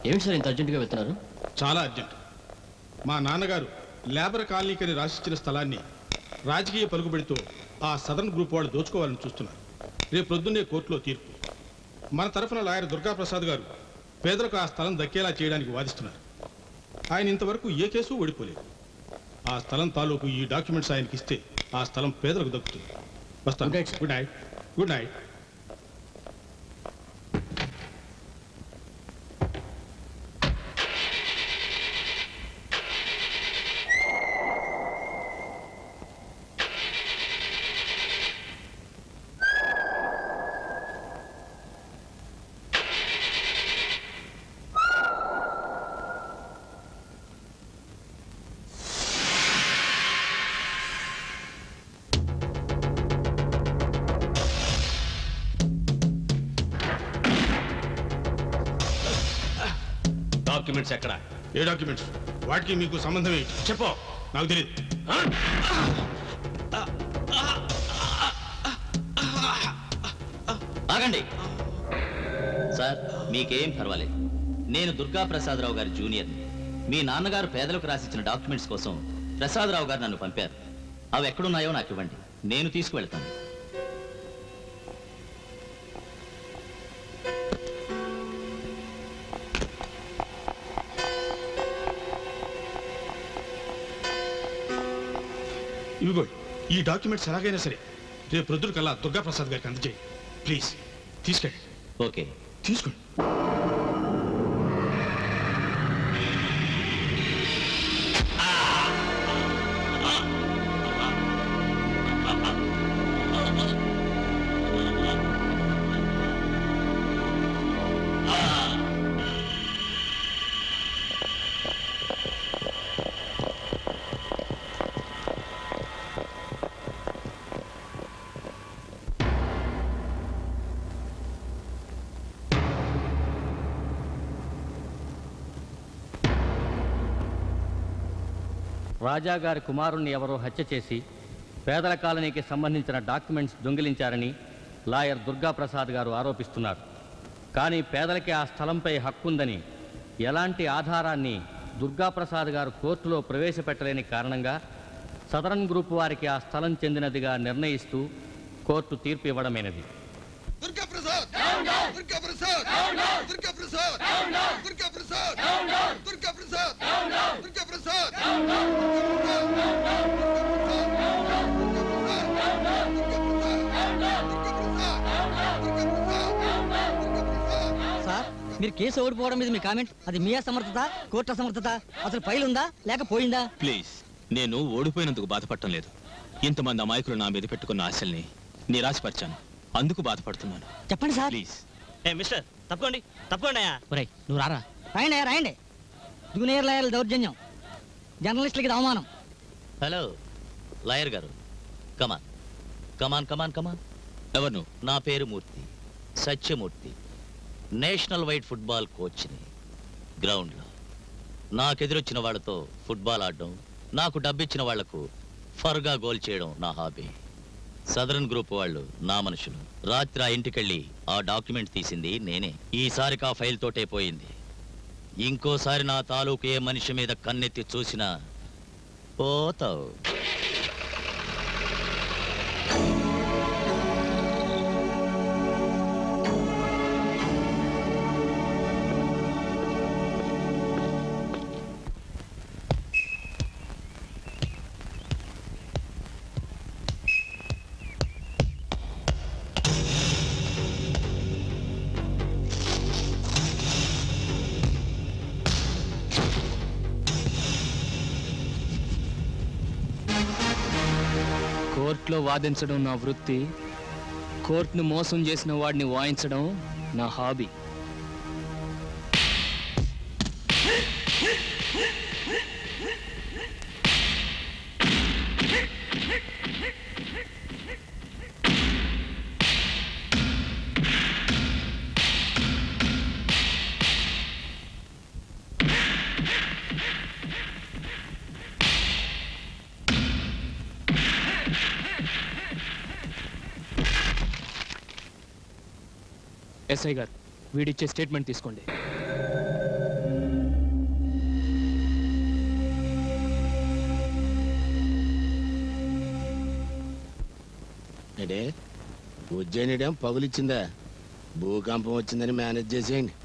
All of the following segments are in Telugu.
ఏమిటి సార్ ఇంత అర్జెంటుగా వెళ్తున్నారు చాలా అర్జెంట్ మా నాన్నగారు లేబర్ కాలనీకని రాసిచ్చిన స్థలాన్ని రాజకీయ పలుకుబడితో ఆ సదరన్ గ్రూప్ వాళ్ళు దోచుకోవాలని చూస్తున్నారు రేపు ప్రొద్దున్నే కోర్టులో తీర్పు మన తరఫున లాయర్ దుర్గాప్రసాద్ గారు పేదలకు ఆ స్థలం దక్కేలా చేయడానికి వాదిస్తున్నారు ఆయన ఇంతవరకు ఏ కేసు ఓడిపోలేదు ఆ స్థలం తాలూకు ఈ డాక్యుమెంట్స్ ఆయనకి ఇస్తే ఆ స్థలం పేదలకు దక్కుతుంది వస్తాను Good night, sir. Good night good night documents ఎక్కడ ఏ డాక్యుమెంట్స్ వాటికి మీకు సంబంధం ఏంటి చెప్పు నాకు తెలియదు ఆగండి సార్ మీకేం పర్వాలేదు నేను దుర్గా ప్రసాదరావు గారి జూనియర్ని మీ నాన్నగారు పేదలకు రాసిచ్చిన డాక్యుమెంట్స్ కోసం ప్రసాదరావు గారు నన్ను పంపారు అవి ఎక్కడున్నాయో నాకు ఇవ్వండి నేను తీసుకువెళ్తాను ఇవిగో ఈ డాక్యుమెంట్స్ ఎలాగైనా సరే రేపు ప్రొద్దున కల్లా దుర్గా ప్రసాద్ గారికి అందజేయి ప్లీజ్ తీసుకెళ్ళి ఓకే తీసుకోండి రాజాగారి కుమారుణ్ణి ఎవరో హత్య చేసి పేదల కాలనీకి సంబంధించిన డాక్యుమెంట్స్ దొంగిలించారని లాయర్ దుర్గాప్రసాద్ గారు ఆరోపిస్తున్నారు కానీ పేదలకి ఆ స్థలంపై హక్కుందని ఎలాంటి ఆధారాన్ని దుర్గాప్రసాద్ గారు కోర్టులో ప్రవేశపెట్టలేని కారణంగా సదరన్ గ్రూప్ వారికి ఆ స్థలం చెందినదిగా నిర్ణయిస్తూ కోర్టు తీర్పు ఇవ్వడమైనది దుర్గా ప్రసాద్ దుర్గా ప్రసాద్ దుర్గా ప్రసాద్ దుర్గా ప్రసాద్ దుర్గా ప్రసాద్ దుర్గా ప్రసాద్ సార్ మీరు కేసు ఓడిపోవడం మీద మీ కామెంట్ అది మీ అసమర్థత కోర్టు అసమర్థత అసలు ఫైల్ ఉందా లేక పోయిందా ప్లీజ్ నేను ఓడిపోయినందుకు బాధపడటం లేదు ఇంతమంది అమాయకులు నా మీద పెట్టుకున్న ఆశల్ని నిరాశపరిచాను అందుకు బాధపడుతున్నాను చెప్పండి సార్ ప్లీజ్ ఏ మిస్టర్ తప్పుకోండి తప్పుకోండి అయ్యా ఒరేయ్ నువ్వు రారా రాయండి అయ్యా, రాయండి జూనియర్ లాయర్ల దౌర్జన్యం జర్నలిస్టులకి ఇది అవమానం హలో లాయర్ గారు కమాన్ కమాన్ కమాన్ కమాన్ ఎవరు నువ్వు నా పేరు Murthy Satyamurthy national wide football కోచ్ని గ్రౌండ్లో నాకెదురొచ్చిన వాళ్ళతో ఫుట్బాల్ ఆడడం నాకు డబ్బిచ్చిన వాళ్లకు ఫర్గా గోల్ చేయడం నా హాబీ సదరన్ గ్రూప్ వాళ్ళు నా మనుషులు రాత్రి ఆ ఇంటికెళ్ళి ఆ డాక్యుమెంట్ తీసింది నేనే ఈసారికి ఆ ఫైల్ తోటే పోయింది ఇంకోసారి నా తాలూకు ఏ మనిషి మీద కన్నెత్తి చూసినా పోతావు కోర్టులో వాదించడం నా వృత్తి కోర్టును మోసం చేసిన వాడిని వాయించడం నా హాబీ ఎస్ఐ గారు వీడిచ్చే స్టేట్మెంట్ తీసుకోండి ఏడే ఉజ్జయినిడేం పగులిచ్చిందా భూకంపం వచ్చిందని మేనేజ్ చేసేయండి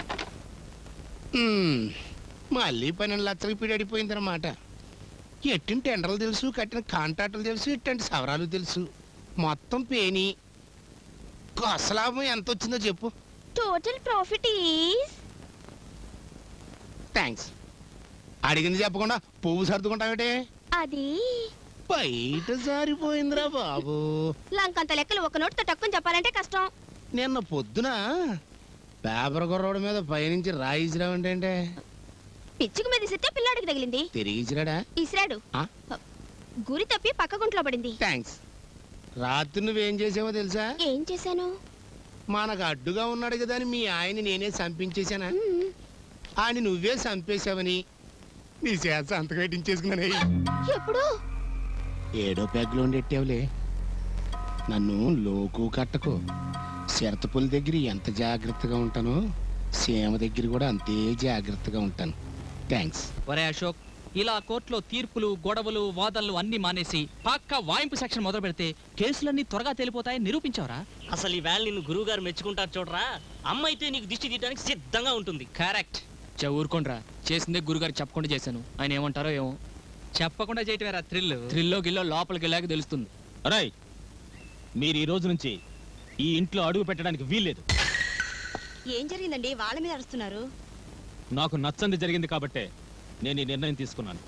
మ్మ్. మళ్ళీ పన్నెండు లక్షలకి పిడడిపోయిందన్నమాట ఎట్టిన టెండర్లు తెలుసు కట్టిన కాంట్రాక్టులు తెలుసు ఇట్టంటి సవరాలు తెలుసు మొత్తం పేని కొసలాభం ఎంత వచ్చిందో చెప్పు టోటల్ ప్రాఫిట్ ఈస్ థ్యాంక్స్ అడిగింది చెప్పకుండా పువ్వు సర్దుకుంటావేటే అది బయట సారిపోయిందిరా బాబు లంకంత లెక్కలు ఒక నోటితో తక్కువ చెప్పాలంటే కష్టం నిన్న పొద్దున పేపర్ కుర్రోడు మీద పైనుంచి రాయిచ్చిరావంటే అంటే పిచ్చుకు మీద ఇసిరితే పిల్లాడికి తగిలింది తిరిగి ఇచ్చిరాడా ఇసిరాడు ఆ? గురి తప్పి పక్క గుంట్లో పడింది థ్యాంక్స్ రాత్రి నువ్వేం చేసావో తెలుసా ఏం చేశాను మనకు అడ్డుగా ఉన్నాడు కదా అని మీ ఆయన నేనే చంపించేశానా మ్మ్. ఆయన నువ్వే చంపేశావని నీ చేత సంతకం పెట్టించేసుకున్నానే ఎప్పుడు ఏడో పెగ్లో ఉండెట్టావులే నన్ను లోకు కట్టకు చిరతపుల దగ్గర ఎంత జాగ్రత్తగా ఉంటానో సీమ దగ్గర కూడా అంతే జాగ్రత్తగా ఉంటాను థ్యాంక్స్ ఒరే అశోక్ ఇలా కోర్టులో తీర్పులు గొడవలు వాదనలు అన్ని మానేసి పక్క వాయింపు సెక్షన్ మొదలు పెడితే కేసులన్నీ త్వరగా తేలిపోతాయని నిరూపించావరా అసలు ఈ వేళ నిన్ను గురువు గారు మెచ్చుకుంటారు చూడరా అమ్మ అయితే నీకు దిష్టి తీయడానికి సిద్ధంగా ఉంటుంది కరెక్ట్ చ ఊరుకోండ్రా చేసిందే గురుగారు చెప్పకుండా చేశాను ఆయన ఏమంటారో ఏమో చెప్పకుండా చేయటమేరా థ్రిల్ థ్రిల్లో గిల్లో లోపలికి వెళ్ళాక తెలుస్తుంది రాయ్ మీరు ఈ రోజు నుంచి ఈ ఇంట్లో అడుగు పెట్టడానికి వీల్లేదు ఏం జరిగిందండి వాళ్ళ మీద అరుస్తున్నారు నాకు నచ్చంది జరిగింది కాబట్టే నేను ఈ నిర్ణయం తీసుకున్నాను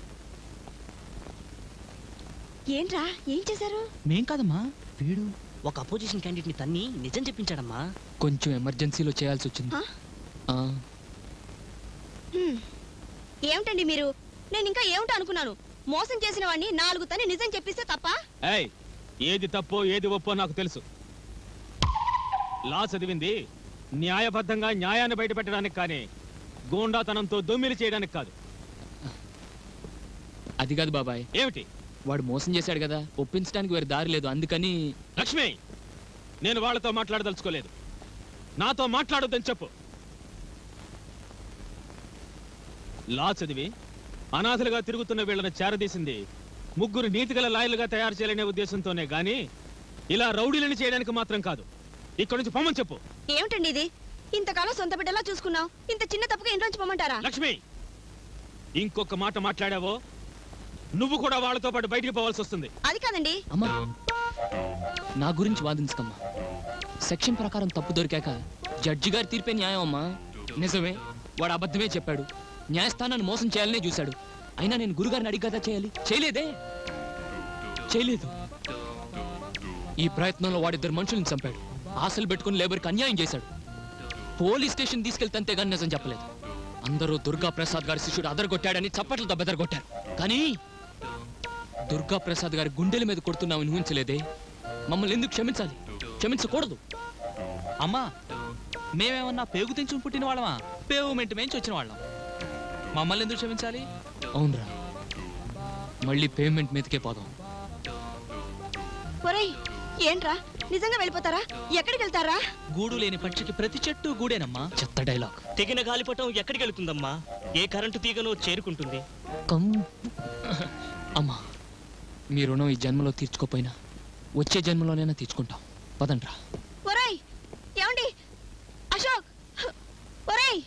ఏంట్రా ఏం చేశారు మేం కాదమ్మా వీడు ఒక అపోజిషన్ క్యాండిడేట్ ని తన్ని నిజం చెప్పించాడమ్మా కొంచెం ఎమర్జెన్సీలో చేయాల్సి వచ్చింది ఆ? ఆ, హ్మ్. ఏమిటండి మీరు నేను ఇంకా ఏమిటో అనుకున్నాను మోసం చేసిన వాడిని నాలుగు తని నిజం చెప్పిస్తే తప్ప ఏయ్ ఏది తప్పో ఏది ఒప్పో నాకు తెలుసు లా చదివింది న్యాయబద్ధంగా న్యాయాన్ని బయటపెట్టడానికి కానీ గూండాతనంతో దొమ్మిలి చేయడానికి కాదు అది కాదు బాబాయ్ ఏమిటి వాడు మోసం చేశాడు కదా ఒప్పించడానికి వేరే దారి లేదు అందుకని లక్ష్మి నేను వాళ్ళతో మాట్లాడదలుచుకోలేదు నాతో మాట్లాడొద్దని చెప్పు లా చదివి అనాథలుగా తిరుగుతున్న వీళ్ళని చేరదీసింది ముగ్గురు నీతిగల లాయర్లుగా తయారు చేయాలనే ఉద్దేశంతోనే గాని ఇలా రౌడీలను చేయడానికి మాత్రం కాదు ఇక్కడి నుంచి పొమ్మని చెప్పు ఏమిటండి ఇది ఇంతకాలం సొంత బిడ్డలా చూసుకున్నాం ఇంత చిన్న తప్పుగా ఇంట్లోంచి పొమ్మంటారా లక్ష్మి ఇంకొక మాట మాట్లాడావో నువ్వు కూడా వాళ్ళతో పాటు బయటికి పోవాల్సి వస్తుంది అది కాదండి అమ్మా నా గురించి వాదించకమ్మా సెక్షన్ ప్రకారం తప్పు దొరికాక జడ్జి గారి తీర్పే న్యాయం అమ్మా నిజమే వాడు అబద్ధమే చెప్పాడు న్యాయస్థానాన్ని మోసం చేయాలనే చూశాడు అయినా నేను గురుగారిని అడిగి కదా చేయాలి చేయలేదే చేయలేదు ఈ ప్రయత్నంలో వాడిద్దరు మనుషుల్ని చంపాడు ఆశలు పెట్టుకుని లేబర్కి అన్యాయం చేశాడు పోలీస్ స్టేషన్ తీసుకెళ్తే కానీ నిజం చెప్పలేదు అందరూ దుర్గా ప్రసాద్ గారి శిష్యుడు అదరగొట్టాడని చప్పట్లతో బెదరగొట్టారు కానీ దుర్గా ప్రసాద్ గారి గుండెల మీద కొడుతున్నామని ఊహించలేదే మమ్మల్ని ఎందుకు క్షమించాలి క్షమించకూడదు అమ్మా మేమేమన్నా పేగు తెంచుకుని పుట్టిన వాళ్ళమా పేగు మెంటి మేంచి వచ్చిన వాళ్ళం మమ్మల్ని ఎందుకు క్షమించాలి అవునరా మళ్ళీ పేమెంట్ మీదకే పోదాం ఒరేయ్ ఏంట్రా నిజంగా వెళ్ళిపోతారా ఎక్కడికి వెళ్తారా గూడు లేని పక్షికి ప్రతి చెట్టు గూడేనమ్మా చెత్త డైలాగ్ తెగిన గాలిపటం ఎక్కడికి వెళ్తుందమ్మా ఏ కరెంటు తీగనో చేరుకుంటుంది కం అమ్మా మీ రుణం ఈ జన్మలో తీర్చుకోపోయినా వచ్చే జన్మలోనైనా తీర్చుకుంటాం పదండ్రా ఒరేయ్ ఏమండి అశోక్ ఒరేయ్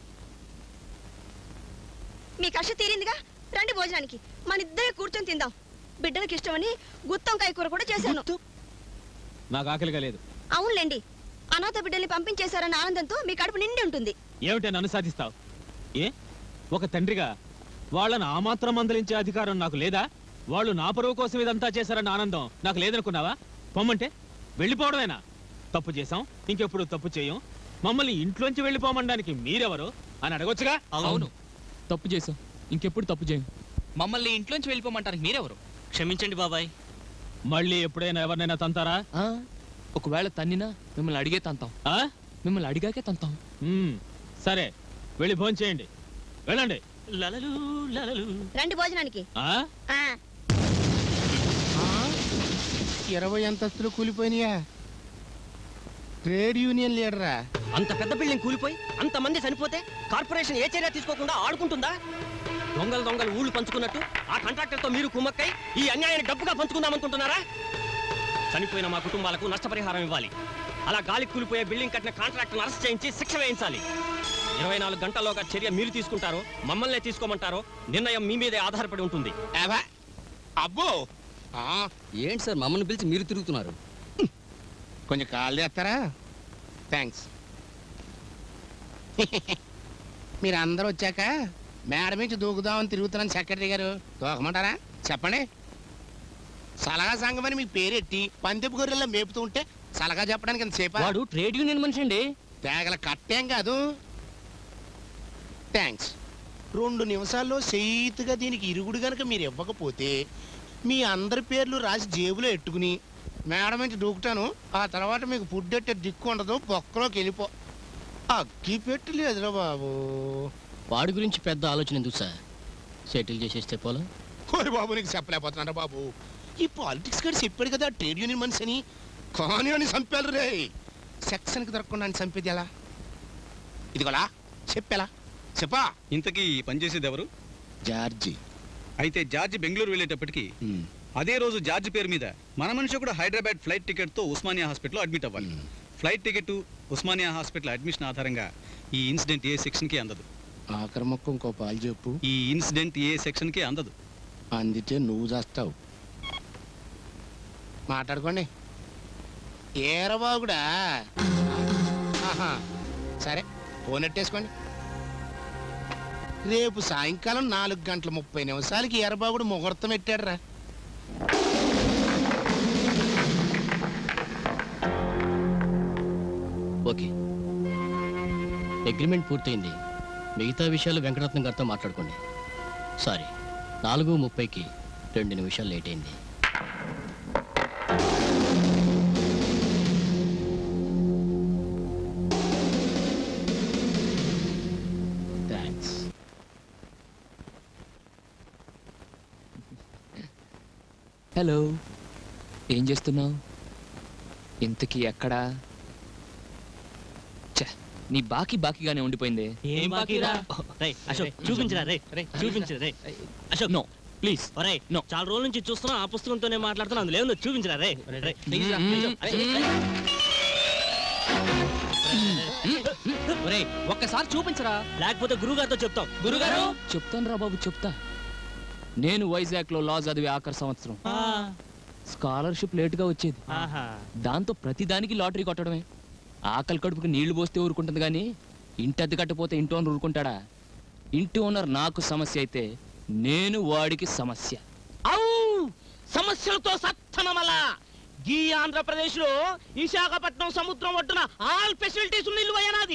మీ కష్ట తీరిందిగా రండి భోజనానికి మన ఇద్దరే కూర్చొని తిందాం బిడ్డలకు ఇష్టమని గుత్తంకాయ కూర కూడా చేశాను నాకు ఆకలిగా లేదు అవునులేండి అనాథ బిడ్డల్ని పంపించేశారన్న ఆనందంతో మీ కడుపు నిండి ఉంటుంది ఏమిటి నన్ను సాధిస్తావు ఏ ఒక తండ్రిగా వాళ్ళని ఆ మాత్రం మందలించే అధికారం నాకు లేదా వాళ్ళు నా పరువు కోసం ఇదంతా చేశారన్న ఆనందం నాకు లేదనుకున్నావా పొమ్మంటే వెళ్ళిపోవడమేనా తప్పు చేశాం ఇంకెప్పుడు తప్పు చేయం మమ్మల్ని ఇంట్లోంచి వెళ్ళిపోమనడానికి మీరెవరు అని అడగొచ్చుగా అవును తప్పు చేసాం ఇంకెప్పుడు తప్పు చేయం మమ్మల్ని ఇంట్లోంచి వెళ్ళిపోమంటానికి మీరెవరు క్షమించండి బాబాయ్ మళ్ళీ ఎప్పుడైనా ఎవరినైనా తంతారా ఆ, ఒకవేళ తన్నినా మిమ్మల్ని అడిగే తంతాం ఆ? మిమ్మల్ని అడిగాకే తంతాం మ్మ్. సరే వెళ్ళి భోంచేయండి చేయండి వెళ్ళండి లలలు లలలు రండి భోజనానికి ఆ ఆ, ఇరవై అంతస్తులు కూలిపోయినాయా ట్రేడ్ యూనియన్ లీడరా అంత పెద్ద బిల్డింగ్ కూలిపోయి అంత మంది చనిపోతే కార్పొరేషన్ ఏ చర్య తీసుకోకుండా ఆడుకుంటుందా దొంగలు దొంగలు ఊళ్ళు పంచుకున్నట్టు ఆ కాంట్రాక్టర్తో మీరు కుమ్మక్కై ఈ అన్యాయాన్ని డబ్బుగా పంచుకుందాం అనుకుంటున్నారా చనిపోయిన మా కుటుంబాలకు నష్టపరిహారం ఇవ్వాలి అలా గాలి కూలిపోయే బిల్డింగ్ కట్టిన కాంట్రాక్టర్ను అరెస్ట్ చేయించి శిక్ష వేయించాలి ఇరవై నాలుగు గంటల్లోగా చర్య మీరు తీసుకుంటారో మమ్మల్నే తీసుకోమంటారో నిర్ణయం మీ మీదే ఆధారపడి ఉంటుంది ఏవా? అబ్బో ఆ, ఏంటి సార్ మమ్మల్ని పిలిచి మీరు తిరుగుతున్నారు కొంచెం కాల్ చేస్తారా థ్యాంక్స్ మీరు అందరూ వచ్చాక మేడ నుంచి దూకుదామని తిరుగుతున్నాను సెక్రటరీ గారు దూకమంటారా చెప్పండి సలహా సంఘం అని మీకు పేరెట్టి పందెపు గొర్రెల్లో మేపుతూ ఉంటే సలహా చెప్పడానికి ఎంత సేపా వాడు ట్రేడ్ యూనియన్ మనిషి అండి తేగల కట్టేం కాదు థ్యాంక్స్ రెండు నిమిషాల్లో సెయిత్గా దీనికి ఇరుగుడు గనక మీరు ఇవ్వకపోతే మీ అందరి పేర్లు రాసి జేబులో ఎట్టుకుని మేడం నుంచి దూకుతాను ఆ తర్వాత మీకు ఫుడ్ ఎట్టే దిక్కు ఉండదు బొక్కలోకి వెళ్ళిపో అగ్గి పెట్టి లేదురా బాబు వాడి గురించి పెద్ద ఆలోచన ఎందుకు సార్ సెటిల్ చేసేస్తే పోలా కోరి బాబు నీకు చెప్పలేకపోతున్నారా బాబు ఈ పాలిటిక్స్ గారు చెప్పాడు కదా ట్రేడ్ యూనియన్ మనిషి అని కానీ అని చంపారు రే సెక్షన్కి దొరకకుండా అని చంపేది ఎలా ఇదిగోలా చెప్పేలా చెప్పా ఇంతకీ ఈ పనిచేసేది ఎవరు జార్జి అయితే జార్జ్ బెంగళూరు వెళ్ళేటప్పటికి అదే రోజు జార్జ్ పేరు మీద మన మనిషి కూడా హైదరాబాద్ ఫ్లైట్ టికెట్ తో ఉస్మానియా హాస్పిటల్లో అడ్మిట్ అవ్వాలి flight ticket Osmania hospital admission ఆధారంగా ఈ ఇన్సిడెంట్ ఏ సెక్షన్ కి అందదు ఆఖరి మొక్క ఇంకో పాలు చెప్పు ఈ ఇన్సిడెంట్ ఏ సెక్షన్ కి అందదు అందితే నువ్వు చేస్తావు మాట్లాడుకోండి ఏరబాగుడా ఆహా, సరే ఫోన్ ఎట్టేసుకోండి రేపు సాయంకాలం నాలుగు గంటల ముప్పై నిమిషాలకి ఎర్రబాగుడు ముహూర్తం పెట్టాడు రా ఓకే అగ్రిమెంట్ పూర్తయింది మిగతా విషయాలు వెంకటరత్నం గారితో మాట్లాడుకోండి సారీ నాలుగు ముప్పైకి రెండు నిమిషాలు లేట్ అయింది థ్యాంక్స్ హలో ఏం చేస్తున్నావు ఇంతకీ ఎక్కడా ఛే, నీ బాకీ బాకీగానే ఉండిపోయిందే ఏం బాకీరా రేయ్ అశోక్ చూపించరా రే రే చూపించరా రే అశోక్ నో ప్లీజ్ ఒరేయ్ No. చాలా రోజుల నుంచి చూస్తున్నా ఆ పుస్తకంతోనే మాట్లాడుతున్నా అందులో ఏముందో చూపించరా రే రే, please రా, మ్మ్. please రా. అరే, అరే. ఒరేయ్ ఒక్కసారి చూపించరా లేకపోతే గురుగారితో చెప్తాం గురుగారు చెప్తాను రా బాబు చెప్తా నేను వైజాగ్ లో లా చదివే ఆఖరి సంవత్సరం ఆ, స్కాలర్షిప్ లేట్ గా వచ్చేది ఆహా. దాంతో ప్రతిదానికి లాటరీ కొట్టడమే ఆకలి కడుపుకి నీళ్లు పోస్తే ఊరుకుంటుంది కానీ ఇంటి అద్దె కట్టపోతే ఇంటి ఓనర్ ఊరుకుంటాడా ఇంటి ఓనర్ నాకు సమస్య అయితే నేను వాడికి సమస్య ఔ! సమస్యలతో సత్తనమల ఈ ఆంధ్రప్రదేశ్ లో విశాఖపట్నం సముద్రం ఒడ్డున ఆల్ ఫెసిలిటీస్ ఉన్న ఇల్లు అయ్యానాది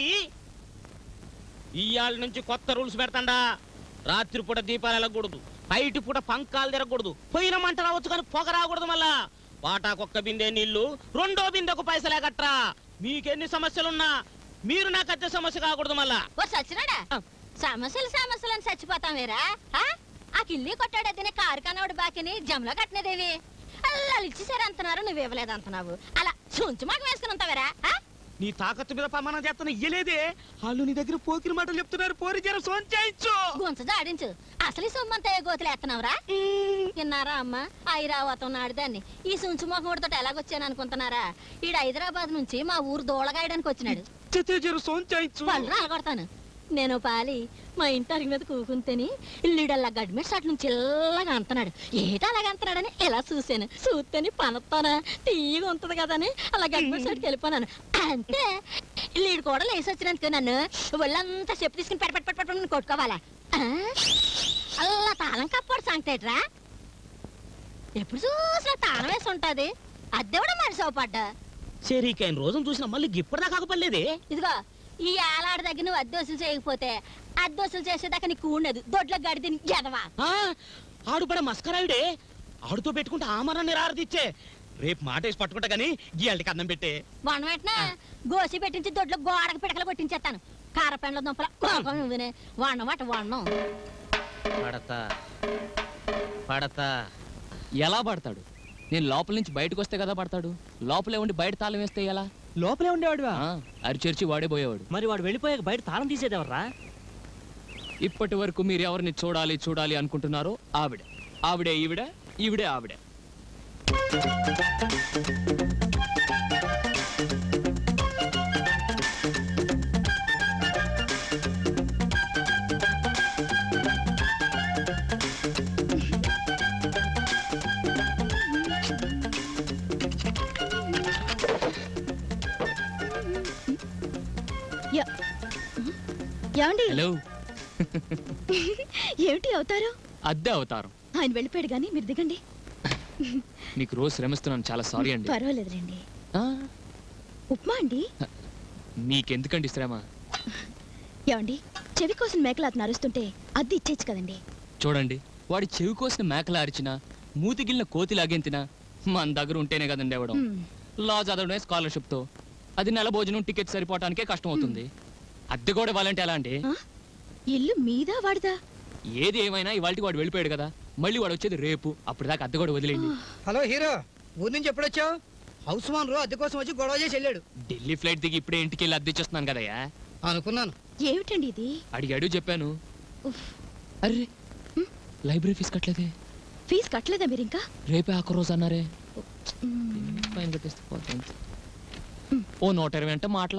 ఇవాళ నుంచి కొత్త రూల్స్ పెడతాండా రాత్రిపూట దీపాలు వెళ్ళకూడదు బయటి పూట పంకాలు తిరగకూడదు పోయిన మంట రావచ్చు కానీ పొగ రాకూడదు మళ్ళా వాటాకొక్క బిందె నీళ్లు రెండో బిందెకు పైసలే కట్రా మీకెన్ని సమస్యలున్నా మీరు నాకు అద్దె సమస్య కాకూడదు మళ్ళా ఓ సచ్చినాడా సమస్యలు సమస్యలు అని చచ్చిపోతాం వేరా ఆ? ఆ కిల్లి కొట్టాడు అతనే కారు కనవాడు బాకిని జమలో కట్టినదేవి అలా ఇచ్చేసారు అంటున్నారు నువ్వు ఇవ్వలేదు అంటున్నావు అలా చుంచు మాకు వేసుకుని ఉంటావేరా ఆ? నీ తాకత్తు మీద ప్రమాణం చేస్తున్న ఇయ్యలేదే వాళ్ళు నీ దగ్గర పోకిరి మాటలు చెప్తున్నారు పోరి జర సోంచాయించు గుంచ జాడించు అసలు ఈ సొమ్మంతా ఏ గోతులు ఎత్తనవరా విన్నారా అమ్మ ఐరావతం నాడు దాన్ని ఈ సుంచు మొహముడితో ఎలాగొచ్చాను అనుకుంటున్నారా ఈడు హైదరాబాద్ నుంచి మా ఊరు దోళగాయడానికి వచ్చినాడు జర సోంచాయించు పళ్ళు రాలగొడతాను నేను పాలి మా ఇంటి అరిగి మీద కూకుంటేని ఇల్లుడల్లా గడ్మెట్ షాట్ నుంచి ఇల్లగా అంటున్నాడు ఏట అలాగ అంటున్నాడని ఇలా చూశాను చూస్తేని పనత్తానా తీయగా ఉంటది కదని అలా గడ్మెట్ షాట్కి వెళ్ళిపోనాను అంతే ఇల్లుడు కూడా లేసి వచ్చినందుకు నన్ను ఒళ్ళంతా చెప్పు తీసుకుని పెట్ పెట్ పెట్ పెట్ పెట్ కొట్టుకోవాలా ఆ? అల్లా తాళం కప్పాడు సంగతేట్రా ఎప్పుడు చూసినా తాళం వేసి ఉంటది అద్దె కూడా మనిషి అవపడ్డా సరికైన రోజును చూసిన మళ్ళీ ఇప్పటిదా కాకపోలేదే ఇదిగో ఈ ఏలాడ దగ్గర నువ్వు అద్దోసులు చేయకపోతే అద్దోసులు చేసేదాకా నీకు ఉండదు దొడ్లో గడిది ఎదవా ఆ, ఆడు పడ మస్కరాయుడే ఆడుతో పెట్టుకుంటే ఆమరాన్ని రారదిచ్చే రేపు మాట వేసి పట్టుకుంటా గానీ గీయాలకి అన్నం పెట్టే వన వెంటనే గోసి పెట్టించి దొడ్లో గోడకు పిడకలు కొట్టించేస్తాను కారపెండ్ల దుంపల కోపం నువ్వునే వండమాట వండం పడతా పడతా ఎలా పడతాడు నేను లోపల నుంచి బయటకు వస్తే కదా పడతాడు లోపలే ఉండి బయట తాళం వేస్తే ఎలా లోపలే ఉండేవాడువా ఆ, అరిచేర్చి వాడే పోయేవాడు మరి వాడు వెళ్ళిపోయాక బయట తాళం తీసేదేవర్రా ఇప్పటి వరకు మీరు ఎవరిని చూడాలి చూడాలి అనుకుంటున్నారో ఆవిడ ఆవిడే ఈవిడ ఈవిడే ఆవిడ యా- ఏమండి హలో ఏమిటి అవుతారు అద్దె అవతారం ఆయన వెళ్ళిపోయాడు కానీ మీరు దిగండి మీకు రోజు శ్రమిస్తున్నాను చాలా సారీ అండి పర్వాలేదులేండి ఆ, ఉప్మా అండి మీకెందుకండి శ్రమ ఏమండి చెవి కోసం మేకలు అతను అరుస్తుంటే అద్దె ఇచ్చేచ్చు కదండి చూడండి వాడి చెవి కోసిన మేకలా అరిచినా మూతిగిలిన కోతి లాగెంతినా మన దగ్గర ఉంటేనే కదండి ఇవ్వడం మ్మ్. లా చదవడమే స్కాలర్షిప్ తో అది నెల భోజనం టికెట్ సరిపోవటానికే కష్టం అవుతుంది అద్దె కూడా ఇవ్వాలంటే ఎలా అండి ఆ? ఇల్లు మీదా వాడిదా ఏది ఏమైనా ఇవాళకి వాడు వెళ్ళిపోయాడు కదా మళ్ళీ వాడు వచ్చేది రేపు అప్పుడు దాకా అద్దె కూడా వదిలేండి హలో హీరో ఊరి నుంచి ఎప్పుడు వచ్చావు హౌస్ మాన్ రో అద్దె కోసం వచ్చి గొడవ చేసి వెళ్ళాడు ఢిల్లీ ఫ్లైట్ దిగి ఇప్పుడే ఇంటికి వెళ్ళి అద్దె ఇచ్చేస్తున్నాను కదయ్యా అనుకున్నాను ఏమిటండి ఇది అడిగాడు చెప్పాను ఉఫ్. అర్రే లైబ్రరీ ఫీజు కట్టలేదే ఫీజు కట్టలేదా మీరు ఇంకా రేపే ఆఖరి రోజు అన్నారే మ్మ్. ఫైన్ కట్టేస్తే పోతుంది. ఓ నూట ఇరవై అంటే మాటలా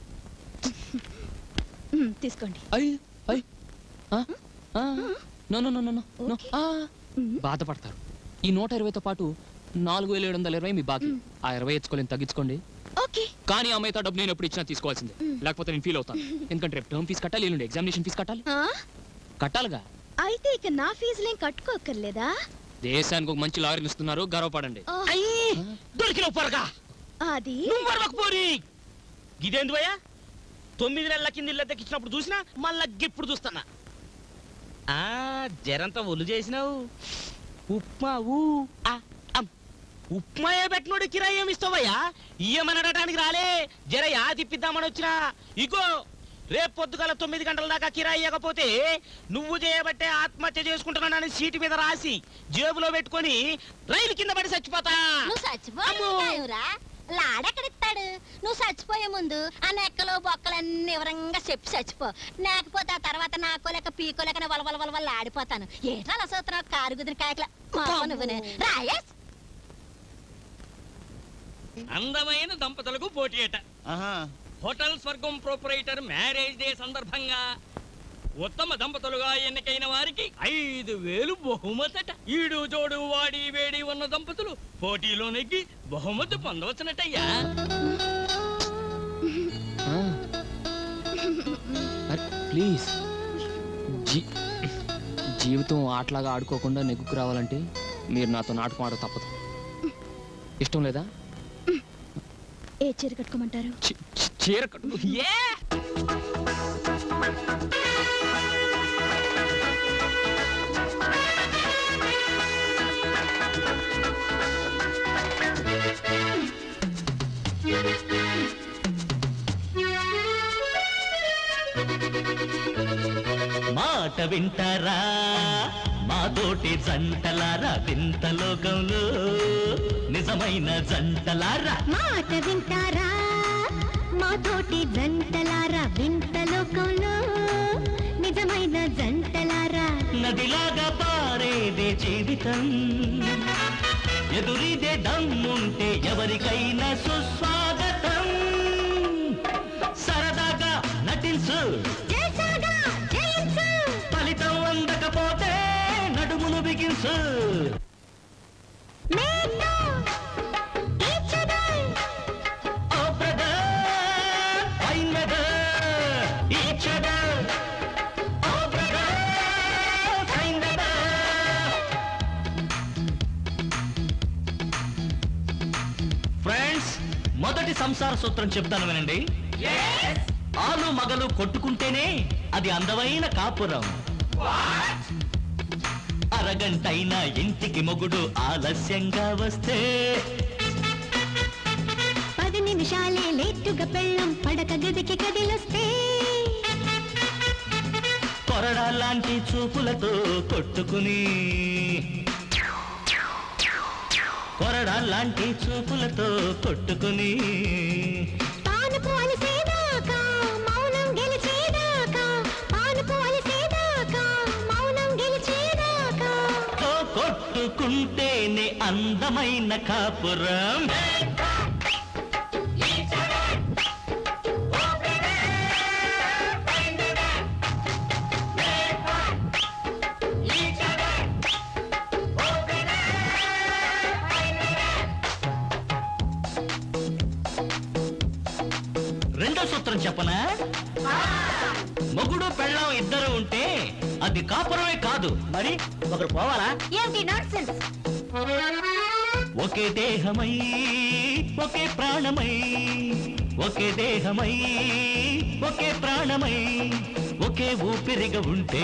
మ్మ్, తీసుకోండి అయ్యి అయ్యి ఆ? ఆ? No no no no no no okay. ఆ. మ్మ్. బాధపడతారు ఈ నూట ఇరవైతో పాటు నాలుగు వేల ఏడు వందల ఇరవై మీ బాకీ ఆ ఇరవై ఇచ్చుకోలేని తగ్గించుకోండి ఓకే కానీ ఆ మిగతా డబ్బు నేను ఎప్పుడు ఇచ్చినా తీసుకోవాల్సిందే లేకపోతే నేను ఫీల్ అవుతాను ఎందుకంటే రేపు టర్మ్ ఫీజు కట్టాలి ఎల్లుండి ఎగ్జామినేషన్ ఫీజు కట్టాలి ఆ? కట్టాలిగా అయితే ఇక నా ఫీజులేం కట్టుకోక్కర్లేదా దేశానికి ఒక మంచి లాయర్లు ఇస్తున్నారు గర్వపడండి ఆ, దొరికిన పొరగా అది నువ్వు పోరి ఇదేంది భయ్యా తొమ్మిది నెలల కింద ఇల్లు దక్కించినప్పుడు చూసినా మళ్ళా ఇప్పుడు చూస్తున్నా ఆ జరంతా ఒళ్ళు చేసినావు ఉప్మా ఊ ఆ, అమ్. ఉప్మా ఏ పెట్టినోడు కిరాయి ఏమి ఇస్తావయ్యా ఇయ్యమని అడగడానికి రాలే జర యా తిప్పిద్దామని వచ్చినా ఇగో రేపు పొద్దుగల తొమ్మిది గంటల దాకా కిరాయి ఇవ్వకపోతే నువ్వు చేయబట్టే ఆత్మహత్య చేసుకుంటున్నానని సీటు మీద రాసి జేబులో పెట్టుకొని రైలు కింద పడి చచ్చిపోతా నువ్వు చచ్చిపోయావురా లాడెక్కడిస్తాడు నువ్వు చచ్చిపోయే ముందు ఆ నెక్కలు బొక్కలన్నీ వివరంగా చెప్పి చచ్చిపో లేకపోతే ఆ తర్వాత నాకో లేక పీకో లేక వల వల వల వల్ల ఆడిపోతాను ఏట్రా అలా చూస్తున్నావు కారు కుదిరి కాయకల నువ్వు రాయేస్ అందమైన దంపతులకు పోటీ అట హోటల్ స్వర్గం ప్రొపరేటర్ మ్యారేజ్ డే సందర్భంగా ఉత్తమ దంపతులుగా ఎన్నికైన వారికి ఐదు వేలు బహుమతట ఈడు జోడు వాడి వేడి ఉన్న దంపతులు పోటీలో నెగ్గి బహుమతి పొందవచ్చునటయ్యా ప్లీజ్ జీ జీవితం ఆటలాగా ఆడుకోకుండా నెగ్గుకు రావాలంటే మీరు నాతో నాటకం ఆడ తప్పదు ఇష్టం లేదా ఏ చీర కట్టుకోమంటారు చి- చి- చీర కట్టు ఏ మాట వింటారా మాతోటి జంటలారా వింత లోకంలో నిజమైన జంటలారా మాట వింటారా మాతోటి జంటలారా వింత లోకంలో నిజమైన జంటలారా నదిలాగా పారేదే జీవితం ఎదురిదే దమ్ముంటే ఎవరికైనా సుస్వాగతం సరదాగా నటించు చేసాగా జయించు ఫలితం అందకపోతే నడుమును బిగించు మేతో each other oh brother fine weather each other oh brother fine weather friends మొదటి సంసార సూత్రం చెప్తాను వినండి ఆలు మగలు కొట్టుకుంటేనే అది అందమైన కాపురం అరగంటైనా ఇంటికి మొగుడు ఆలస్యంగా వస్తే పది నిమిషాలే లేటుగా పెళ్ళం పడక గదికి కదిలొస్తే కొరడాలాంటి చూపులతో కొట్టుకుని కొరడాలాంటి చూపులతో కొట్టుకుని పానుపు అలిసేదాకా మౌనం గెలిచేదాకా పానుపు అలిసేదాకా మౌనం గెలిచేదాకా ఓ కొట్టు కట్టుకుంటేనే అందమైన కాపురం రెండో సూత్రం చెప్పనా మొగుడు పెళ్ళం ఇద్దరు ఉంటే అది కాపురమే కాదు మరి ఒకరు పోవాలా ఏంటి నాన్సెన్స్ ఒకే దేహమై ఒకే ప్రాణమై ఒకే దేహమై ఒకే ప్రాణమై ఒకే ఊపిరిగా ఉంటే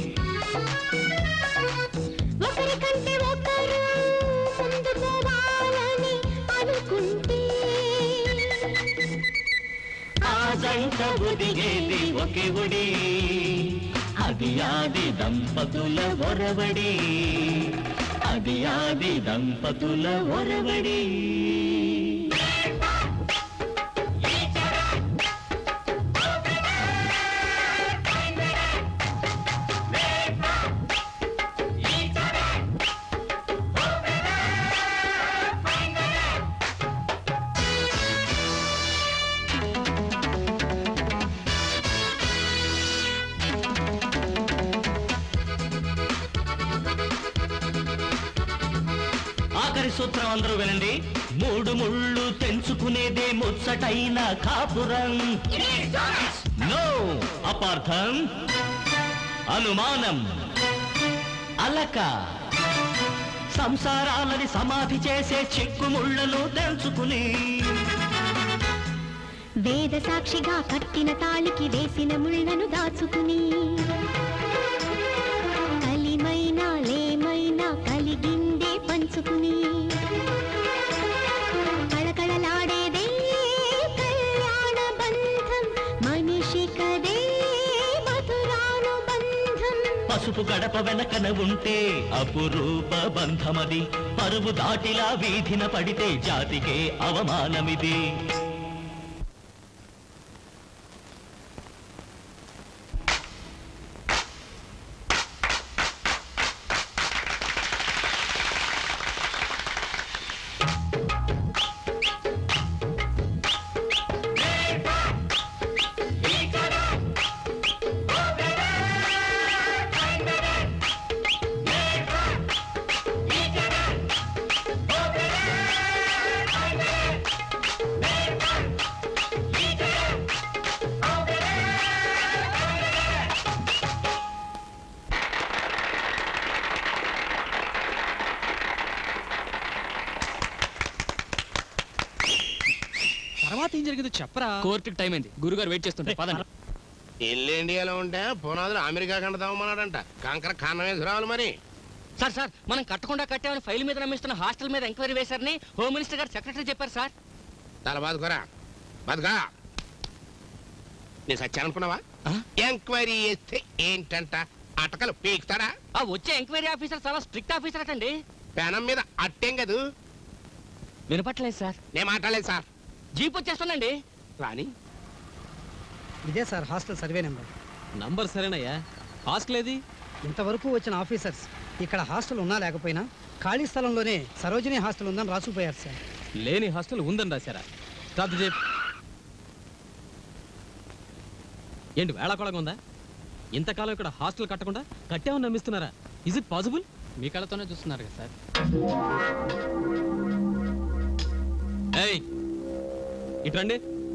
ఒకరికంటే ఒకరు ముందు పోవాలని అనుకుంటే ఆ జంట ఒదిగేది ఒకే ఒడి అది ఆది దంపతుల ఒరవడి అది ఆది దంపతుల ఒరవడి ఆఖరి సూత్రం అందరూ వినండి మూడు ముళ్ళు తెంచుకునేదే ముచ్చటైన కాపురం నో అపార్థం అనుమానం అలక సంసారాలని సమాధి చేసే చెక్కుముళ్ళను తెంచుకుని వేద సాక్షిగా కట్టిన తాళికి వేసిన ముళ్ళను దాచుకుని కలిమైనా లేమైనా కలిగిందే పంచుకుని కళకళలాడేదే కళ్యాణ బంధం మనిషి కదే మధురానుబంధం పసుపు గడప వెనకన ఉంటే అపురూప బంధమది పరువు దాటిలా వీధిన పడితే జాతికే అవమానమిది తర్వాత ఏం జరిగిందో చెప్పరా కోర్టుకి టైం అయింది గురుగారు వెయిట్ చేస్తుంటే పదండి ఇల్లు ఇండియాలో ఉంటే పునాదులు అమెరికా కంట తవ్వమన్నాడంట కంకర కన్నం వేసి రావాలి మరి సార్ సార్ మనం కట్టకుండా కట్టామని ఫైల్ మీద నమ్మిస్తున్న హాస్టల్ మీద ఎంక్వైరీ వేశారని హోమ్ మినిస్టర్ గారు సెక్రటరీ చెప్పారు సార్ తల బాదుకోరా బతుకా నీ సత్యానుకున్నావా ఎంక్వైరీ చేస్తే ఏంటంట అటకలు పీకుతాడా ఆ వచ్చే ఎంక్వైరీ ఆఫీసర్ చాలా స్ట్రిక్ట్ ఆఫీసర్ అటండి పెనం మీద అట్టేం కదూ వినపట్లేదు సార్ నేను మాట్లాడలేదు సార్ జీప్ వచ్చేస్తుందండి రాని ఇదే sir hostel survey number number సరేనయ్యా హాస్టల్ ఏది ఇంతవరకు వచ్చిన ఆఫీసర్స్ ఇక్కడ హాస్టల్ ఉన్నా లేకపోయినా ఖాళీ స్థలంలోనే సరోజిని హాస్టల్ ఉందని రాసుకుపోయారు సార్ లేని హాస్టల్ ఉందని రాశారా రద్దు చేయి ఏంటి వేళాకోళంగా ఉందా ఇంతకాలం ఇక్కడ హాస్టల్ కట్టకుండా కట్టామని నమ్మిస్తున్నారా ఇజ్ ఇట్ పాసిబుల్ మీ కళ్ళతోనే చూస్తున్నారు కదా సార్ ఏయ్ ఇట్రండి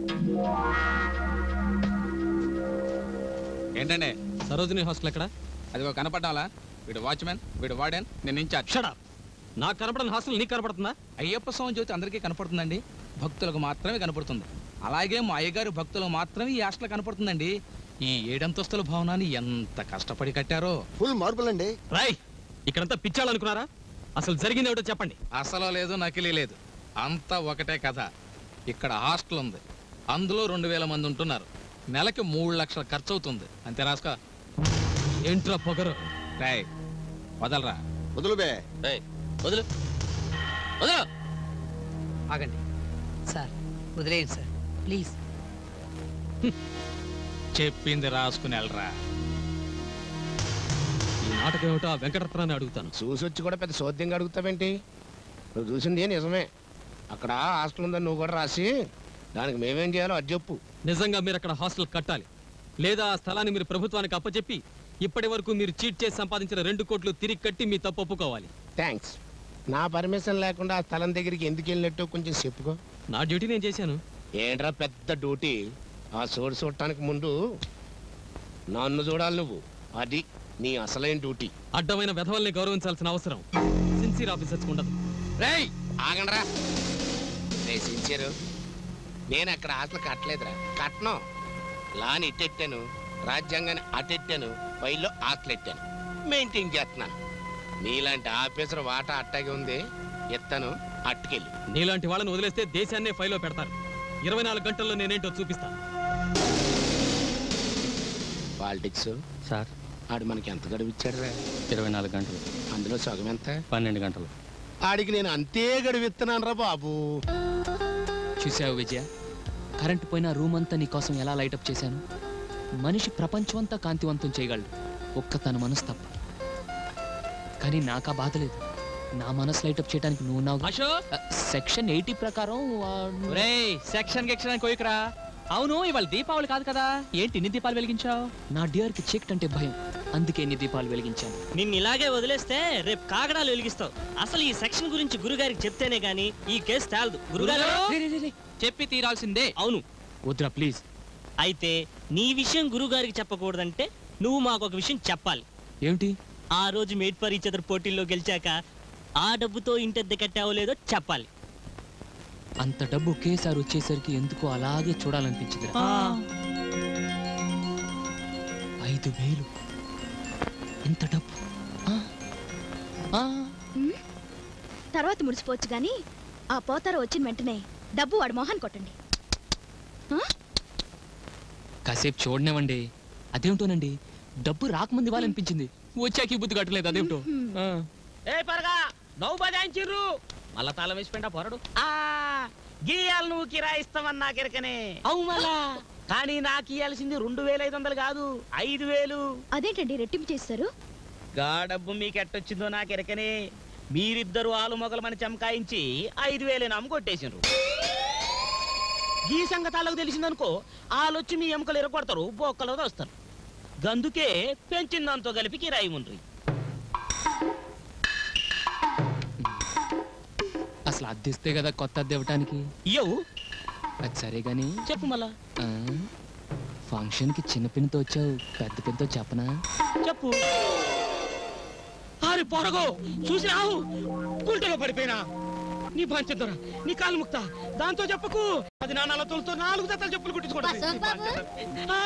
ఏంటండి సరోజిని హాస్టల్ ఎక్కడ అదిగో కనపడ్డాలా వీడు వాచ్మెన్ వీడు వార్డెన్ నేను ఇన్ఛార్జ్ షడా నాకు కనపడని హాస్టల్ నీకు కనపడుతుందా అయ్యప్ప స్వామి జ్యోతి అందరికీ కనపడుతుందండి భక్తులకు మాత్రమే కనపడుతుంది అలాగే మా అయ్యగారి భక్తులకు మాత్రమే ఈ హాస్టల్ కనపడుతుందండి ఈ ఏడంతస్తుల భవనాన్ని ఎంత కష్టపడి కట్టారో ఫుల్ మార్బుల్ అండి రాయ్ ఇక్కడంతా పిచ్చాలనుకున్నారా అసలు జరిగింది ఏమిటో చెప్పండి అసలు లేదు నకిలీ లేదు అంతా ఒకటే కథ ఇక్కడ హాస్టల్ ఉంది అందులో రెండు వేల మంది ఉంటున్నారు నెలకి మూడు లక్షల ఖర్చు అవుతుంది అంతే రాసుకో ఏంట్రా పొగరు రాయ్ వదలరా వదులు బే వదులు వదులు ఆగండి సార్ వదిలేయండి సార్ ప్లీజ్ చెప్పింది రాసుకుని వెళ్ళరా ఈ నాటకం ఏమిటో ఆ వెంకటరత్నాన్ని అడుగుతాను చూసొచ్చి కూడా పెద్ద సోద్యంగా అడుగుతావేంటి నువ్వు చూసింది నిజమే అక్కడ హాస్టల్ ఉందని నువ్వు కూడా రాసి దానికి మేమేం చేయాలో అది చెప్పు నిజంగా మీరు అక్కడ హాస్టల్ కట్టాలి లేదా ఆ స్థలాన్ని మీరు ప్రభుత్వానికి అప్పచెప్పి ఇప్పటి వరకు మీరు చీట్ చేసి సంపాదించిన రెండు కోట్లు తిరిగి కట్టి మీ తప్పు ఒప్పుకోవాలి థ్యాంక్స్ నా పర్మిషన్ లేకుండా ఆ స్థలం దగ్గరికి ఎందుకు వెళ్ళినట్టు కొంచెం చెప్పుకో నా డ్యూటీ నేను చేశాను ఏంట్రా పెద్ద డ్యూటీ ఆ సోడు చూడటానికి ముందు నన్ను చూడాలి నువ్వు అది నీ అసలైన డ్యూటీ అడ్డమైన వెధవల్ని గౌరవించాల్సిన అవసరం సిన్సియర్ ఆఫీసర్స్ ఉండదు రేయ్ ఆగండ్రా రే సిన్సియరు నేను అక్కడ ఆశలు కట్టలేదురా కట్టను లాని ఇట్టెట్టాను రాజ్యాంగాన్ని అటెట్టాను ఫైల్లో ఆశలు ఎట్టాను మెయింటైన్ చేస్తున్నాను నీలాంటి ఆఫీసర్ వాటా అట్టాగే ఉంది ఎత్తాను అట్టుకెళ్ళి నీలాంటి వాళ్ళని వదిలేస్తే దేశాన్నే ఫైల్లో పెడతారు ఇరవై నాలుగు గంటల్లో నేనేంటో చూపిస్తాను పాలిటిక్స్ సార్ ఆడు మనకి ఎంత గడువు ఇచ్చాడు రా ఇరవై నాలుగు గంటలు అందులో సగం ఎంత పన్నెండు గంటలు ఆడికి నేను అంతే గడువు ఇస్తున్నాను రా బాబు చూసావు విజయ కరెంటు పోయిన రూమ్ అంతా నీకోసం ఎలా లైటప్ చేశాను మనిషి ప్రపంచం అంతా కాంతివంతం చేయగలడు ఒక్క తన మనసు తప్ప కానీ నాకా బాధ లేదు నా మనసు లైటప్ చేయడానికి నువ్వు ఉన్నావు సెక్షన్ ఎయిటీ ప్రకారం వాడు- సెక్షన్ గిక్షన్ కోయికరా అవును ఇవాళ దీపావళి కాదు కదా ఏంటి ఇన్ని దీపాలు వెలిగించావు నా డియర్కి చీకటి అంటే భయం అందుకే ఎన్ని దీపాలు వెలిగించాను నిన్ను ఇలాగే వదిలేస్తే రేపు కాగడాలు వెలిగిస్తావు అసలు ఈ సెక్షన్ గురించి గురుగారికి చెప్తేనే గాని ఈ కేసు తేలదు గురుగారు చెప్పి తీరాల్సిందే అవును వద్దురా ప్లీజ్ అయితే నీ విషయం గురుగారికి చెప్పకూడదంటే నువ్వు మాకు ఒక విషయం చెప్పాలి ఏమిటి ఆ రోజు మేడ్ ఫర్ ఈచ్ అదర్ పోటీల్లో గెలిచాక ఆ డబ్బుతో ఇంటద్దె కట్టావో లేదో చెప్పాలి అంత డబ్బు ఒకేసారి వచ్చేసరికి ఎందుకో అలాగే చూడాలనిపించిందిరా ఐదు వేలు ఇంత డబ్బు ఆ, ఆ, ఉమ్, తర్వాత మురిసిపోవచ్చు గాని ఆ పోతారు వచ్చిన వెంటనే డబ్బు వాడు మొహాన్ కొట్టండి కాసేపు చూడనివ్వండి అదేమిటోనండి డబ్బు రాకముందు ఇవ్వాలనిపించింది వచ్చాక ఈ బుద్ధి కట్టలేదు అదేమిటో ఆ. ఏ పరగా నవ్వు బజాయించిర్రు మళ్ళా తాళం వేసిపోయిందా పొరడు ఆ గీయాలు నువ్వు కిరాయిస్తావన్నా కిరకనే అవు మళ్ళా కానీ నాకు ఇయ్యాల్సింది రెండు వేల ఐదు వందలు కాదు ఐదు వేలు అదేంటండి రెట్టింపు చేస్తారు గా డబ్బు మీకు ఎట్టొచ్చిందో నాకు ఎరకనే మీరిద్దరు ఆలు మొగలమని చమకాయించి ఐదు వేలు నమ్ము కొట్టేసిండ్రు ఈ సంగతి వాళ్ళకు తెలిసిందనుకో వాళ్ళొచ్చి మీ ఎముకలు ఎరగొడతారు బొక్కలో వస్తారు గందుకే పెంచిందంతో కలిపి కిరాయి ఉండ్రి అసలు అద్దెస్తే కదా కొత్త అద్దె ఇవ్వటానికి ఇయ్యవు అది సరే గాని చెప్పు మళ్ళా ఆ, ఫంక్షన్కి చిన్న పిన్నితో వచ్చావు పెద్ద పిన్నితో చెప్పనా చెప్పు అరే పొరగో చూసి రావు గుంటలో పడిపోయినా నీ పంచదొర నీ కాలు ముక్త దాంతో చెప్పకు అది నా నలతలతో నాలుగు జతలు చెప్పులు అశోక్ బాబు. కుట్టించుకోవడం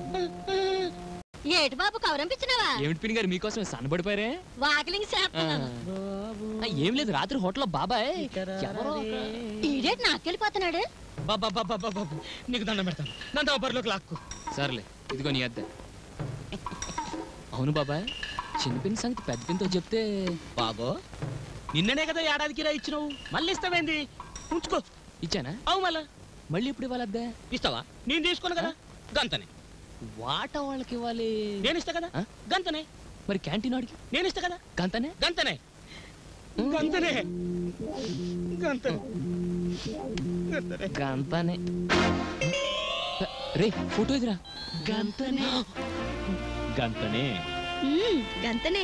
ఏటి బాబు కవరంపించినావా ఏమిటి పిన్ని గారు మీకోసం సన్నబడిపోయారే వాకిలింగ్ ఆ. చేస్తున్నాను ఆ, ఏం లేదు రాత్రి హోటల్లో బాబాయ్ ఎవరో ఒక- ఈడేటి నాకెళ్ళిపోతున్నాడు బాబా బాబా బాబా నీకు దండం పెడతాను నంద బరిలోకి లాక్కు సర్లే ఇదిగో నీ అద్దె అవును బాబాయ్ చిన్న పిన్ని సంగతి పెద్ద పిన్నితో చెప్తే బాబో నిన్ననే కదా ఏడాదికి రా ఇచ్చినావు మళ్ళీ ఇస్తావేంది ఉంచుకో ఇచ్చానా అవు మళ్ళా మళ్ళీ ఇప్పుడు ఇవ్వాలి అద్దె ఇస్తావా నేను తీసుకోను కదా గంతనే వాట వాళ్ళకి ఇవ్వాలి నేను ఇస్తా కదా గంతనే మరి క్యాంటీన్ వాడికి నేను ఇస్తా కదా గంతనే గంతనే గంతనే గంతనే గంతనే గంతనే రే ఫోటో ఇదిరా గంతనే గంతనే ఉమ్, గంతనే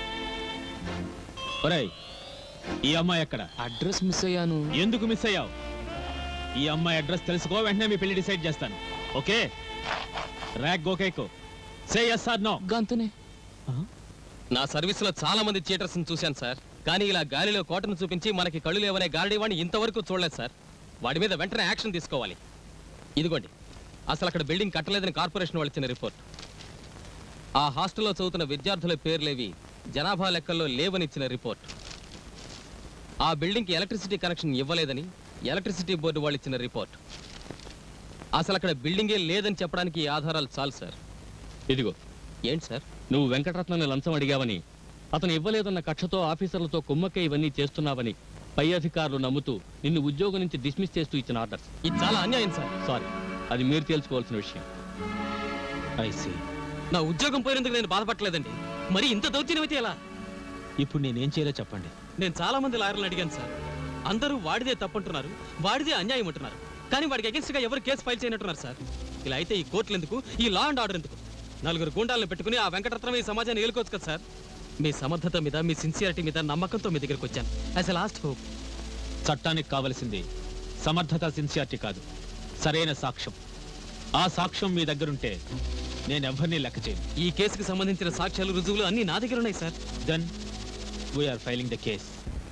ఒరేయ్ ఈ అమ్మాయి ఎక్కడ అడ్రస్ మిస్ అయ్యాను ఎందుకు మిస్ అయ్యావు ఈ అమ్మాయి అడ్రస్ తెలుసుకో వెంటనే మీ పెళ్లి డిసైడ్ చేస్తాను ఓకే ర్యాక్ గోకేకు సే ఎస్ ఆర్ నో గంతనే నా సర్వీస్ లో చాలా మంది థియేటర్స్ చూశాను సార్ కానీ ఇలా గాలిలో కోటను చూపించి మనకి కళ్ళు లేవనే గారడీ వాడిని ఇంతవరకు చూడలేదు సార్ వాడి మీద వెంటనే యాక్షన్ తీసుకోవాలి ఇదిగోండి అసలు అక్కడ బిల్డింగ్ కట్టలేదని కార్పొరేషన్ వాళ్ళు ఇచ్చిన రిపోర్ట్ ఆ హాస్టల్లో చదువుతున్న విద్యార్థుల పేర్లేవి జనాభా లెక్కల్లో లేవని ఇచ్చిన రిపోర్ట్ ఆ బిల్డింగ్కి ఎలక్ట్రిసిటీ కనెక్షన్ ఇవ్వలేదని ఎలక్ట్రిసిటీ బోర్డు వాళ్ళు ఇచ్చిన రిపోర్ట్ అసలు అక్కడ బిల్డింగే లేదని చెప్పడానికి ఈ ఆధారాలు చాలు సార్ ఇదిగో ఏంటి సార్ నువ్వు వెంకటరత్నాన్ని లంచం అడిగావని అతను ఇవ్వలేదన్న కక్షతో ఆఫీసర్లతో కుమ్మక్క ఇవన్నీ చేస్తున్నావని పై అధికారులు నమ్ముతూ నిన్ను ఉద్యోగం నుంచి డిస్మిస్ చేస్తూ ఇచ్చిన ఆర్డర్స్ ఇది చాలా అన్యాయం సార్ సారీ అది మీరు తెలుసుకోవాల్సిన విషయం ఐసి నా ఉద్యోగం పోయినందుకు నేను బాధపడలేదండి మరి ఇంత దౌత్యం అయితే ఎలా ఇప్పుడు నేనేం చేయాలో చెప్పండి నేను చాలా మంది లాయర్లను అడిగాను సార్ అందరూ వాడిదే తప్పంటున్నారు వాడిదే అన్యాయం అంటున్నారు కానీ వాడికి against గా ఎవరు కేసు ఫైల్ చేయనట్టున్నారు సార్ ఇలా అయితే ఈ కోర్టులు ఎందుకు ఈ లా అండ్ ఆర్డర్ ఎందుకు నలుగురు గుండాలను పెట్టుకుని ఆ వెంకటరత్నం ఈ సమాజాన్ని ఏలుకోవచ్చు కదా సార్ మీ సమర్థత మీద మీ సిన్సియారిటీ మీద నమ్మకంతో మీ దగ్గరికి వచ్చాను యాజ్ ఎ లాస్ట్ హోప్ చట్టానికి కావలసింది సమర్థత సిన్సియారిటీ కాదు సరైన సాక్ష్యం ఆ సాక్ష్యం మీ దగ్గరుంటే నేను ఎవరిని లెక్క చేయను ఈ కేసుకు సంబంధించిన సాక్ష్యాలు రుజువులు అన్ని నా దగ్గర ఉన్నాయి sir then we are filing the case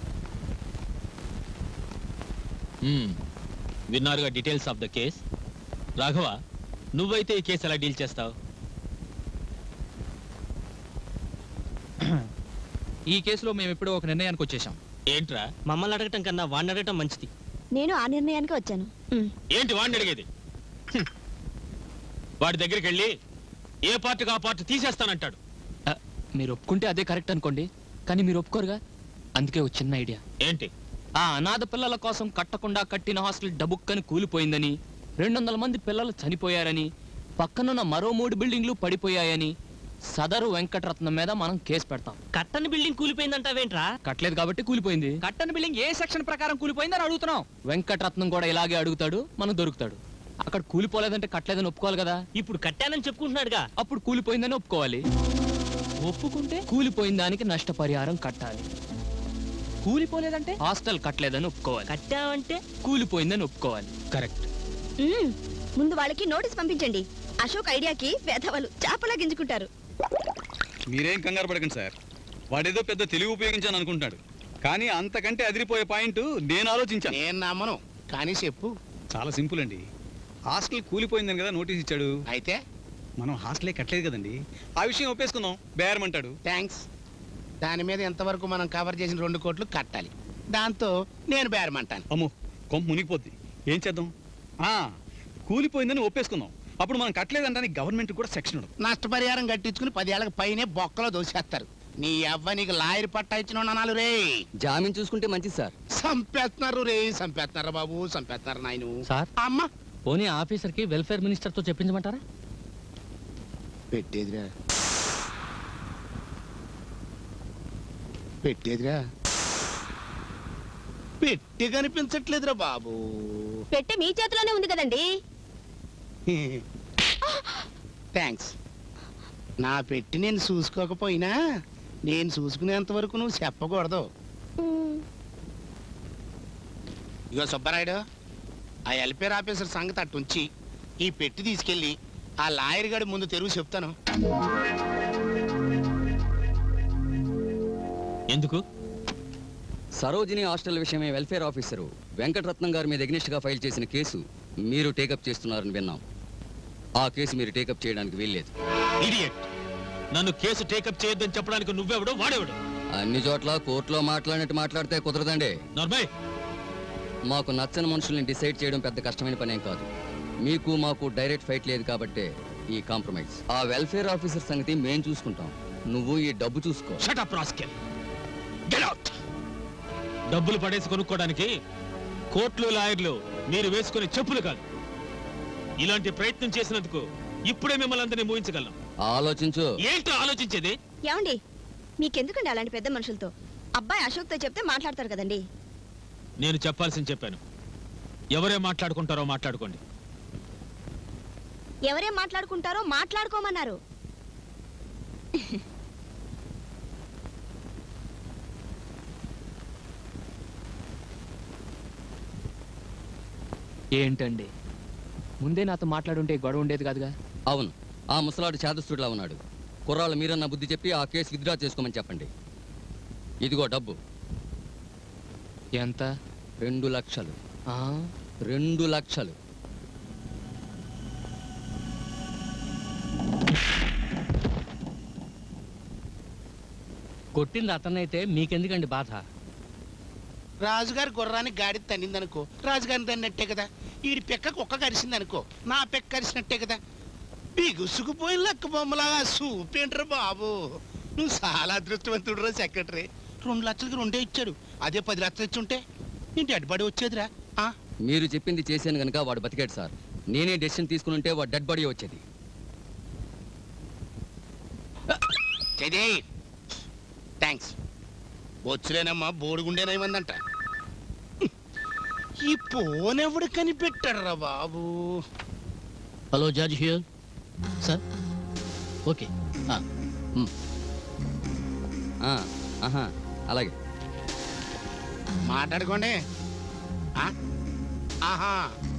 విన్నారుగా details of the case Raghava నువ్వైతే ఈ కేసు ఎలా డీల్ చేస్తావు ఈ కేసులో మేము ఎప్పుడో ఒక నిర్ణయానికి వచ్చేసాం ఏంట్రా మమ్మల్ని అడగటం కన్నా వాడిని అడగటం మంచిది నేను ఆ నిర్ణయానికి వచ్చాను ఉమ్. ఏంటి వాడిని అడిగేది హ్మ్. వాడి దగ్గరికి వెళ్ళి ఏ పార్టీకి ఆ పార్టీ తీసేస్తానంటాడు మీరు ఒప్పుకుంటే అదే కరెక్ట్ అనుకోండి కానీ మీరు ఒప్పుకోరుగా అందుకే ఒక చిన్న ఐడియా ఏంటి ఆ అనాథ పిల్లల కోసం కట్టకుండా కట్టిన హాస్టల్ డబుక్కని కూలిపోయిందని రెండు వందల మంది పిల్లలు చనిపోయారని పక్కనున్న మరో మూడు బిల్డింగ్లు పడిపోయాయని సదరు వెంకటరత్నం మీద మనం కేసు పెడతాం కట్టని బిల్డింగ్ కూలిపోయిందంటావేంట్రా కట్టలేదు కాబట్టి కూలిపోయింది కట్టని బిల్డింగ్ ఏ సెక్షన్ ప్రకారం కూలిపోయిందని అడుగుతున్నాం వెంకటరత్నం కూడా ఇలాగే అడుగుతాడు మనం దొరుకుతాడు అక్కడ కూలిపోలేదంటే కట్టలేదని ఒప్పుకోవాలి కదా ఇప్పుడు కట్టానని చెప్పుకుంటున్నాడుగా అప్పుడు కూలిపోయిందని ఒప్పుకోవాలి ఒప్పుకుంటే కూలిపోయిన దానికి నష్టపరిహారం కట్టాలి కూలిపోలేదంటే హాస్టల్ కట్టలేదని ఒప్పుకోవాలి కట్టామంటే కూలిపోయిందని ఒప్పుకోవాలి కరెక్ట్ ఉమ్. ముందు వాళ్ళకి నోటీస్ పంపించండి అశోక్ ఐడియాకి వేధవలు చేపలా గింజుకుంటారు మీరేం కంగారు పడకండి సార్ వాడేదో పెద్ద తెలివి ఉపయోగించాను అనుకుంటున్నాడు కానీ అంతకంటే అదిరిపోయే పాయింట్ నేను ఆలోచించాను నేను నమ్మను కానీ చెప్పు చాలా సింపుల్ అండి హాస్టల్ కూలిపోయిందని కదా నోటీస్ ఇచ్చాడు అయితే మనం హాస్టలే కట్టలేదు కదండి ఆ విషయం ఒప్పేసుకుందాం బేరమంటాడు థ్యాంక్స్ దాని మీద ఎంతవరకు మనం కవర్ చేసిన రెండు కోట్లు కట్టాలి దాంతో నేను బేరమంటాను అమ్మో కొంప మునిగిపోద్ది ఏం చేద్దాం ఆ కూలిపోయిందని ఒప్పేసుకుందాం అప్పుడు మనం కట్టలేదంటానికి గవర్నమెంట్ కూడా సెక్షన్ ఉండదు నష్టపరిహారం కట్టించుకుని పదేళ్ళకి పైనే బొక్కలో దోసేస్తారు నీ అవ్వ నీకు లాయర్ పట్టా ఇచ్చిన అనాలు రే జామీన్ చూసుకుంటే మంచిది సార్ సంపేస్తున్నారు రే సంపేస్తున్నారు బాబు సంపేస్తున్నారు నాయను సార్ అమ్మ పోనీ ఆఫీసర్కి వెల్ఫేర్ మినిస్టర్తో చెప్పించమంటారా పెట్టేదిరా పెట్టేదిరా పెట్టి కనిపించట్లేదురా బాబు పెట్టె మీ చేతిలోనే ఉంది కదండి థ్యాంక్స్ నా పెట్టి నేను చూసుకోకపోయినా నేను చూసుకునేంత వరకు నువ్వు చెప్పకూడదు ఇగో సుబ్బరాయుడు ఆ ఎల్పేర్ ఆఫీసర్ సంగతి అట్టుంచి ఈ పెట్టి తీసుకెళ్ళి ఆ లాయర్ గడి ముందు తెరువు చెప్తాను ఎందుకు సరోజిని హాస్టల్ విషయమే వెల్ఫేర్ ఆఫీసరు వెంకటరత్నం గారి మీద against గా ఫైల్ చేసిన కేసు మీరు టేకప్ చేస్తున్నారని విన్నాం ఆ కేసు మీరు టేకప్ చేయడానికి వీల్లేదు ఇడియట్ నన్ను కేసు టేకప్ చేయొద్దని చెప్పడానికి నువ్వెవడు వాడేవాడు అన్ని చోట్ల కోర్టులో మాట్లాడినట్టు మాట్లాడితే కుదరదండి నర్మయ్ మాకు నచ్చని మనుషుల్ని డిసైడ్ చేయడం పెద్ద కష్టమైన పనేం కాదు మీకు మాకు డైరెక్ట్ ఫైట్ లేదు కాబట్టే ఈ కాంప్రమైజ్ ఆ వెల్ఫేర్ ఆఫీసర్ సంగతి మేం చూసుకుంటాం నువ్వు ఈ డబ్బు చూసుకో shut up rascal get out డబ్బులు పడేసి కొనుక్కోవడానికి కోట్లు లాయర్లు మీరు వేసుకునే చెప్పులు కాదు ఇలాంటి ప్రయత్నం చేసినందుకు ఇప్పుడే మిమ్మల్ని అందరినీ మూయించగలను ఆలోచించు ఏంటో ఆలోచించేది ఏమండి మీకెందుకండి అలాంటి పెద్ద మనుషులతో అబ్బాయి అశోక్తో చెప్తే మాట్లాడతారు కదండి నేను చెప్పాల్సింది చెప్పాను ఎవరే మాట్లాడుకుంటారో మాట్లాడుకోండి ఎవరేం మాట్లాడుకుంటారో మాట్లాడుకోమన్నారు ఏంటండి ముందే నాతో మాట్లాడుంటే గొడవ ఉండేది కాదుగా అవును ఆ ముసలాడు చేదస్తుడిలా ఉన్నాడు కుర్రాళ్ళు మీరన్న బుద్ధి చెప్పి ఆ కేసు విత్డ్రా చేసుకోమని చెప్పండి ఇదిగో డబ్బు ఎంత రెండు లక్షలు ఆ? రెండు లక్షలు కొట్టింది అతనైతే మీకెందుకండి బాధ రాజుగారి గుర్రాన్ని గాడి తన్నిందనుకో రాజుగారిని తన్నట్టే కదా ఈడి పెక్క కుక్క కరిసిందనుకో నా పెక్క కరిసినట్టే కదా బిగుసుకుపోయిన లెక్క బొమ్మలాగా సూపేంట్రా బాబు నువ్వు చాలా అదృష్టవంతుడు రా సెక్రటరీ రెండు లక్షలకి రెండే ఇచ్చాడు అదే పది లక్షలు ఇచ్చి ఉంటే ఇంటి అడ్డుబడి వచ్చేదిరా ఆ మీరు చెప్పింది చేశాను గనుక వాడు బతికాడు సార్ నేనే డెసిషన్ తీసుకుని ఉంటే వాడు డెడ్ బాడీ వచ్చేది చదే థ్యాంక్స్ వచ్చులేనమ్మా బోడిగుండేనేమందంట ఈ ఫోన్ ఎవడు కనిపెట్టాడురా బాబు hello George here sir okay ఆహా అలాగే మాట్లాడుకోండి ఆ? ఆహా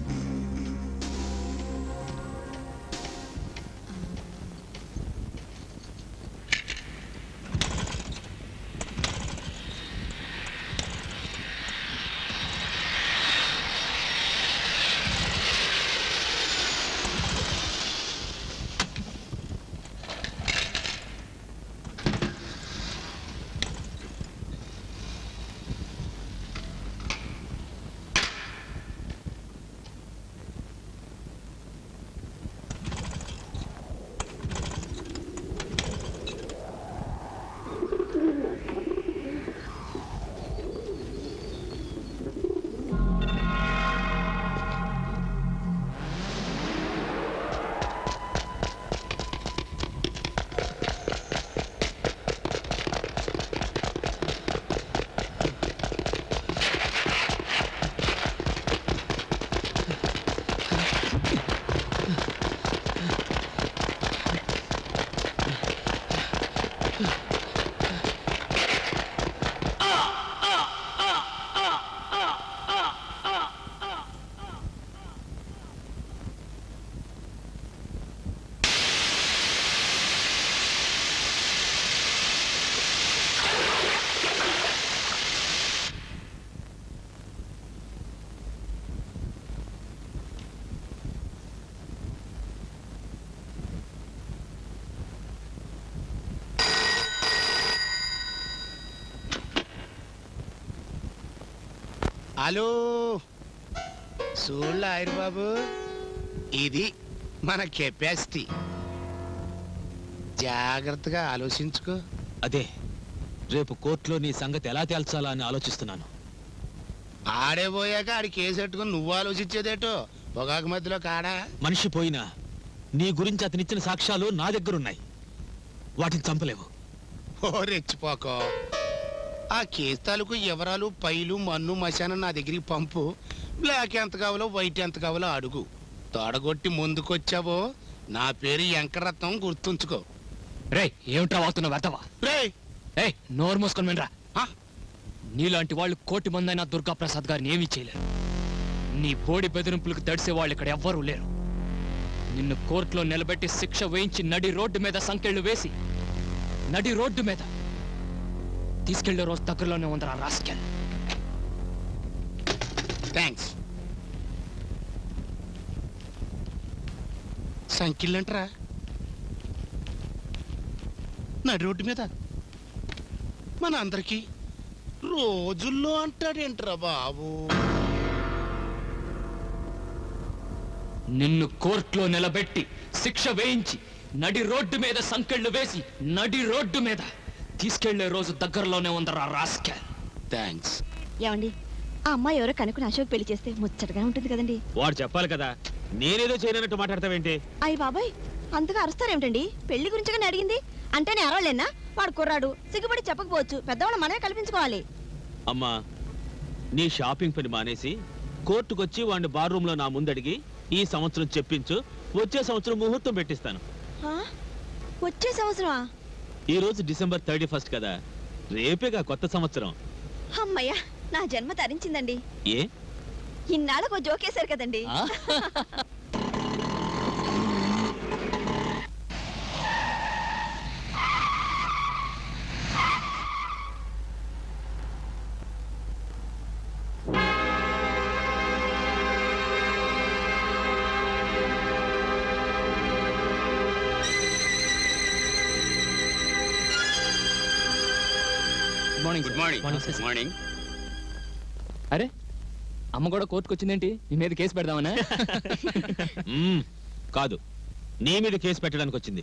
హలో చూడలే ఆయన బాబు ఇది మన కెపాసిటీ జాగ్రత్తగా ఆలోచించుకో అదే రేపు కోర్టులో నీ సంగతి ఎలా తేల్చాలా అని ఆలోచిస్తున్నాను ఆడే పోయాక ఆడి కేసు పెట్టుకుని నువ్వు ఆలోచించేదేటో పొగాకు మధ్యలో కాడా మనిషి పోయినా నీ గురించి అతనిచ్చిన సాక్ష్యాలు నా దగ్గరున్నాయి వాటిని చంపలేవు ఓ రెచ్చిపోకో ఆ కేసు తాలూకు వివరాలు పైలు మన్ను మశానం నా దగ్గరికి పంపు బ్లాక్ ఎంత కావాలో వైట్ ఎంత కావాలో అడుగు తొడగొట్టి ముందుకొచ్చావో నా పేరు వెంకరత్నం గుర్తుంచుకో రే ఏమిట్రా వాగుతున్నావు వెతవా రే ఏ నోరు మూసుకొని వినరా నీలాంటి వాళ్ళు కోటి మందైనా దుర్గా ప్రసాద్ గారిని ఏమీ చేయలేరు నీ బోడి బెదిరింపులకు తడిసే వాళ్ళు ఇక్కడ ఎవ్వరూ లేరు నిన్ను కోర్టులో నిలబెట్టి శిక్ష వేయించి నడి రోడ్డు మీద సంకెళ్ళు వేసి నడి రోడ్డు మీద తీసుకెళ్లే రోజు దగ్గరలోనే ఉందరా రాస్కెల్ థ్యాంక్స్ సంఖ్యలంటరా నడి రోడ్డు మీద మన అందరికీ రోజుల్లో అంటాడేంట్రా బాబు నిన్ను కోర్టులో నిలబెట్టి శిక్ష వేయించి నడి రోడ్డు మీద సంకెళ్ళు వేసి నడి రోడ్డు మీద తీసుకెళ్లే రోజు దగ్గరలోనే ఉందరా రాస్కెల్ థ్యాంక్స్ ఏమండి ఆ అమ్మాయి ఎవరో కనుక్కుని అశోక్ పెళ్లి చేస్తే ముచ్చటగా ఉంటుంది కదండి వాడు చెప్పాలి కదా నేనేదో చేయనట్టు మాట్లాడతావేంటి అయ్యి బాబాయ్ అంతగా అరుస్తారేమిటండి పెళ్లి గురించి కానీ అడిగింది అంటే నేను అరవలేనా వాడు కుర్రాడు సిగ్గుపడి చెప్పకపోవచ్చు పెద్దవాళ్ళు మనమే కల్పించుకోవాలి అమ్మా నీ షాపింగ్ పని మానేసి కోర్టుకొచ్చి వాడిని బార్ రూమ్ లో నా ముందడిగి ఈ సంవత్సరం చెప్పించు వచ్చే సంవత్సరం ముహూర్తం పెట్టిస్తాను ఆ? వచ్చే సంవత్సరమా ఈ రోజు డిసెంబర్ థర్టీ ఫస్ట్ కదా రేపేగా కొత్త సంవత్సరం అమ్మయ్యా నా జన్మ తరించిందండి ఏ ఇన్నాళ్ళకు జోకేశారు కదండి morning good morning good morning అరే అమ్మ కూడా కోర్టుకు వచ్చిందేంటి మీ మీద కేసు పెడదామనా మ్మ్, కాదు నీ మీద కేసు పెట్టడానికి వచ్చింది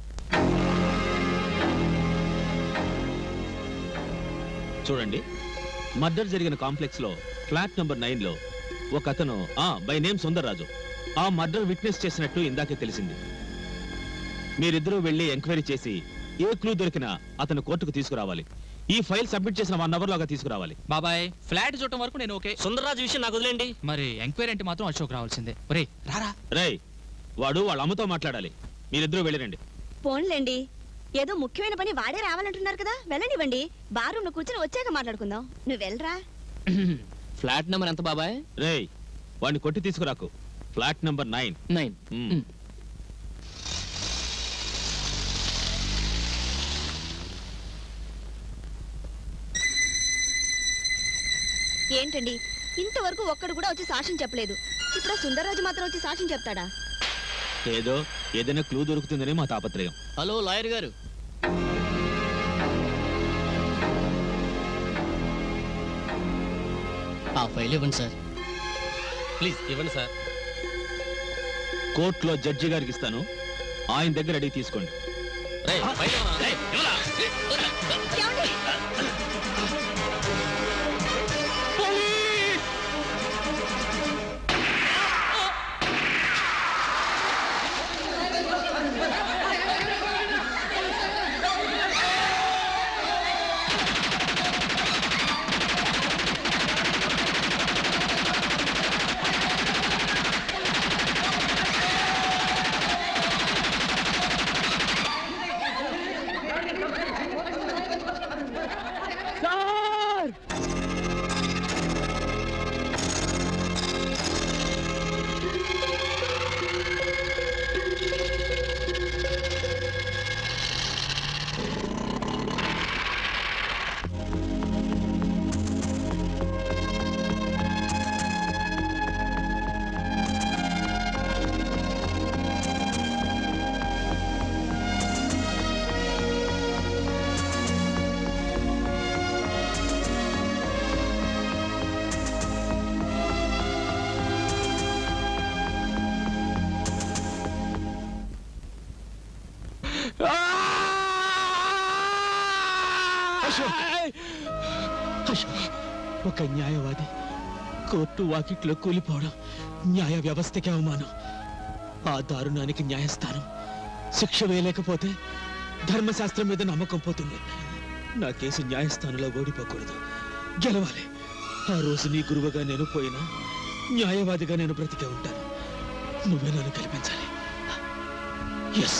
చూడండి మర్డర్ జరిగిన కాంప్లెక్స్ లో ఫ్లాట్ నంబర్ నైన్ లో ఒక అతను ఆ బై నేమ్ సుందర్రాజు ఆ మర్డర్ విట్నెస్ చేసినట్టు ఇందాకే తెలిసింది మీరిద్దరూ వెళ్ళి ఎంక్వైరీ చేసి ఏ క్లూ దొరికినా అతను కోర్టుకు తీసుకురావాలి ఈ ఫైల్ సబ్మిట్ చేసిన వన్ అవర్ లోగా తీసుకురావాలి బాబాయ్ ఫ్లాట్ చూడటం వరకు నేను ఓకే సుందరరాజు విషయం నాకు వదిలేండి మరి ఎంక్వైరీ అంటే మాత్రం అశోక్ రావాల్సిందే ఒరే రారా రేయ్ వాడు వాళ్ళ అమ్మతో మాట్లాడాలి మీరిద్దరూ వెళ్ళిరండి పోన్లేండి ఏదో ముఖ్యమైన పని వాడే రావాలంటున్నారు కదా వెళ్ళనివ్వండి బార్ రూమ్ లో కూర్చొని వచ్చాక మాట్లాడుకుందాం నువ్వు వెళ్ళరా ఫ్లాట్ నెంబర్ ఎంత బాబాయ్ రేయ్ వాడిని కొట్టి తీసుకురాకు ఫ్లాట్ నంబర్ నైన్ నైన్ ఏంటండి ఇంతవరకు ఒక్కడు కూడా వచ్చి సాక్ష్యం చెప్పలేదు ఇప్పుడు ఆ సుందర్రాజు మాత్రం వచ్చి సాక్ష్యం చెప్తాడా ఏదో ఏదైనా క్లూ దొరుకుతుందని మా తాపత్రయం హలో లాయర్ గారు ఆ ఫైల్ ఇవ్వండి సార్ ప్లీజ్ ఇవ్వండి సార్ కోర్టులో జడ్జి గారికి ఇస్తాను ఆయన దగ్గర అడిగి తీసుకోండి ఒక న్యాయవాది కోర్టు వాకిట్లో కూలిపోవడం న్యాయ వ్యవస్థకి అవమానం ఆ దారుణానికి న్యాయస్థానం శిక్ష వేయలేకపోతే ధర్మశాస్త్రం మీద నమ్మకం పోతుంది నా కేసు న్యాయస్థానంలో ఓడిపోకూడదు గెలవాలి ఆ రోజు నీ గురువుగా నేను పోయినా న్యాయవాదిగా నేను బ్రతికే ఉంటాను నువ్వే నన్ను కల్పించాలి ఎస్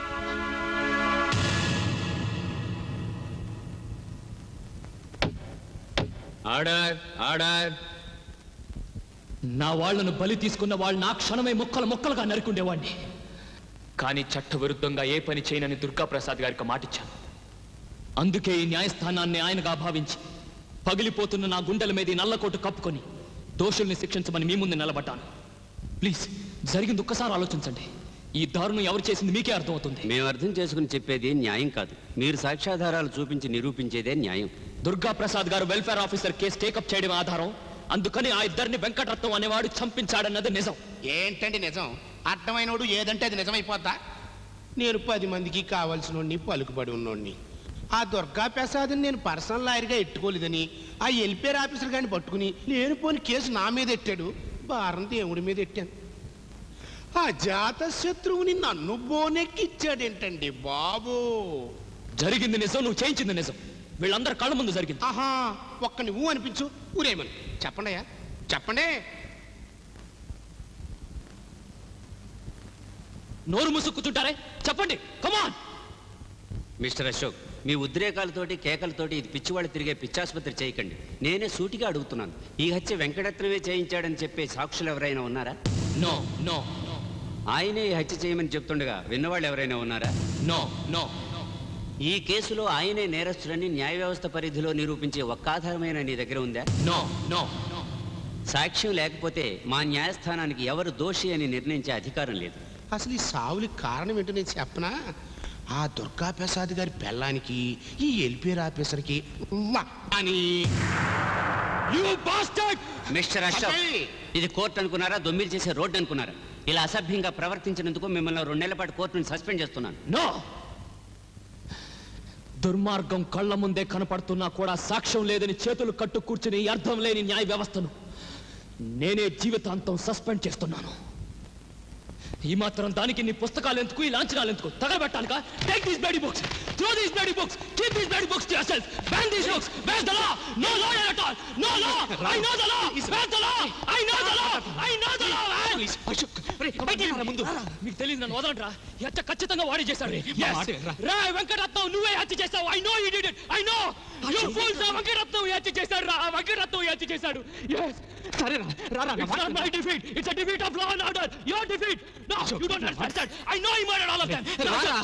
ఆర్డర్ ఆర్డర్ నా వాళ్లను బలి తీసుకున్న వాళ్ళు నా క్షణమే ముక్కలు ముక్కలుగా నరుకుండేవాడిని కానీ చట్టవిరుద్ధంగా ఏ పని చేయనని దుర్గాప్రసాద్ గారికి మాటిచ్చాను అందుకే ఈ న్యాయస్థానాన్ని ఆయనగా భావించి పగిలిపోతున్న నా గుండెల మీద ఈ నల్లకోటు కప్పుకొని దోషుల్ని శిక్షించమని మీ ముందు నిలబడ్డాను ప్లీజ్ జరిగింది ఒక్కసారి ఆలోచించండి ఈ దారుణం ఎవరు చేసింది మీకే అర్థమవుతుంది మేము అర్థం చేసుకుని చెప్పేది న్యాయం కాదు మీరు సాక్ష్యాధారాలు చూపించి నిరూపించేదే న్యాయం దుర్గా ప్రసాద్ గారు వెల్ఫేర్ ఆఫీసర్ కేసు టేకప్ చేయడం ఆధారం అందుకని ఆ ఇద్దరిని వెంకటరత్నం అనేవాడు చంపించాడన్నది నిజం ఏంటండి నిజం అర్థమైనోడు ఏదంటే అది నిజమైపోద్దా నేను పది మందికి కావాల్సినోడిని పలుకుబడి ఉన్నోడిని ఆ దుర్గా ప్రసాద్ని నేను పర్సనల్ లాయర్గా ఎట్టుకోలేదని ఆ ఎల్పేర్ ఆఫీసర్ గారిని పట్టుకుని లేనిపోని కేసు నా మీద ఎట్టాడు భారం దేవుడి మీద ఎట్టాను ఆ జాత శత్రువుని నన్ను బోనెక్కిచ్చాడేంటండి బాబు జరిగింది నిజం నువ్వు చేయించింది నిజం వీళ్ళందరి కళ్ళ ముందు జరిగింది ఆహా ఒక్క నువ్వు అనిపించు ఊరేమని చెప్పండియా చెప్పండి నోరు మూసుకుతుంటారే చెప్పండి కమాన్ మిస్టర్ అశోక్ మీ ఉద్రేకాలతోటి కేకలతోటి ఇది పిచ్చివాళ్ళు తిరిగే పిచ్చాసుపత్రి చేయకండి నేనే సూటిగా అడుగుతున్నాను ఈ హత్య వెంకటరత్నమే చేయించాడని చెప్పే సాక్షులు ఎవరైనా ఉన్నారా నో నో ఆయనే ఈ హత్య చేయమని చెప్తుండగా విన్నవాళ్ళు ఎవరైనా ఉన్నారా నో నో ఈ కేసులో ఆయనే నేరస్తుడని న్యాయ వ్యవస్థ పరిధిలో నిరూపించే ఒక్క ఆధారమైన నీ దగ్గర ఉందా నో నో సాక్ష్యం లేకపోతే మా న్యాయస్థానానికి ఎవరు దోషి అని నిర్ణయించే అధికారం లేదు అసలు ఈ సావులకి కారణం ఏంటో నేను చెప్పనా ఆ దుర్గా ప్రసాద్ గారి పెళ్ళానికి ఈ ఎల్పీఆర్ ఆఫీసర్కి ఉవ్వ అని మిస్టర్ అశోక్ ఇది కోర్టు అనుకున్నారా దొమ్మిలు చేసే రోడ్డు అనుకున్నారా ఇలా అసభ్యంగా ప్రవర్తించినందుకు మిమ్మల్ని రెండు నెలల పాటు కోర్టు నుంచి సస్పెండ్ చేస్తున్నాను నో దుర్మార్గం కళ్ళ ముందే కనపడుతున్నా కూడా సాక్ష్యం లేదని చేతులు కట్టు కూర్చుని ఈ అర్థం లేని న్యాయ వ్యవస్థను నేనే జీవితాంతం సస్పెండ్ చేస్తున్నాను ఈ మాత్రం దానికి నీ పుస్తకాలు ఎందుకు ఈ లాంఛనాలు ఎందుకు తగలబెట్టాలిగా take these bloody books Throw these bloody books. Keep these bloody books to yourself. Ban these books. Where's the law? No lawyer at all. No law. I know the law. Where's the law? I know the law. I know the law, man. Please, Ashok. ముందు మీకు తెలియదు నన్ను వదలంట్రా ఈ హత్య ఖచ్చితంగా వాడే చేశాడు మాట రా. రా వెంకటరత్నం నువ్వే హత్య చేస్తావు I know you did it I know you fools Venkataratnam ఈ హత్య చేశాడు రా వెంకటరత్నం ఈ హత్య చేశాడు yes సరే రా రా రా It's not my defeat. It's a defeat of law and order. Your defeat. No, you don't understand. I know he murdered all of them. రారా.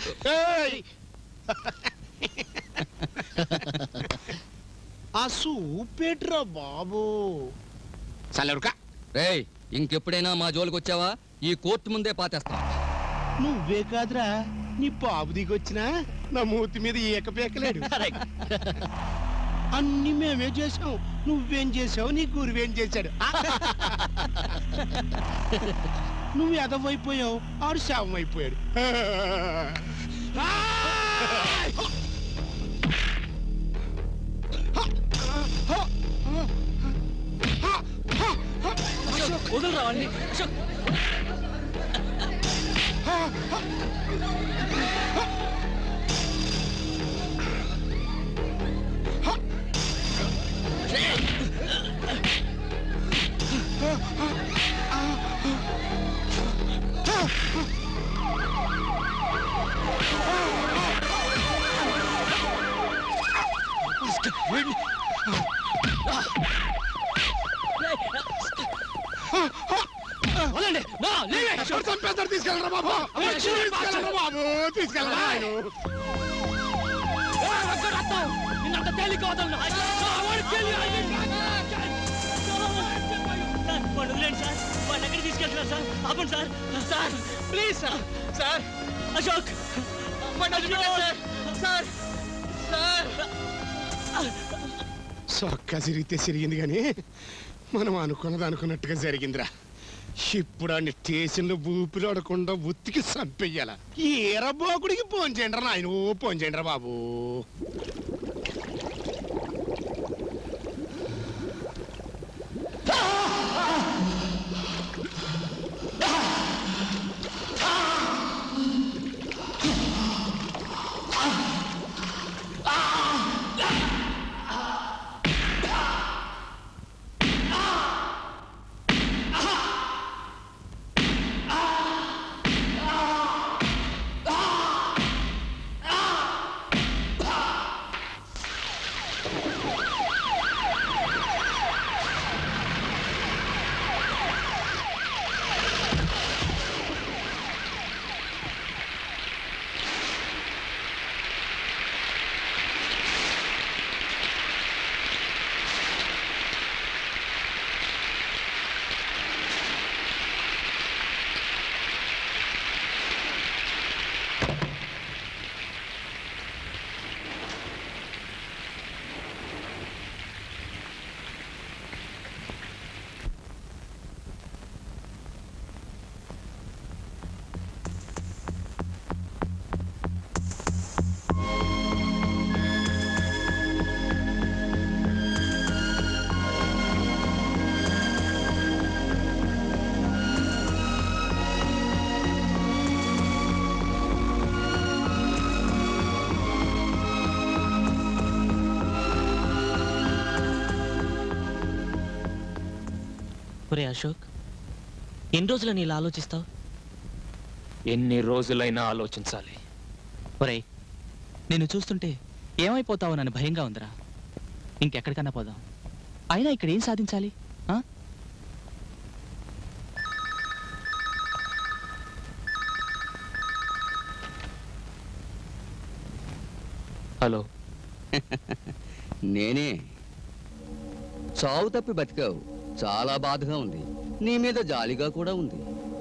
ఆ సూపేట్రా బాబు చల్లరుకా రేయ్ ఇంకెప్పుడైనా మా జోలికి వచ్చావా ఈ కోర్టు ముందే పాతేస్తా నువ్వే కాదురా నీ బాబు దిగొచ్చినా నా మూతి మీద ఏకపేకలేడు అన్ని మేమే చేసాం నువ్వేం చేసావు నీ గురువేం చేశాడు నువ్వు ఎదవైపోయావు ఆడు శవం అయిపోయాడు వదలరా వాడిని. అశోక్. వీడిని. వదలండి. No, leave it. చంపేస్తారు తీసుకెళ్ళరా బాబు అమ్మాయి, తీసుకెళ్ళరా బాబు తీసుకెళ్ళరా ఆయన. ఏయ్, వెంకటరత్నం, నిన్నంత తేలిక వదలను. I won't kill you. I will sir వాడు వదిలేండి సార్ వాడిని ఎక్కడికి తీసుకెళ్తున్నారు సార్ ఆపండి sir sir please sir sir Ashok sir sir సొక్క సిరిగితే సిరిగింది కానీ మనం అనుకున్నది అనుకున్నట్టుగా జరిగిందిరా ఇప్పుడు ఆ స్టేషన్లో ఊపిరాడకుండా ఉత్తికి చంపెయ్యాల ఈ ఎరబోకుడికి ఫోన్ చేయండి రా నాయన ఓ ఫోన్ చేయండి రా బాబు ఒరే అశోక్ ఎన్ని రోజులని ఇలా ఆలోచిస్తావు ఎన్ని రోజులైనా ఆలోచించాలి ఒరే నిన్ను చూస్తుంటే ఏమైపోతావు నన్ను భయంగా ఉందిరా ఇంకెక్కడికన్నా పోదాం అయినా ఇక్కడ ఏం సాధించాలి ఆ? హలో నేనే చావు తప్పి బతికావు చాలా బాధగా ఉంది నీ మీద జాలిగా కూడా ఉంది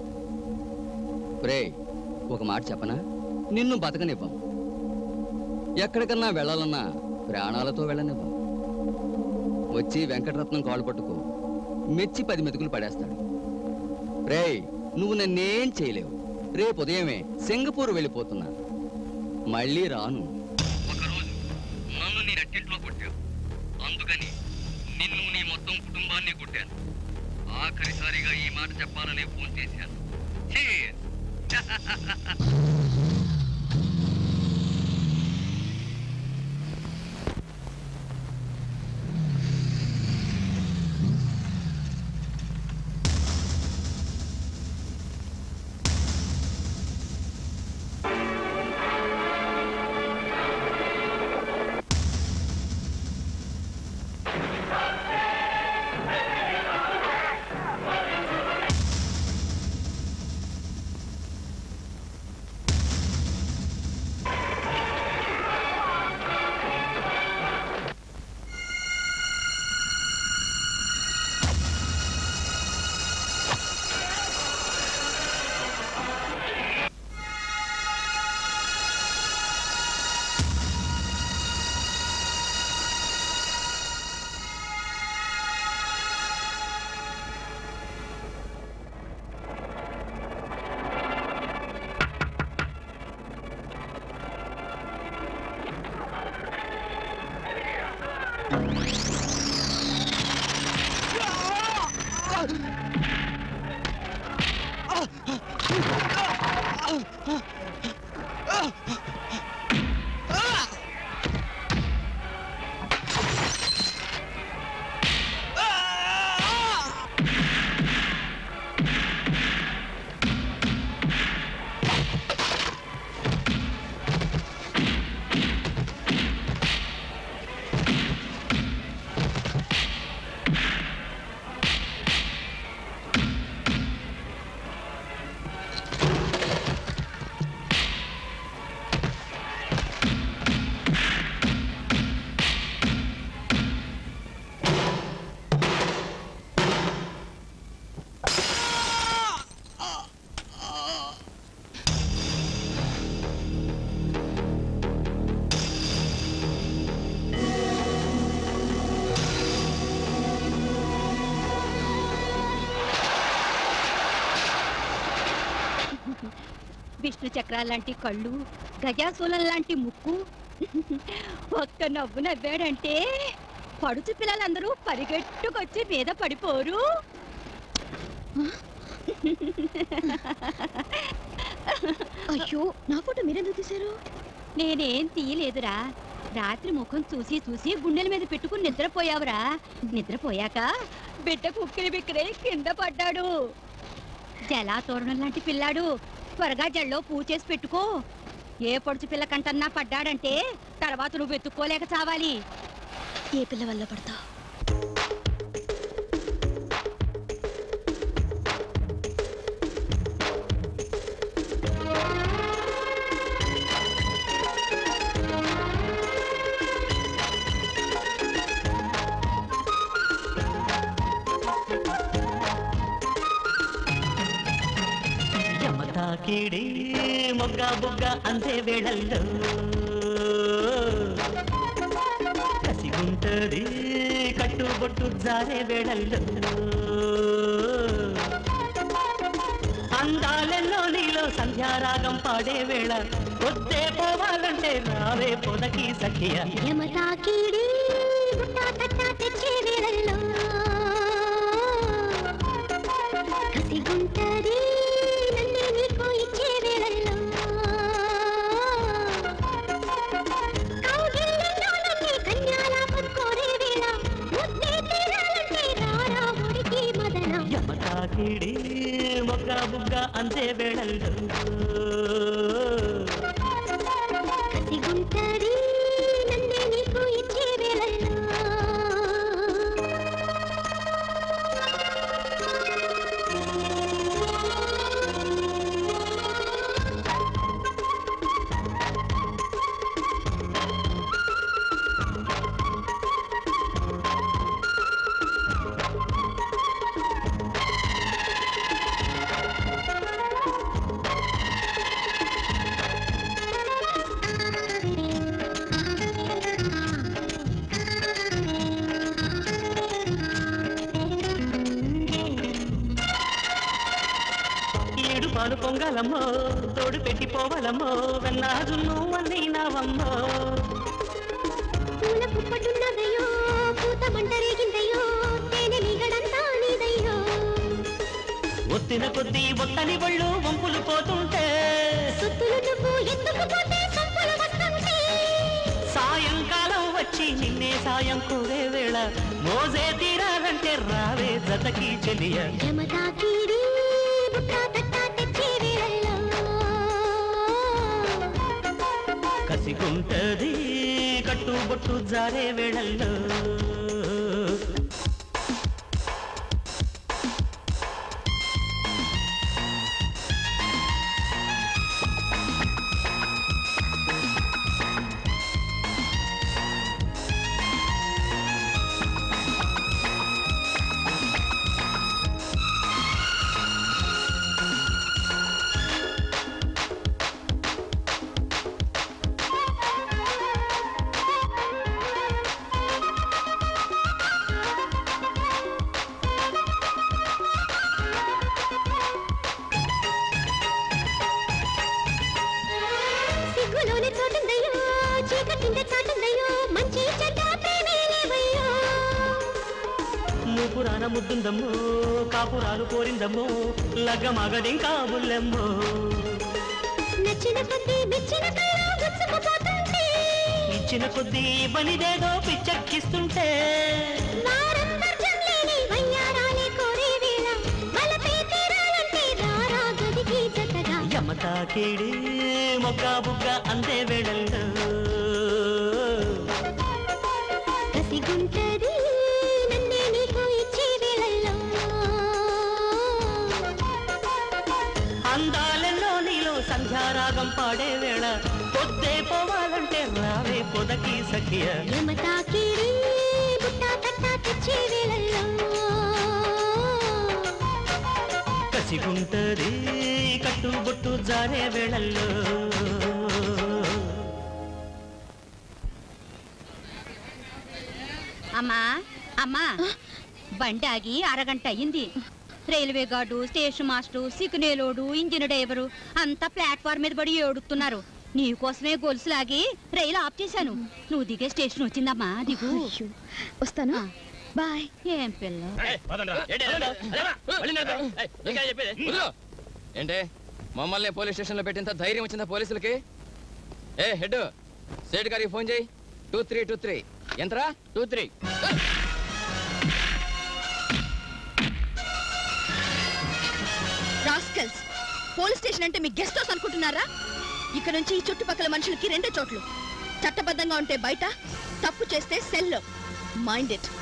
రే ఒక మాట చెప్పనా నిన్ను బతకనివ్వం ఎక్కడికన్నా వెళ్ళాలన్నా ప్రాణాలతో వెళ్ళనివ్వం వచ్చి వెంకటరత్నం కాళ్ళు పట్టుకో మెచ్చి పది మెతుకులు పడేస్తాడు రే నువ్వు నన్నేం చేయలేవు రేపు ఉదయమే సింగపూర్ వెళ్ళిపోతున్నా మళ్ళీ రాను ఒకరోజు నన్ను నీ నట్టింట్లో కొట్టావు అందుకని నిన్ను నీ మొత్తం కుటుంబాన్ని కొట్టాను ఆఖరిసారిగా ఈ మాట చెప్పాలని ఫోన్ చేశాను Cheers! విష్ణు చక్రాల లాంటి కళ్ళు గజాసూలం లాంటి ముక్కు ఒక్క నవ్వు నవ్వాడంటే పడుచు పిల్లలందరూ పరిగెట్టుకొచ్చి మీద పడిపోరు అయ్యో నా ఫోటో మీరెందుకు తీశారు నేనేం తీయలేదురా రాత్రి ముఖం చూసి చూసి గుండెల మీద పెట్టుకుని నిద్రపోయావురా నిద్రపోయాక బిడ్డ కుక్కిరి బిక్కిరి కింద పడ్డాడు జలాతోరణం లాంటి పిల్లాడు త్వరగా జల్లో పూచేసి పెట్టుకో ఏ పొడుచు పిల్ల కంటన్నా పడ్డాడంటే తర్వాత నువ్వు వెతుక్కోలేక చావాలి ఏ పిల్ల వల్ల పడతావు యమతాకిడి మొగ్గ బొగ్గ అందే వేళల్లో కసిగుంటది కట్టుబొట్టు జారే వేళల్లో అందాలెల్లో నీలో సంధ్యారాగం పాడే వేళ వద్దే పోవాలంటే రావే పొదకి సఖియ యమతాకిడి గుట్టా తట్టా తెచ్చే వేళల్లో కసిగుంటది నన్నే నీకు ఇచ్చే వేళల్లో కౌగిళ్ళలోనన్నీ కన్యాలాపం కోరే వేళ ముద్దే తీరాలంటే రారా ఒడికి మదన యమతాకిడి మొగ్గ బుగ్గ అందే వేళల్లో కసిగుంటది నన్నే నీకు ఇచ్చే వేళల్లో ఏడు పాలు పొంగాలమ్మో తోడు పెట్టి పోవాలమ్మో వెన్నాజు నువ్వన్నీ నావమ్మో పూల కుప్పటున్నదయ్యో పూత మంట రేగిందయ్యో తేనె మీగడంతా నీదయ్యో ఒత్తిన కొద్దీ ఒత్తని ఒళ్ళు వంపులు పోతుంటే సుత్తులు నువ్వు ఎందుకు పోతే సొంపులు వస్తుంటే సాయంకాలం వచ్చి నిన్నే సాయం కోరే వేళ మోజే తీరాలంటే రావే జతకి చెలియ యమతాకిడి బుట్టా తట్టా తెచ్చే వేళల్లో కసిగుంటది కట్టుబొట్టు జారే వేళల్లో మూపురాన ముద్దుందమ్మో కాపురాలు కోరిందమ్మో లగ్గ మగదింకా బుల్లెమ్మో నచ్చిన కొద్దీ మెచ్చిన కళ్ళ గుచ్చుకుపోతుంటే ఇచ్చిన కొద్దీ బలిదేదో పిచ్చెక్కిస్తుంటే వారందర్జం లేని వయ్యారాలే కోరే వేళ వలపే తీరాలంటే రారా గదికి జతగా యమతా కేడి మొక్క బుగ్గ అందే వేళల్లో కసిగుంటది నన్నే నీకు ఇచ్చే వేళల్లో అందాలెన్నో నీలో సంధ్యారాగం పాడే వేళ పొద్దే పోవాలంటే రావే పొదకి సఖియ యమతాకిడి బుట్ట తట్ట తెచ్చే వేళల్లో కసిగుంటది కట్టు బొట్టు జారే వేళల్లో అమ్మా అమ్మా బండి ఆగి అరగంట అయ్యింది రైల్వే గార్డు స్టేషన్ మాస్టర్ సిగ్నేలోడు ఇంజిన్ డ్రైవరు అంతా ప్లాట్ఫామ్ మీద పడి ఏడుతున్నారు నీకోసమే గొలుసు లాగి రైలు ఆఫ్ చేశాను నువ్వు దిగే స్టేషన్ వచ్చిందమ్మా దిగు వస్తాను బాయ్ ఏం పిల్ల ఏంటే మమ్మల్ని పోలీస్ స్టేషన్లో పెట్టినంత ధైర్యం వచ్చిందా పోలీసులకి ఏ హెడ్ సేట్ గారికి ఫోన్ చేయి టూ త్రీ టూ త్రీ ఎంతరా two three rascals police station అంటే మీ గెస్ట్ హౌస్ అనుకుంటున్నారా ఇక్కడ నుంచి ఈ చుట్టుపక్కల మనుషులకి రెండే చోట్లు చట్టబద్ధంగా ఉంటే బయట తప్పు చేస్తే cell mind it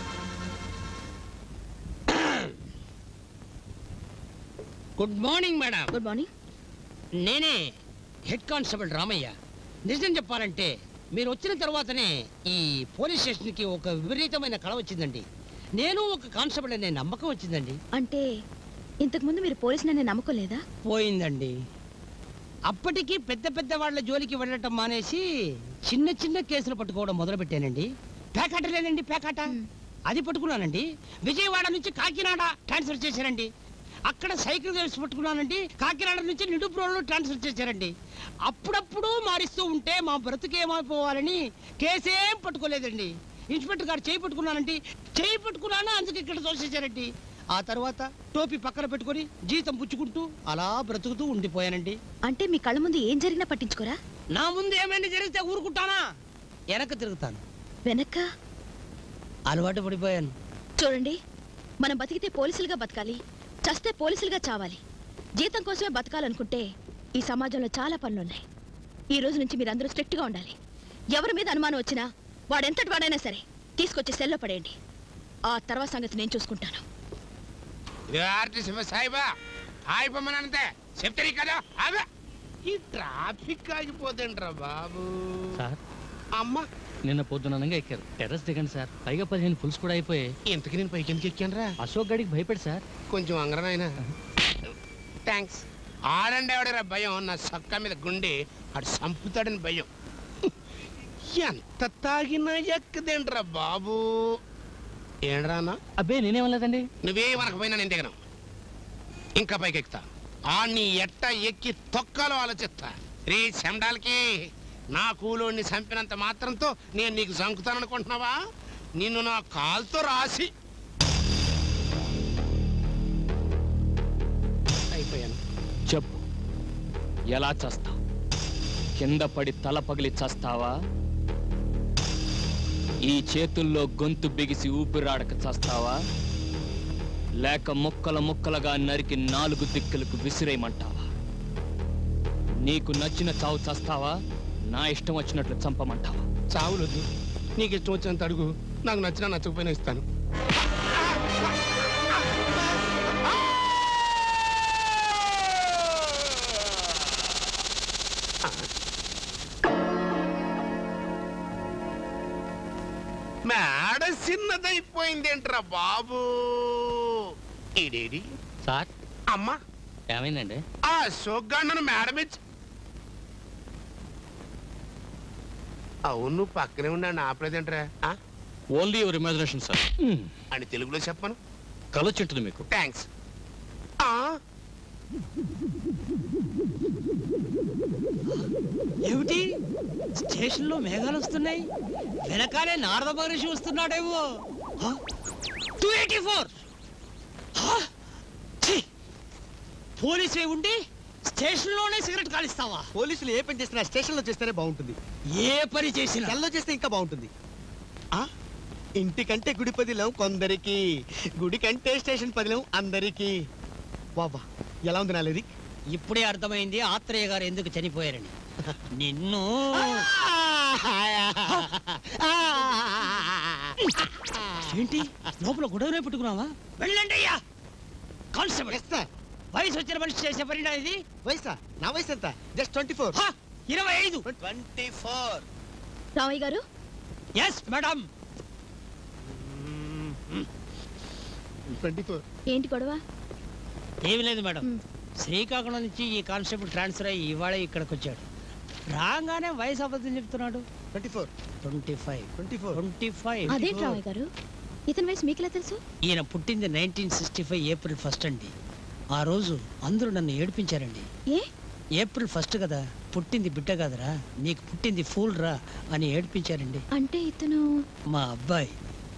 good morning madam good morning నేనే హెడ్ కానిస్టేబుల్ రామయ్య నిజం చెప్పాలంటే మీరు వచ్చిన తర్వాతనే ఈ పోలీస్ స్టేషన్కి ఒక విపరీతమైన కళ వచ్చిందండి నేను ఒక కానిస్టేబుల్ అనే నమ్మకం వచ్చిందండి అంటే ఇంతకు ముందు మీరు పోలీసులనే నమ్మకం లేదా పోయిందండి అప్పటికి పెద్ద పెద్ద వాళ్ళ జోలికి వెళ్ళటం మానేసి చిన్న చిన్న కేసులు పట్టుకోవడం మొదలుపెట్టానండి పేకాట లేదండి పేకాట అది పట్టుకున్నానండి విజయవాడ నుంచి కాకినాడ ట్రాన్స్ఫర్ చేశారండి అక్కడ సైకిల్ రేస్ పట్టుకున్నానండి కాకినాడ నుంచి నిడుపురంలో ట్రాన్స్ఫర్ చేశారండి అప్పుడప్పుడు మారిస్తూ ఉంటే మా బ్రతుకేమైపోవాలని కేసేం పట్టుకోలేదండి ఇన్స్పెక్టర్ గారు చేయి పట్టుకున్నానండి చేయి పట్టుకున్నాను అందుకే ఇక్కడ తోసేశారండి ఆ తర్వాత టోపీ పక్కన పెట్టుకొని జీతం పుచ్చుకుంటూ అలా బ్రతుకుతూ ఉండిపోయానండి అంటే మీ కళ్ళ ముందు ఏం జరిగినా పట్టించుకోరా నా ముందు ఏమైనా జరిగితే ఊరుకుంటానా వెనక్కి తిరుగుతాను వెనక్క అలవాటు పడిపోయాను చూడండి మనం బతికితే పోలీసులుగా బతకాలి చస్తే పోలీసులుగా చావాలి జీతం కోసమే బతకాలనుకుంటే ఈ సమాజంలో చాలా పనులున్నాయి ఈ రోజు నుంచి మీరందరూ స్ట్రిక్ట్గా ఉండాలి ఎవరి మీద అనుమానం వచ్చినా వాడెంతటి వాడైనా సరే తీసుకొచ్చి సెల్లో పడేయండి ఆ తర్వాత సంగతి నేను చూసుకుంటాను ఇది ఆర్టి శివ సాయిబా ఆగిపోమనంతే చెప్తారు కదా అదే ఈ ట్రాఫిక్ ఆగిపోతుండ్రా బాబు సార్ అమ్మా నిన్న పొద్దుననగా ఎక్కారు టెర్రస్ దిగండి సార్ పైగా పదిహేను ఫుల్స్ కూడా అయిపోయాయి ఇంతకి నేను పైకి ఎందుకు ఎక్కానురా అశోక్ గడికి భయపడి సార్ కొంచెం అంగరనాయన థ్యాంక్స్ ఆడండి ఎవడరా భయం నా సొక్క మీద గుండి ఆడు సంపుతాడని భయం ఎంత తాగినా ఎక్కదేంట్రా బాబు ఏండ్రానా అబ్బే నేనేమలేదండి నువ్వే మనకపోయినా నేను దిగను ఇంకా పైకి ఎక్కుతా ఆ నీ ఎట్ట ఎక్కి తొక్కలో ఆలోచిస్తా రే చెండాలకి నా కూలోని చంపినంత మాత్రంతో నేను నీకు సంకుతాననుకుంటున్నావా నిన్ను నా కాలుతో రాసి అయిపోయాను చెప్పు ఎలా చస్తావు కింద పడి తల పగిలి చస్తావా ఈ చేతుల్లో గొంతు బిగిసి ఊపిరాడక చస్తావా లేక ముక్కల ముక్కలుగా నరికి నాలుగు దిక్కులకు విసిరేయమంటావా నీకు నచ్చిన చావు చస్తావా నా ఇష్టం వచ్చినట్లు చంపమంటావా చావులొద్దు నీకు ఇష్టం వచ్చినంత అడుగు నాకు నచ్చినా నచ్చకపోయినా ఇస్తాను మేడ చిన్నదైపోయిందేంట్రా బాబు ఇడేడి సార్ అమ్మా ఏమైందండి ఆ అశోక్ నన్ను మేడ మీద అవును పక్కనే ఉన్నాను ఆపలేదేంట్రా ఆ? ఓన్లీ యువర్ ఇమాజినేషన్ సార్ అని తెలుగులో చెప్పను కలొచ్చింటుంది మీకు థ్యాంక్స్ ఏమిటి స్టేషన్లో మేఘాలు వస్తున్నాయి వెనకాలే నారద మహర్షి వస్తున్నాడేమో హ? తూ ఇట్! ఫోర్ పోలీసు ఉండి స్టేషన్ లోనే సిగరెట్ కాలిస్తావా పోలీసులు ఏ పని చేసినా స్టేషన్ లో చేస్తేనే బాగుంటుంది ఏ పని చేసినా సెల్లో చేస్తే ఇంకా బాగుంటుంది ఆ ఇంటికంటే గుడి పదిలం కొందరికి గుడి కంటే స్టేషన్ పదిలం అందరికి వాబా ఎలా ఉంది నాలేది ఇప్పుడే అర్థమైంది ఆత్రేయ గారు ఎందుకు చనిపోయారని నిన్ను ఏంటి లోపల గొడవనే పెట్టుకున్నావా వెళ్ళండి అయ్యా కానిస్టేబుల్ వయసు వచ్చిన మనిషి చేసే పరిణామం ఇది వయసా నా వయసు ఎంత జస్ట్ ట్వంటీ ఫోర్ ఇరవై ఐదు ట్వంటీ ఫోర్ రామయ్య గారు ఎస్ మేడం ట్వంటీ ఫోర్ ఏంటి గొడవ ఏమి లేదు మేడం శ్రీకాకుళం నుంచి ఈ కానిస్టేబుల్ ట్రాన్స్ఫర్ అయ్యి ఇవాళ ఇక్కడికి వచ్చాడు రాగానే వయసు అబద్ధం చెప్తున్నాడు twenty four twenty five twenty four twenty five అదేంటి రామయ్య గారు ఇతని వయసు మీకెలా తెలుసు ఈయన పుట్టింది nineteen sixty five April first అండి ఆ రోజు అందరూ నన్ను ఏడిపించారండి ఏ ఏప్రిల్ ఫస్ట్ కదా పుట్టింది బిడ్డ కదరా నీకు పుట్టింది ఫూల్ రా అని ఏడిపించారండి అంటే ఇతను మా అబ్బాయి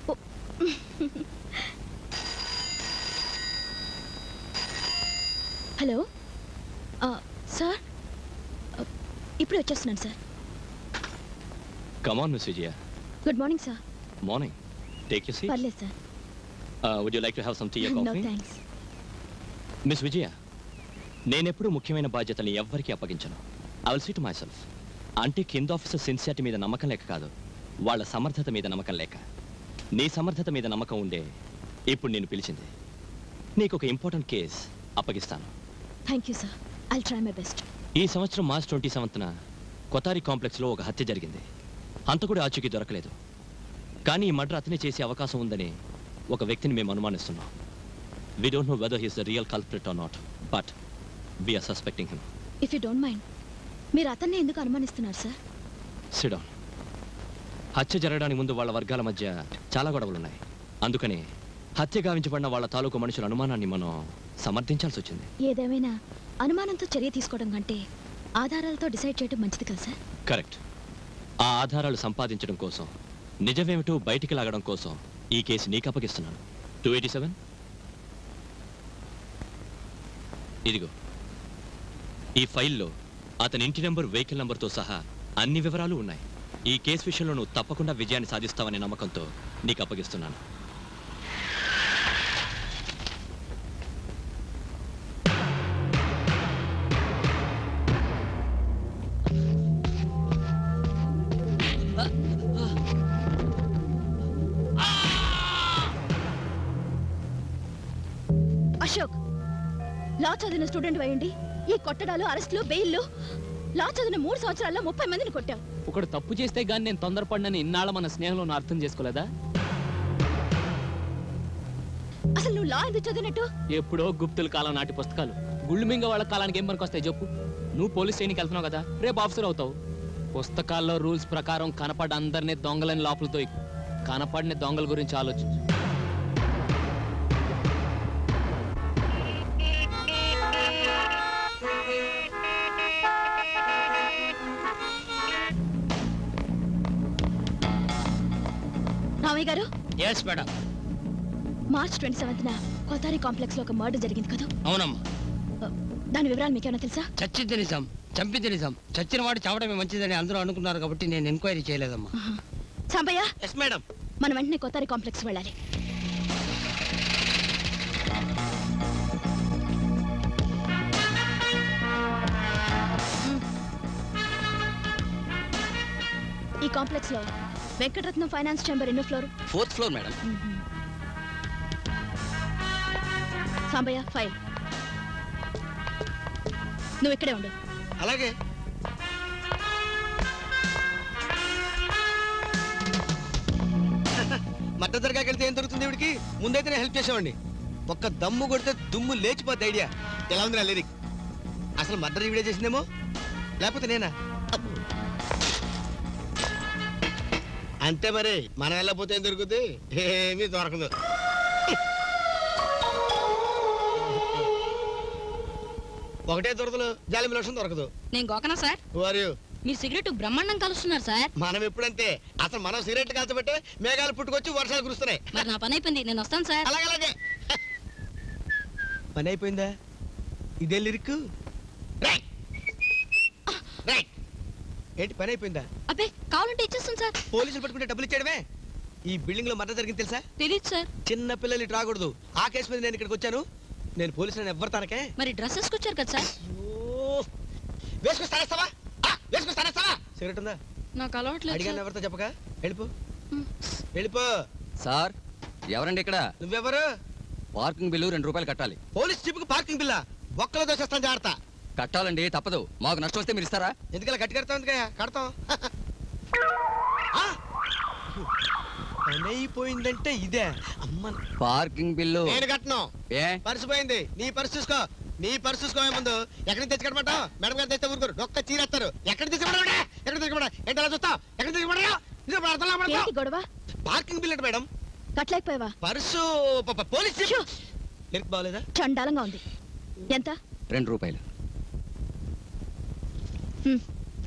హలో ఆ, సార్ ఆ, ఇప్పుడే వచ్చేస్తున్నాను sir come on miss Vijaya good morning sir morning take you seat పర్లేదు sir would you like to have some tea no coffee thanks miss Vijaya నేనెప్పుడు ముఖ్యమైన బాధ్యతల్ని ఎవ్వరికీ అప్పగించను I will seat myself అంటే కింద ఆఫీసర్ సిన్సియారిటీ మీద నమ్మకం లేక కాదు వాళ్ళ సమర్థత మీద నమ్మకం లేక నీ సమర్థత మీద నమ్మకం ఉండే ఇప్పుడు నేను పిలిచింది నీకు ఒక ఇంపార్టెంట్ కేస్ అప్పగిస్తాను thank you sir I try my best ఈ సంవత్సరం మార్చ్ ట్వంటీ సెవెంత్న కొతారి కాంప్లెక్స్లో ఒక హత్య జరిగింది హంతకుడి ఆచూకీ దొరకలేదు కానీ ఈ మర్డర్ అతనే చేసే అవకాశం ఉందని ఒక వ్యక్తిని మేము అనుమానిస్తున్నాం we don't know whether he's the real culprit or not but we're suspecting him if you don't mind మీరు అతన్ని ఎందుకు అనుమానిస్తున్నారు సార్ సిడౌన్ హత్య జరగడానికి ముందు వాళ్ళ వర్గాల మధ్య చాలా గొడవలు ఉన్నాయి అందుకని హత్య గావించబడిన వాళ్ళ తాలూకు మనుషుల అనుమానాన్ని మనం సమర్థించాల్సి వచ్చింది ఏదేమైనా అనుమానంతో చర్య తీసుకోవడం కంటే ఆధారాలతో డిసైడ్ చేయడం మంచిది కదా సార్ కరెక్ట్ ఆ ఆధారాలు సంపాదించడం కోసం నిజమేమిటో బయటికి లాగడం కోసం ఈ కేసు నీకు అప్పగిస్తున్నాను టూ ఎయిటీ సెవెన్ ఇదిగో ఈ ఫైల్లో అతని ఇంటి నెంబర్ వెహికల్ నెంబర్తో సహా అన్ని వివరాలు ఉన్నాయి ఈ కేసు విషయంలో నువ్వు తప్పకుండా విజయాన్ని సాధిస్తావనే నమ్మకంతో నీకు అప్పగిస్తున్నాను అశోక్ లా చదివిన స్టూడెంట్ అయ్యండి ఈ కొట్టడాలు అరెస్టులు బెయిల్లు లా చదివిన మూడు సంవత్సరాల్లో ముప్పై మందిని కొట్టావు ఒకడు తప్పు చేస్తే గాని నేను తొందరపడినని ఇన్నాళ్ళ మన స్నేహంలో నువ్వు అర్థం చేసుకోలేదా అసలు నువ్వు లా ఎందుకు చదివినట్టు ఎప్పుడో గుప్తుల కాలం నాటి పుస్తకాలు గుళ్ళు మింగ వాళ్ళ కాలానికి ఏం పనికి వస్తాయి చెప్పు నువ్వు పోలీస్ స్టేషన్కి వెళ్తున్నావు కదా రేపు ఆఫీసర్ అవుతావు పుస్తకాల్లో రూల్స్ ప్రకారం కనపడ అందరినీ దొంగలని లోపలతో కనపడిన దొంగల గురించి ఆలోచించు రామయ్య గారు yes madam March twenty seventh Kothari complex లో ఒక మర్డర్ జరిగింది కదా అవునమ్మా దాని వివరాలు మీకేమైనా తెలుసా చచ్చింది నిజం చంపింది నిజం చచ్చిన వాడు చావడమే మంచిదని అందరూ అనుకున్నారు కాబట్టి నేను ఎంక్వైరీ చేయలేదమ్మా సాంబయ్య ఎస్ మేడం మనం వెంటనే కోతారి కాంప్లెక్స్ వెళ్ళాలి ఈ కాంప్లెక్స్ లో వెంకటరత్నం ఫైనాన్స్ ఛాంబర్ ఎన్నో floor fourth floor madam Sambayya file నువ్వు ఇక్కడే ఉండు అలాగే మట్ట దర్గాకి వెళ్తే ఏం దొరుకుతుంది ఇవిడికి ముందైతే నేను హెల్ప్ చేసేవాడిని ఒక్క దమ్ము కొడితే దుమ్ము లేచిపోద్ది ఐడియా ఎలా ఉంది నా లిరిక్ అసలు మర్డర్ ఈవిడే చేసిందేమో లేకపోతే నేనా అబ్బో. అంతే మరి మనం వెళ్ళకపోతే ఏం దొరుకుతుంది ఏమీ దొరకదు ఒకటే దొరకదు జాలి లక్షం దొరకదు నేను గోకనా సార్ వారు మీరు సిగరెట్ బ్రహ్మాండం కలుస్తున్నారు సార్ మనం ఎప్పుడంతే అసలు మనం సిగరెట్లు కాల్చబట్టే మేఘాలు పుట్టుకొచ్చి వర్షాలు కురుస్తున్నాయి మరి నా పని అయిపోయింది నేను వస్తాను సార్ అలాగే అలాగే పని అయిపోయిందా ఇదే లిరిక్ రైట్ రైట్ ఏంటి పని అయిపోయిందా అబ్బే కావాలంటే ఇచ్చేస్తాను సార్ పోలీసులు పట్టుకుంటే డబ్బులు ఇచ్చాడమే ఈ బిల్డింగ్ లో మర్డర్ జరిగింది తెలుసా తెలియదు సార్ చిన్న పిల్లలు ఇటు రాకూడదు ఆ కేసు మీద నేను ఇక్కడికి వచ్చాను నేను పోలీసులను ఎవ్వరు తనకే మరి డ్రెస్ వేసుకొచ్చారు కదా సార్ వేసుకొస్తానేస్తావా వేసుకొస్తానేస్తావా సిగరెట్ ఉందా నాకు అలవాట్లేదు అడిగాను సార్. ఎవరితో చెప్పక వెళ్ళిపో వెళ్ళిపో సార్ ఎవరండి ఇక్కడ నువ్వెవరు పార్కింగ్ బిల్లు రెండు రూపాయలు కట్టాలి పోలీస్ జీపుకి పార్కింగ్ బిల్లా ఒక్కలో దోషేస్తాను జాగ్రత్త కట్టాలండి తప్పదు మాకు నష్టం వస్తే మీరు ఇస్తారా ఎందుకలా గట్టి కడతాం ఎందుకయ్యా కడతాం ఆ! పని అయిపోయిందంటే ఇదే అమ్మ పార్కింగ్ బిల్లు నేను కట్టను ఏ పర్సు పోయింది నీ పర్సు చూసుకో నీ పర్సు చూసుకోవే ముందు ఎక్కడికి తెచ్చి కట్టమంటావు మేడం గారు తెస్తే ఊరుకోరు ఒక్క చీరేస్తారు ఎక్కడ తీసుకుపడా ఎక్కడ తీసుకుపడా ఏంటి అలా చూస్తావు ఎక్కడ తీసుకుపడా ఏంటి గొడవ పార్కింగ్ బిల్ అంటే మేడం కట్టలేకపోయావా పర్సు ప- ప- పోలీస్ జీపు. లిరిక్ బాగలేదా చండాలంగా ఉంది ఎంత రెండు రూపాయలు హ్మ్.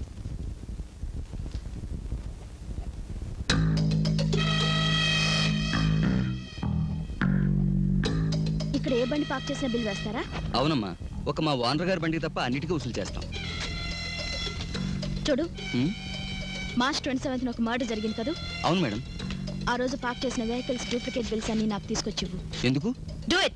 ఇక్కడ ఏ బండి పార్క్ చేసిన బిల్ వేస్తారా అవునమ్మా ఒక మా ఓనర్ గారి బండికి తప్ప అన్నిటికీ వసూలు చేస్తాం చూడు హ్మ్? మార్చ్ ట్వంటీ సెవెంత్ ఒక మర్డర్ జరిగింది కదా అవును మేడం ఆ రోజు పార్క్ చేసిన వెహికల్స్ డూప్లికేట్ బిల్స్ అన్ని నాకు తీసుకొచ్చి ఇవ్వు ఎందుకు do it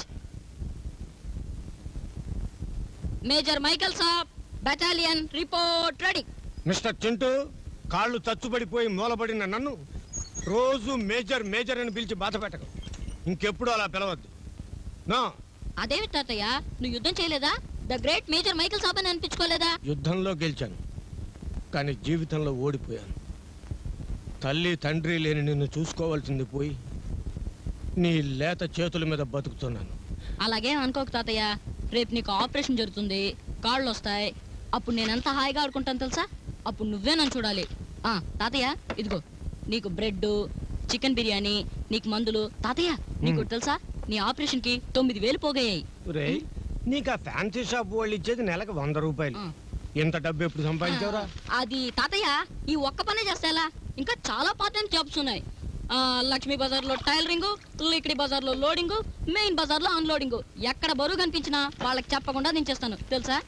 major Michael saab battalion report ready mister Chintu కాళ్ళు చచ్చుబడిపోయి మూలబడిన నన్ను రోజు మేజర్ మేజర్ అని పిలిచి బాధ పెట్టకు ఇంకెప్పుడు అలా పిలవద్దు నా అదేమి తాతయ్య నువ్వు యుద్ధం చేయలేదా the great major Michael saab అని అనిపించుకోలేదా యుద్ధంలో గెలిచాను కానీ జీవితంలో ఓడిపోయాను తల్లి తండ్రి లేని నిన్ను చూసుకోవాల్సింది పోయి నీ లేత చేతుల మీద బతుకుతున్నాను అలాగే అనుకోకు తాతయ్య రేపు నీకు ఆపరేషన్ జరుగుతుంది కాళ్ళు వస్తాయి అప్పుడు నేను ఎంత హాయిగా ఆడుకుంటాను తెలుసా అప్పుడు నువ్వే నన్ను చూడాలి ఆ తాతయ్య ఇదిగో నీకు బ్రెడ్ చికెన్ బిర్యానీ నీకు మందులు తాతయ్య నీకు ఒకటి తెలుసా నీ ఆపరేషన్ కి తొమ్మిది వేలు పోగయ్యాయి రే నీకు ఆ ఫ్యాన్సీ షాప్ వాళ్ళు ఇచ్చేది నెలకు వంద రూపాయలు ఇంత డబ్బు ఎప్పుడు సంపాదించావురా అది తాతయ్య ఈ ఒక్క పనే చేస్తా ఇంకా చాలా పార్ట్ టైం జాబ్స్ ఉన్నాయి ఆ, లక్ష్మీ బజార్ లో టైలరింగ్ లిక్డి బజార్ లో లోడింగ్ మెయిన్ బజార్ లో అన్లోడింగ్ ఎక్కడ బరువు కనిపించినా వాళ్ళకి చెప్పకుండా నేను చేస్తాను తెలుసా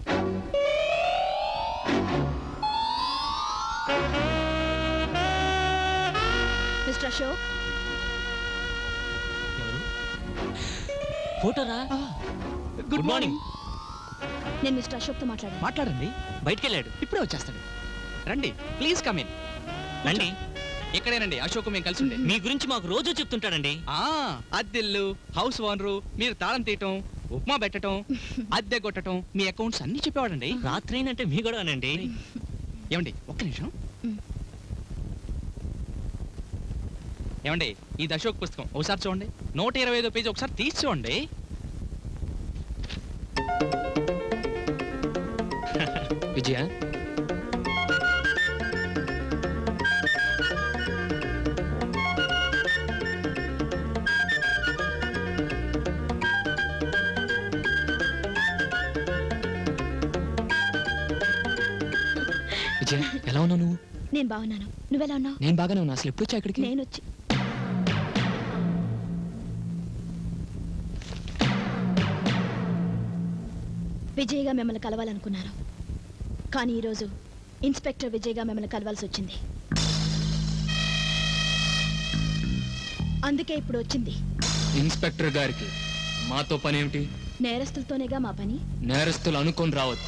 మిస్టర్ అశోక్ ఫోటోరా గుడ్ మార్నింగ్ నేను మిస్టర్ అశోక్తో మాట్లాడాను మాట్లాడండి బయటికి వెళ్ళాడు ఇప్పుడే వచ్చేస్తాడు రండి ప్లీజ్ కమ్ ఇన్ రండి ఇక్కడేనండి అశోక్ మేము కలిసి ఉండే మీ గురించి మాకు రోజు చెప్తుంటాడండి ఆ అద్దెల్లు హౌస్ ఓనరు మీరు తాళం తీయటం ఉప్మా పెట్టటం అద్దె కొట్టటం మీ అకౌంట్స్ అన్ని చెప్పేవాడండి రాత్రైనంటే మీ గొడవనండి ఏమండి ఒక్క నిమిషం ఏమండి ఇది అశోక్ పుస్తకం ఒకసారి చూడండి నూట ఇరవై ఐదో పేజీ ఒకసారి తీసి చూడండి విజయ విజయ ఎలా ఉన్నావు నువ్వు నేను బాగున్నాను నువ్వెలా ఉన్నావు నేను బాగానే ఉన్నా అసలు ఎప్పుడు వచ్చా ఇక్కడికి నేను వచ్చి విజయ్గా మిమ్మల్ని కలవాలనుకున్నాను కానీ ఈరోజు ఇన్స్పెక్టర్ విజయ్గా మిమ్మల్ని కలవాల్సి వచ్చింది అందుకే ఇప్పుడు వచ్చింది ఇన్స్పెక్టర్ గారికి మాతో పని ఏమిటి నేరస్తులతోనేగా మా పని నేరస్తులు అనుకొని రావద్దు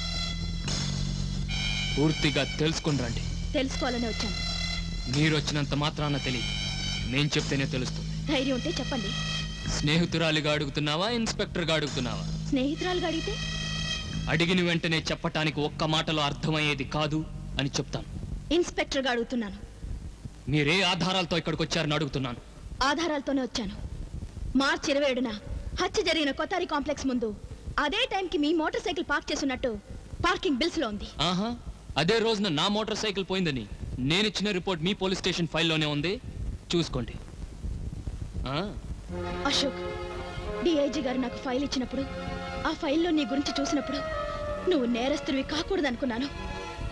పూర్తిగా తెలుసుకుని రండి తెలుసుకోవాలని వచ్చాను మీరు వచ్చినంత మాత్రాన తెలియదు నేను చెప్తేనే తెలుస్తుంది ధైర్యం ఉంటే చెప్పండి స్నేహితురాలిగా అడుగుతున్నావా ఇన్స్పెక్టర్గా అడుగుతున్నావా స్నేహితురాలుగా అడిగితే అడిగిన వెంటనే చెప్పటానికి ఒక్క మాటలో అర్థమయ్యేది కాదు అని చెప్తాను ఇన్స్పెక్టర్గా అడుగుతున్నాను మీరే ఆధారాలతో ఇక్కడికి వచ్చారని అడుగుతున్నాను ఆధారాలతోనే వచ్చాను మార్చి ఇరవై ఏడున హత్య జరిగిన కొత్తారి కాంప్లెక్స్ ముందు అదే టైంకి మీ మోటార్ సైకిల్ పార్క్ చేస్తున్నట్టు పార్కింగ్ బిల్స్ లో ఉంది ఆహా అదే రోజున నా మోటార్ సైకిల్ పోయిందని నేను ఇచ్చిన రిపోర్ట్ మీ పోలీస్ స్టేషన్ ఫైల్లోనే ఉంది చూసుకోండి ఆ, అశోక్ డిఐజీ గారు నాకు ఫైల్ ఇచ్చినప్పుడు ఆ ఫైల్లో నీ గురించి చూసినప్పుడు నువ్వు నేరస్తుడివి కాకూడదు అనుకున్నాను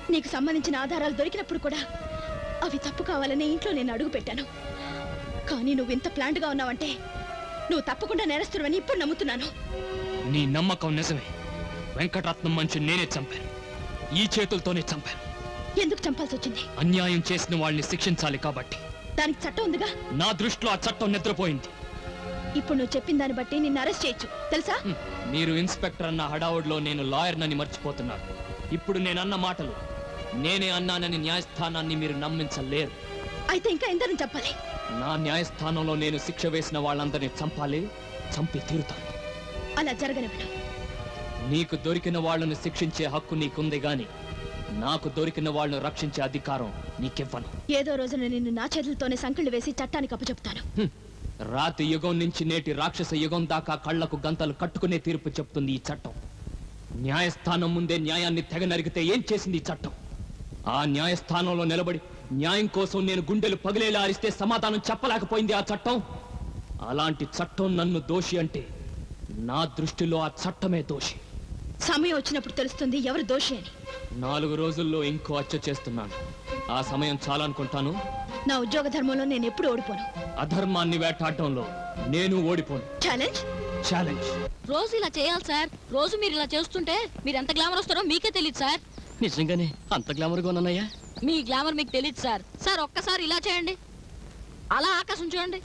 నీకు సంబంధించిన ఆధారాలు దొరికినప్పుడు కూడా అవి తప్పు కావాలని ఇంట్లో నేను అడుగు పెట్టాను కానీ నువ్వు ఇంత ప్లాంట్గా ఉన్నావంటే నువ్వు తప్పకుండా నేరస్తుడవని ఇప్పుడు నమ్ముతున్నాను నీ నమ్మకం నిజమే వెంకటరత్నం మంచి నేనే చంపాను ఈ చేతులతోనే చంపాను ఎందుకు చంపాల్సి వచ్చింది అన్యాయం చేసిన వాళ్ళని శిక్షించాలి కాబట్టి దానికి చట్టం ఉందిగా నా దృష్టిలో ఆ చట్టం నిద్రపోయింది ఇప్పుడు నువ్వు చెప్పిన దాన్ని బట్టి నిన్ను అరెస్ట్ చేయొచ్చు తెలుసా మీరు ఇన్స్పెక్టర్ అన్న హడావుడిలో నేను లాయర్నని మర్చిపోతున్నారు ఇప్పుడు నేను అన్న మాటలు నేనే అన్నానని న్యాయస్థానాన్ని మీరు నమ్మించలేరు అయితే ఇంకా ఎందరిని చెప్పాలి నా న్యాయస్థానంలో నేను శిక్ష వేసిన వాళ్ళందరినీ చంపాలి చంపి తీరుతాను అలా జరగనివ్వను నీకు దొరికిన వాళ్ళను శిక్షించే హక్కు నీకుంది గాని నాకు దొరికిన వాళ్ళను రక్షించే అధికారం నీకివ్వను ఏదో రోజున నిన్ను నా చేతులతోనే సంకళ్ళు వేసి చట్టానికి అప్పచెప్తాను రాతి యుగం నుంచి నేటి రాక్షస యుగం దాకా కళ్లకు గంతలు కట్టుకునే తీర్పు చెప్తుంది ఈ చట్టం న్యాయస్థానం ముందే న్యాయాన్ని తెగ నరిగితే ఏం చేసింది ఈ చట్టం ఆ న్యాయస్థానంలో నిలబడి న్యాయం కోసం నేను గుండెలు పగిలేలా అరిస్తే సమాధానం చెప్పలేకపోయింది ఆ చట్టం అలాంటి చట్టం నన్ను దోషి అంటే నా దృష్టిలో ఆ చట్టమే దోషి సమయం వచ్చినప్పుడు తెలుస్తుంది ఎవరు దోషి అని నాలుగు రోజుల్లో ఇంకో హత్య చేస్తున్నాను ఆ సమయం చాలనుకుంటాను నా ఉద్యోగ ధర్మంలో నేను ఎప్పుడు ఓడిపోను అధర్మాన్ని వేటాడటంలో నేను ఓడిపోను ఛాలెంజ్ ఛాలెంజ్ రోజు ఇలా చేయాలి సార్ రోజు మీరు ఇలా చేస్తుంటే మీరు ఎంత గ్లామర్ వస్తారో మీకే తెలియదు సార్ నిజంగానే అంత గ్లామర్గా ఉన్నానయ్యా మీ గ్లామర్ మీకు తెలియదు సార్ సార్ ఒక్కసారి ఇలా చేయండి అలా ఆకాశం చూడండి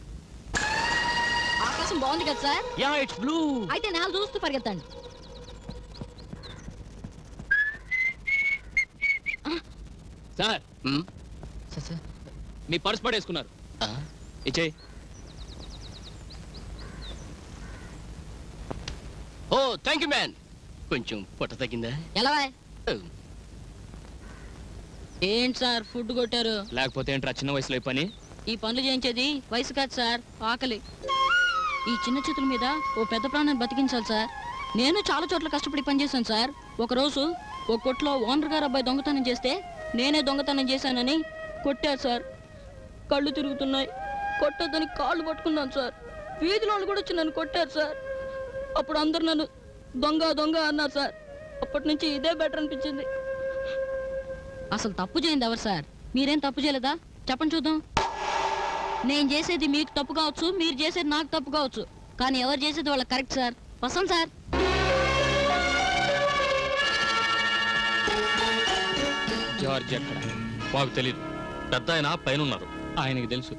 ఆకాశం బాగుంది కదా సార్ యా ఇట్స్ బ్లూ అయితే నేల చూస్తూ పరిగెత్తండి సార్ మీ పర్స్ పడేసుకున్నారు ఇచ్చేయి ఓ థ్యాంక్ యూ మ్యాన్ కొంచెం పొట్ట తగ్గిందా ఎలా ఏంటి సార్ ఫుడ్ కొట్టారు లేకపోతే ఏంట్రా చిన్న వయసులో ఈ పని ఈ పనులు చేయించేది వయసు కాదు సార్ ఆకలి ఈ చిన్న చేతుల మీద ఓ పెద్ద ప్రాణాన్ని బతికించాలి సార్ నేను చాలా చోట్ల కష్టపడి పనిచేశాను సార్ ఒకరోజు ఓ కొట్లో ఓనర్ గారు అబ్బాయి దొంగతనం చేస్తే నేనే దొంగతనం చేశానని కొట్టారు సార్ కళ్ళు తిరుగుతున్నాయి కొట్టొద్దని కాళ్ళు పట్టుకున్నాను సార్ వీధిలో వాళ్ళు కూడా వచ్చి నన్ను కొట్టారు సార్ అప్పుడు అందరు నన్ను దొంగ దొంగ అన్నారు సార్ అప్పటి నుంచి ఇదే బెటర్ అనిపించింది అసలు తప్పు చేయండి ఎవరు సార్ మీరేం తప్పు చేయలేదా చెప్పండి చూద్దాం నేను చేసేది మీకు తప్పు కావచ్చు మీరు చేసేది నాకు తప్పు కావచ్చు కానీ ఎవరు చేసేది వాళ్ళకి కరెక్ట్ సార్ వస్తాం సార్ జార్జ్ ఎక్కడ మాకు తెలియదు పెద్ద ఆయన పైన ఉన్నారు ఆయనకి తెలుసు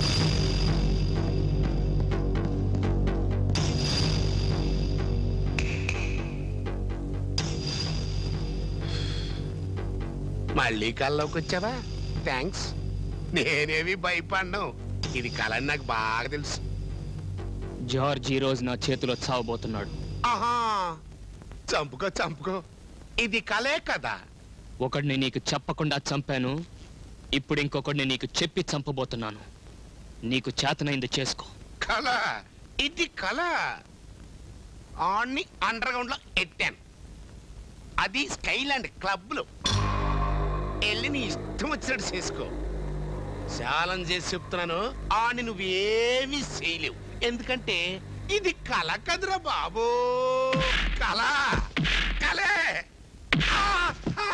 మళ్ళీ కల్లోకి వచ్చావా థ్యాంక్స్ నేనేమి భయపడ్ను ఇది కళ అని నాకు బాగా తెలుసు జార్జ్ ఈ రోజు నా చేతిలో చావబోతున్నాడు ఆహా చంపుకో చంపుకో ఇది కలే కదా ఒకడిని నీకు చెప్పకుండా చంపాను ఇప్పుడు ఇంకొకడిని నీకు చెప్పి చంపబోతున్నాను నీకు చేతనైంది చేసుకో కళ ఇది కళ ఆన్ని అండర్ గ్రౌండ్ లో ఎట్టాను అది స్కైలాండ్ క్లబ్ లో వెళ్ళి నీ ఇష్టం వచ్చినట్టు చేసుకో ఛాలెంజ్ చేసి చెప్తున్నాను ఆని నువ్వేమీ చేయలేవు ఎందుకంటే ఇది కళ కదురా బాబు కళ కలే ఆ, ఆ.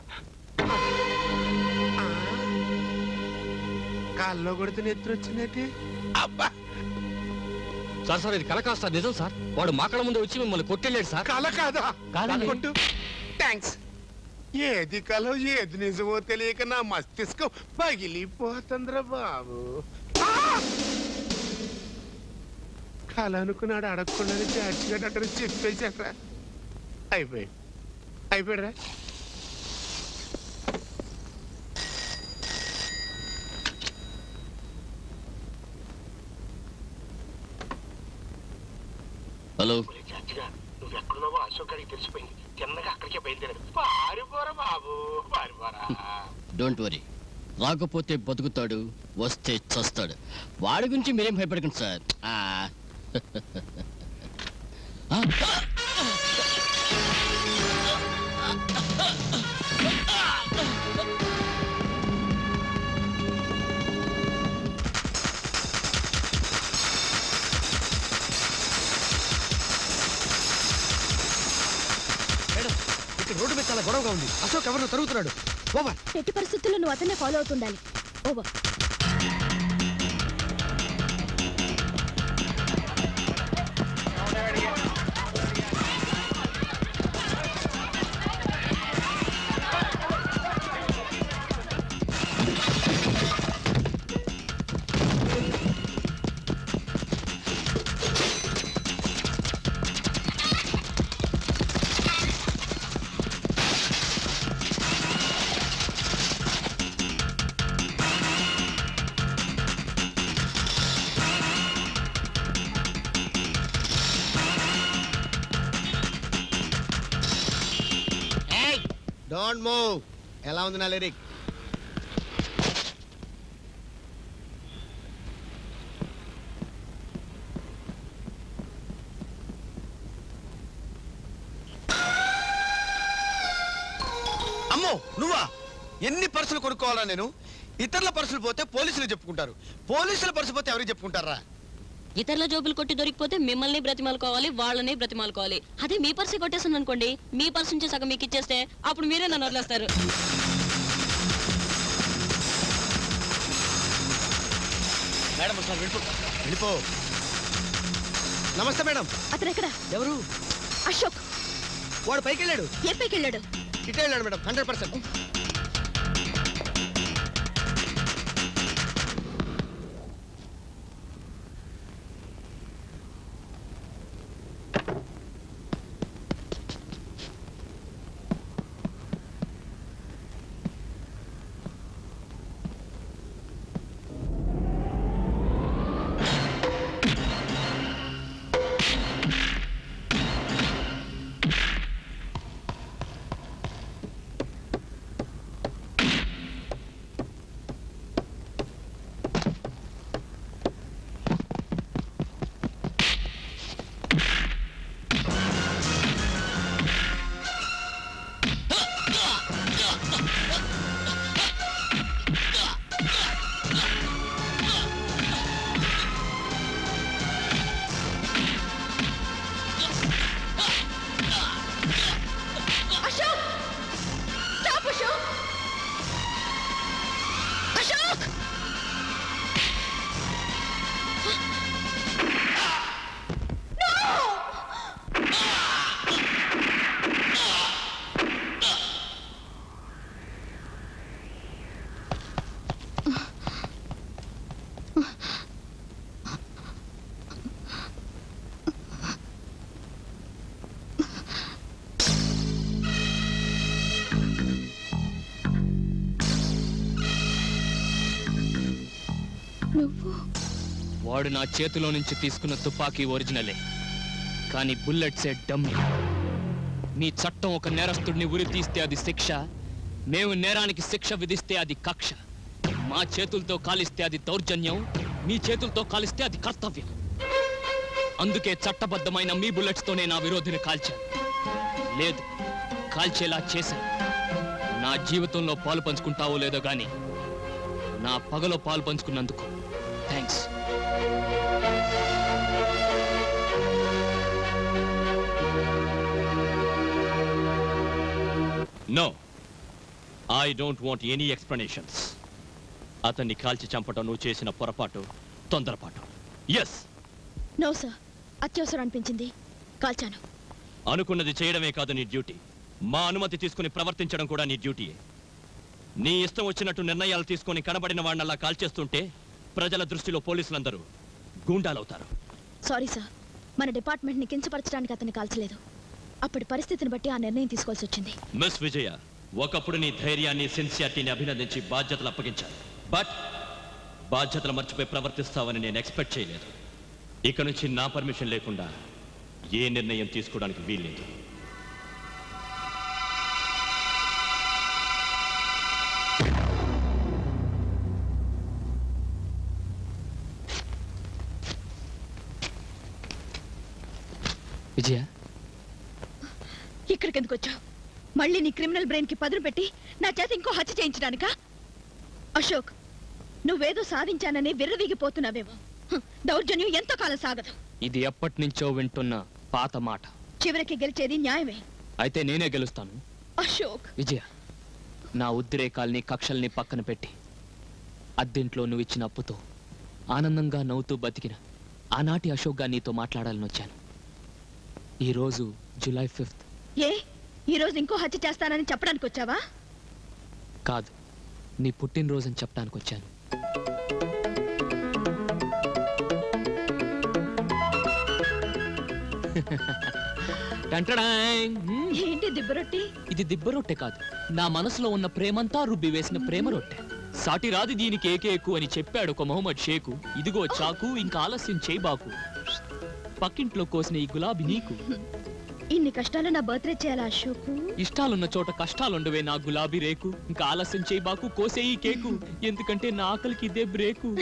ఆ. కాల్లో కొడితే నెత్తురు వచ్చినట్టే అబ్బా సార్ సార్ ఇది కల కాస్త నిజం సార్ వాడు మా కళ్ళ ముందే వచ్చి మిమ్మల్ని కొట్టెళ్ళాడు సార్ కళ కాదా కాదండి. కొట్టు థ్యాంక్స్ ఏది కలో ఏది నిజమో తెలియక నా మస్తిష్కం పగిలిపోతుందిరా బాబు ఆ! కళ అనుకున్నాడు అడగకుండానే జాడ్జిగా అక్కడ చెప్పేశారా అయిపోయాడు అయిపోయాడురా హలో నువ్వు ఎక్కడున్నావో అశోక్ గారికి తెలిసిపోయింది తిన్నగా అక్కడికే బయలుదేరాడు పారిపోరా బాబు పారిపోరా డోంట్ వరీ రాకపోతే బతుకుతాడు వస్తే చస్తాడు వాడి గురించి మీరేం భయపడకండి సార్ ఆ. ఆ. మేడం ఇక్కడ రోడ్డు మీద చాలా గొడవగా ఉంది అశోక్ ఎవరినో తరుగుతున్నాడు ఓవర్ ఎట్టి పరిస్థితుల్లో నువ్వు అతన్నే ఫాలో అవుతుండాలి ఓవర్ డోంట్ మూవ్ ఎలా ఉంది నా లిరిక్ అమ్మో నువ్వా ఎన్ని పర్సులు కొనుక్కోవాలా నేను ఇతరుల పర్సులు పోతే పోలీసులు చెప్పుకుంటారు పోలీసుల పర్సు పోతే ఎవరికి చెప్పుకుంటారా ఇతరుల జోబులు కొట్టి దొరికిపోతే మిమ్మల్ని బ్రతిమాలుకోవాలి వాళ్ళని బ్రతిమాలుకోవాలి అదే మీ పర్సు కొట్టేసాను అనుకోండి మీ పర్సు నుంచి సగం మీకు ఇచ్చేస్తే అప్పుడు మీరే నన్ను వదిలేస్తారు మేడం ఒకసారి వెళ్ళిపో వెళ్ళిపో నమస్తే మేడం అతను ఎక్కడ ఎవరు అశోక్ వాడు పైకి వెళ్ళాడు ఏ పైకి వెళ్ళాడు ఇటే వెళ్ళాడు madam hundred percent Ashok stop Ashok Ashok నువ్వు వాడు నా చేతిలో నుంచి తీసుకున్న తుపాకీ ఒరిజినలే కానీ బుల్లెట్సే డమ్మి మీ చట్టం ఒక నేరస్తుడిని ఉరి తీస్తే అది శిక్ష మేము నేరానికి శిక్ష విధిస్తే అది కక్ష మా చేతులతో కాలిస్తే అది దౌర్జన్యం మీ చేతులతో కాలిస్తే అది కర్తవ్యం అందుకే చట్టబద్ధమైన మీ బుల్లెట్స్తోనే నా విరోధిని కాల్చాను లేదు కాల్చేలా చేశాను నా జీవితంలో పాలు పంచుకుంటావో లేదో గాని నా పగలో పాలు పంచుకున్నందుకు thanks no I don't want any explanations అతన్ని కాల్చి చంపటం నువ్వు చేసిన పొరపాటు తొందరపాటు ఎస్ నో సార్ అత్యవసరం అనిపించింది కాల్చాను అనుకున్నది చేయడమే కాదు నీ డ్యూటీ మా అనుమతి తీసుకుని ప్రవర్తించడం కూడా నీ డ్యూటీయే నీ ఇష్టం వచ్చినట్టు నిర్ణయాలు తీసుకొని కనబడిన వాళ్ళనల్లా కాల్చేస్తుంటే ప్రజల దృష్టిలో పోలీసులందరూ గూండాలవుతారు సారీ సార్ మన డిపార్ట్మెంట్ని కించపరచడానికి అతన్ని కాల్చలేదు అప్పటి పరిస్థితిని బట్టి ఆ నిర్ణయం తీసుకోవాల్సి వచ్చింది మిస్ విజయ ఒకప్పుడు నీ ధైర్యాన్ని సిన్సియారిటీని అభినందించి బాధ్యతలు అప్పగించాను బట్ బాధ్యతలు మర్చిపోయి ప్రవర్తిస్తావని నేను ఎక్స్పెక్ట్ చేయలేదు ఇక నుంచి నా పర్మిషన్ లేకుండా ఏ నిర్ణయం తీసుకోవడానికి వీల్లేదు విజయ ఇక్కడికి ఎందుకు వచ్చావు మళ్ళీ నీ క్రిమినల్ బ్రెయిన్ కి పదును పెట్టి నా చేత ఇంకో హత్య చేయించడానికా అశోక్ నువ్వేదో సాధించానని విర్రవీగిపోతున్నావేమో హ్, దౌర్జన్యం ఎంతో కాలం సాగదు ఇది ఎప్పటి నుంచో వింటున్న పాత మాట చివరికి గెలిచేది న్యాయమే అయితే నేనే గెలుస్తాను అశోక్ విజయ నా ఉద్రేకాల్ని కక్షల్ని పక్కన పెట్టి అద్దెంట్లో నువ్వు ఇచ్చిన అప్పుతో ఆనందంగా నవ్వుతూ బతికిన ఆనాటి అశోక్గా నీతో మాట్లాడాలని వచ్చాను ఈరోజు జూలై ఫిఫ్త్ ఏ ఈ రోజు ఇంకో హత్య చేస్తానని చెప్పడానికి వచ్చావా కాదు నీ పుట్టినరోజని చెప్పడానికి వచ్చాను టంటడాయ్. హ్మ్. ఏంటి దిబ్బరొట్టి ఇది దిబ్బ రొట్టె కాదు నా మనసులో ఉన్న ప్రేమంతా రుబ్బి వేసిన ప్రేమ రొట్టె సాటి రాదు దీనికి ఏకేకు అని చెప్పాడు ఒక మొహమ్మద్ షేకు ఇదిగో చాకు ఇంకా ఆలస్యం చేయబాకు పక్కింట్లో కోసిన ఈ గులాబీ నీకు ఇన్ని కష్టాలు నా బర్త్డే చేయాలా అశోక్ ఇష్టాలున్న చోట కష్టాలుండవే నా గులాబీ రేకు ఇంకా ఆలస్యం చేయబాకు కోసే ఈ కేకు ఎందుకంటే నా ఆకలికి ఇదే బ్రేకు